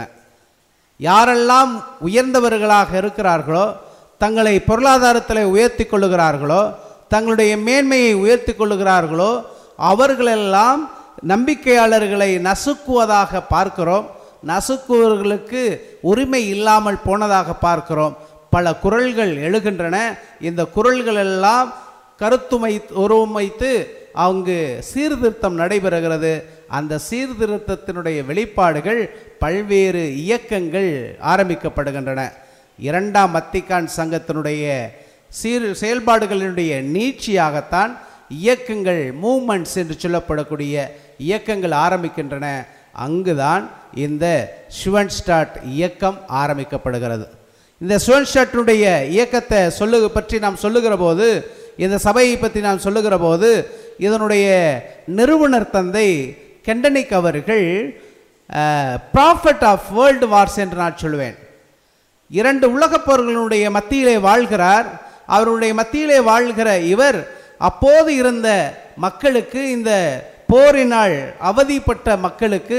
யாரெல்லாம் உயர்ந்தவர்களாக இருக்கிறார்களோ தங்களை பொருளாதாரத்தில் உயர்த்தி கொள்ளுகிறார்களோ தங்களுடைய மேன்மையை உயர்த்தி கொள்ளுகிறார்களோ அவர்களெல்லாம் நம்பிக்கையாளர்களை நசுக்குவதாக பார்க்கிறோம் நசுக்குவர்களுக்கு உரிமை இல்லாமல் போனதாக பார்க்கிறோம் பல குரல்கள் எழுகின்றன இந்த குரல்கள் எல்லாம் கருத்துமை உருவமைத்து அங்கு சீர்திருத்தம் நடைபெறுகிறது அந்த சீர்திருத்தத்தினுடைய வெளிப்பாடுகள் பல்வேறு இயக்கங்கள் ஆரம்பிக்கப்படுகின்றன இரண்டாம் மத்திக்கான் சங்கத்தினுடைய சீர் செயல்பாடுகளினுடைய நீட்சியாகத்தான் இயக்கங்கள் மூமெண்ட்ஸ் என்று சொல்லப்படக்கூடிய இயக்கங்கள் ஆரம்பிக்கின்றன அங்குதான் இந்த ஸ்டார்ட் இயக்கம் ஆரம்பிக்கப்படுகிறது இந்த ஸ்டார்ட்டினுடைய இயக்கத்தை சொல்லு பற்றி நாம் சொல்லுகிற போது இந்த சபையை பற்றி நாம் சொல்லுகிற போது இதனுடைய நிறுவனர் தந்தை கெண்டனிக் அவர்கள் ப்ராஃபட் ஆஃப் வேர்ல்டு வார்ஸ் என்று நான் சொல்லுவேன் இரண்டு உலகப் போர்களுடைய மத்தியிலே வாழ்கிறார் அவருடைய மத்தியிலே வாழ்கிற இவர் அப்போது இருந்த மக்களுக்கு இந்த போரினால் அவதிப்பட்ட மக்களுக்கு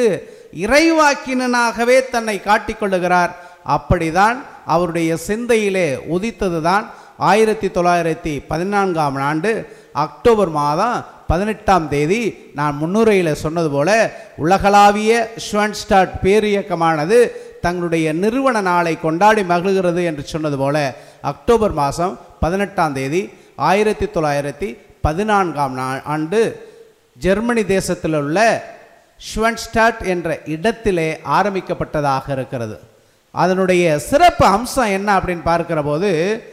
இறைவாக்கினனாகவே தன்னை காட்டிக்கொள்ளுகிறார் அப்படிதான் அவருடைய சிந்தையிலே உதித்ததுதான் ஆயிரத்தி தொள்ளாயிரத்தி பதினான்காம் ஆண்டு அக்டோபர் மாதம் பதினெட்டாம் தேதி நான் முன்னுரையில் சொன்னது போல உலகளாவிய ஷுவன்ஸ்டாட் பேரியக்கமானது தங்களுடைய நிறுவன நாளை கொண்டாடி மகிழ்கிறது என்று சொன்னது போல அக்டோபர் மாதம் பதினெட்டாம் தேதி ஆயிரத்தி தொள்ளாயிரத்தி பதினான்காம் நா ஆண்டு ஜெர்மனி தேசத்தில் உள்ள ஷுவன்ஸ்டாட் என்ற இடத்திலே ஆரம்பிக்கப்பட்டதாக இருக்கிறது அதனுடைய சிறப்பு அம்சம் என்ன அப்படின்னு பார்க்கிற போது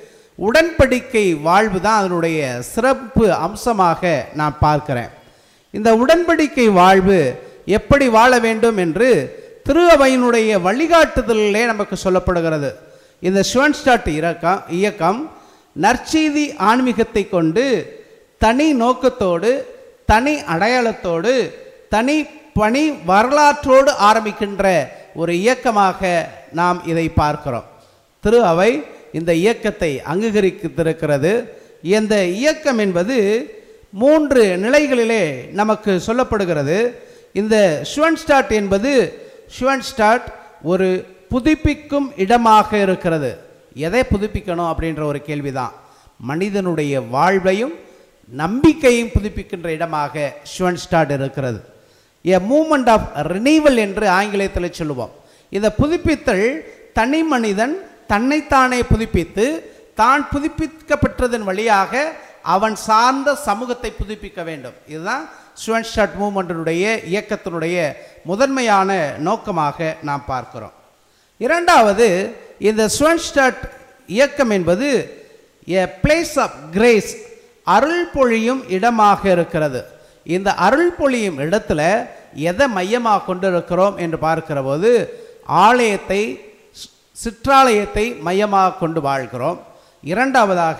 உடன்படிக்கை வாழ்வு தான் அதனுடைய சிறப்பு அம்சமாக நான் பார்க்கிறேன் இந்த உடன்படிக்கை வாழ்வு எப்படி வாழ வேண்டும் என்று திரு அவையினுடைய வழிகாட்டுதலிலே நமக்கு சொல்லப்படுகிறது இந்த ஷுவன்ஸ்டாட் இயக்கம் இயக்கம் நற்செய்தி ஆன்மீகத்தை கொண்டு தனி நோக்கத்தோடு தனி அடையாளத்தோடு தனி பணி வரலாற்றோடு ஆரம்பிக்கின்ற ஒரு இயக்கமாக நாம் இதை பார்க்கிறோம் திரு அவை இந்த இயக்கத்தை அங்கீகரித்திருக்கிறது இந்த இயக்கம் என்பது மூன்று நிலைகளிலே நமக்கு சொல்லப்படுகிறது இந்த ஷுவன்ஸ்டாட் என்பது ஷுவன்ஸ்டாட் ஒரு புதுப்பிக்கும் இடமாக இருக்கிறது எதை புதுப்பிக்கணும் அப்படின்ற ஒரு கேள்விதான் மனிதனுடைய வாழ்வையும் நம்பிக்கையும் புதுப்பிக்கின்ற இடமாக ஷுவன்ஸ்டாட் இருக்கிறது எ மூமெண்ட் ஆஃப் ரினிவல் என்று ஆங்கிலத்தில் சொல்லுவோம் இந்த புதுப்பித்தல் தனி மனிதன் தன்னைத்தானே புதுப்பித்து தான் புதுப்பிக்கப்பட்டதன் வழியாக அவன் சார்ந்த சமூகத்தை புதுப்பிக்க வேண்டும் இதுதான் ஸ்டுவன்ஸ்டாட் மூமெண்ட்டினுடைய இயக்கத்தினுடைய முதன்மையான நோக்கமாக நாம் பார்க்கிறோம் இரண்டாவது இந்த ஸ்டுவன்ஸ்டாட் இயக்கம் என்பது எ பிளேஸ் ஆஃப் கிரேஸ் அருள் பொழியும் இடமாக இருக்கிறது இந்த அருள் பொழியும் இடத்துல எதை மையமாக கொண்டு இருக்கிறோம் என்று பார்க்கிற போது ஆலயத்தை சி- சிற்றாலயத்தை மையமாக கொண்டு வாழ்கிறோம் இரண்டாவதாக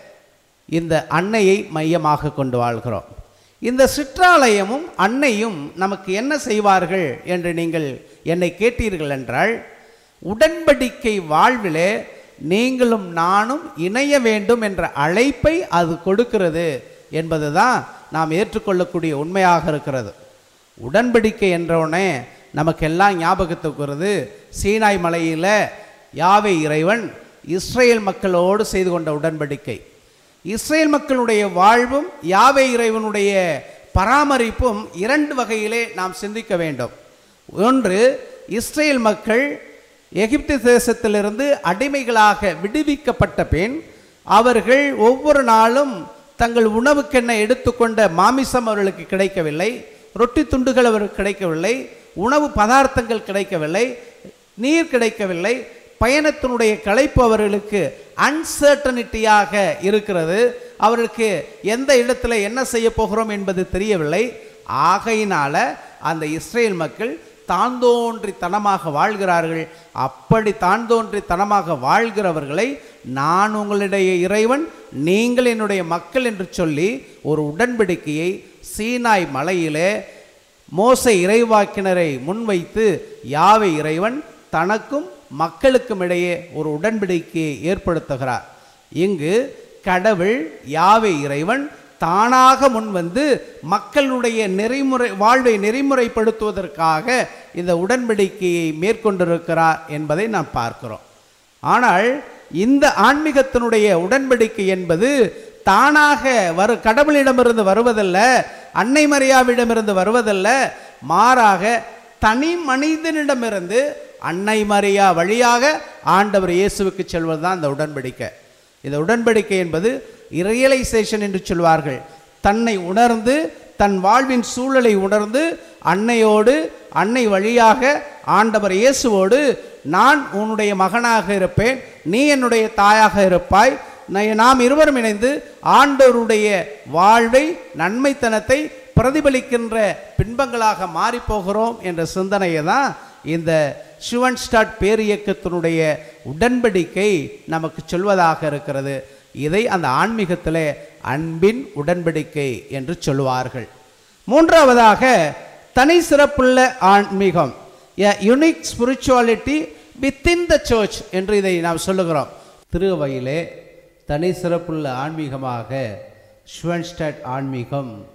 இந்த அன்னையை மையமாக கொண்டு வாழ்கிறோம் இந்த சிற்றாலயமும் அன்னையும் நமக்கு என்ன செய்வார்கள் என்று நீங்கள் என்னை கேட்டீர்கள் என்றால் உடன்படிக்கை வாழ்விலே நீங்களும் நானும் இணைய வேண்டும் என்ற அழைப்பை அது கொடுக்கிறது என்பதுதான் நாம் ஏற்றுக்கொள்ளக்கூடிய உண்மையாக இருக்கிறது உடன்படிக்கை என்றவுடனே நமக்கெல்லாம் ஞாபகத்துக்கு வருது சீனாய் மலையில் யாவை இறைவன் இஸ்ரேல் மக்களோடு செய்து கொண்ட உடன்படிக்கை இஸ்ரேல் மக்களுடைய வாழ்வும் யாவை இறைவனுடைய பராமரிப்பும் இரண்டு வகையிலே நாம் சிந்திக்க வேண்டும் ஒன்று இஸ்ரேல் மக்கள் எகிப்து தேசத்திலிருந்து அடிமைகளாக விடுவிக்கப்பட்ட பின் அவர்கள் ஒவ்வொரு நாளும் தங்கள் உணவுக்கென்ன எடுத்துக்கொண்ட மாமிசம் அவர்களுக்கு கிடைக்கவில்லை ரொட்டி துண்டுகள் அவருக்கு கிடைக்கவில்லை உணவு பதார்த்தங்கள் கிடைக்கவில்லை நீர் கிடைக்கவில்லை பயணத்தினுடைய களைப்பு அவர்களுக்கு அன்சர்டனிட்டியாக இருக்கிறது அவர்களுக்கு எந்த இடத்துல என்ன செய்ய போகிறோம் என்பது தெரியவில்லை ஆகையினால அந்த இஸ்ரேல் மக்கள் தாந்தோன்றித்தனமாக வாழ்கிறார்கள் அப்படி தாந்தோன்றித்தனமாக வாழ்கிறவர்களை நான் உங்களுடைய இறைவன் நீங்கள் என்னுடைய மக்கள் என்று சொல்லி ஒரு உடன்படிக்கையை சீனாய் மலையிலே மோசை இறைவாக்கினரை முன்வைத்து யாவை இறைவன் தனக்கும் மக்களுக்கும் இடையே ஒரு உடன்படிக்கையை ஏற்படுத்துகிறார் இங்கு கடவுள் யாவை இறைவன் தானாக முன்வந்து மக்களுடைய நெறிமுறை வாழ்வை நெறிமுறைப்படுத்துவதற்காக இந்த உடன்படிக்கையை மேற்கொண்டிருக்கிறார் என்பதை நாம் பார்க்கிறோம் ஆனால் இந்த ஆன்மீகத்தினுடைய உடன்படிக்கை என்பது தானாக வரு கடவுளிடமிருந்து வருவதல்ல அன்னை மரியாவிடமிருந்து வருவதல்ல மாறாக தனி மனிதனிடமிருந்து அன்னை மரியா வழியாக ஆண்டவர் இயேசுவுக்கு செல்வதுதான் இந்த உடன்படிக்கை இந்த உடன்படிக்கை என்பது ரியலைசேஷன் என்று சொல்வார்கள் தன்னை உணர்ந்து தன் வாழ்வின் சூழலை உணர்ந்து அன்னையோடு அன்னை வழியாக ஆண்டவர் இயேசுவோடு நான் உன்னுடைய மகனாக இருப்பேன் நீ என்னுடைய தாயாக இருப்பாய் நா- நாம் இருவரும் இணைந்து ஆண்டவருடைய வாழ்வை நன்மைத்தனத்தை பிரதிபலிக்கின்ற பின்பங்களாக மாறிப்போகிறோம் என்ற சிந்தனையை தான் இந்த ஷுவன்ஸ்டாட் பேரியக்கத்தினுடைய உடன்படிக்கை நமக்கு சொல்வதாக இருக்கிறது இதை அந்த ஆன்மீகத்திலே அன்பின் உடன்படிக்கை என்று சொல்லுவார்கள் மூன்றாவதாக தனி சிறப்புள்ள ஆன்மீகம் a unique spirituality within the church என்று இதை நாம் சொல்லுகிறோம் திருவையிலே தனி சிறப்புள்ள ஆன்மீகமாக ஷுவன்ஸ்டாட் ஆன்மீகம்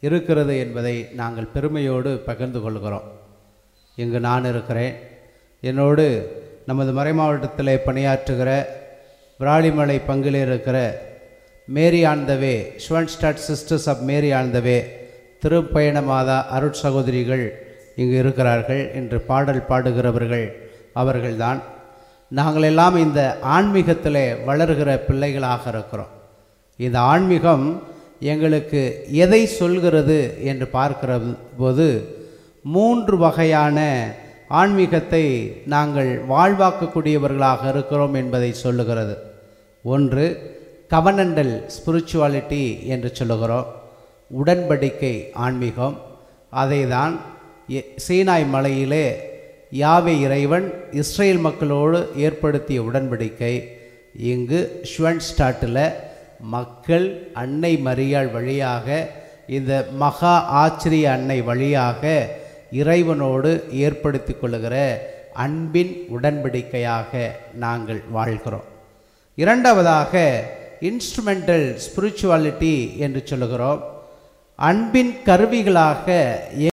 இருக்கிறது என்பதை நாங்கள் பெருமையோடு பகிர்ந்து கொள்கிறோம் இங்கு நான் இருக்கிறேன் என்னோடு நமது மறைமாவட்டத்தில் பணியாற்றுகிற விராலிமலை பங்கில் இருக்கிற மேரி ஆண்டவே ஷுவன்ஸ்டாட் சிஸ்டர்ஸ் ஆஃப் மேரி ஆண்டவே திருப்பயண மாதா அருட் சகோதரிகள் இங்கு இருக்கிறார்கள் என்று பாடல் பாடுகிறவர்கள் அவர்கள்தான் நாங்கள் எல்லாம் இந்த ஆன்மீகத்தில் வளர்கிற பிள்ளைகளாக இருக்கிறோம் இந்த ஆன்மீகம் எங்களுக்கு எதை சொல்கிறது என்று பார்க்கிற போது மூன்று வகையான ஆன்மீகத்தை நாங்கள் வாழ்வாக்கக்கூடியவர்களாக இருக்கிறோம் என்பதை சொல்லுகிறது ஒன்று கவனண்டல் ஸ்பிரிச்சுவாலிட்டி என்று சொல்லுகிறோம் உடன்படிக்கை ஆன்மீகம் அதை தான் எ- சீனாய் மலையிலே யாவே இறைவன் இஸ்ரேல் மக்களோடு ஏற்படுத்திய உடன்படிக்கை இங்கு ஷுவன்ஸ்டாட்டில் மக்கள் அன்னை மரியாள் வழியாக இந்த மகா ஆச்சரிய அன்னை வழியாக இறைவனோடு ஏற்படுத்தி கொள்ளுகிற அன்பின் உடன்படிக்கையாக நாங்கள் வாழ்கிறோம் இரண்டாவதாக இன்ஸ்ட்ருமெண்டல் ஸ்பிரிச்சுவாலிட்டி என்று சொல்லுகிறோம் அன்பின் கருவிகளாக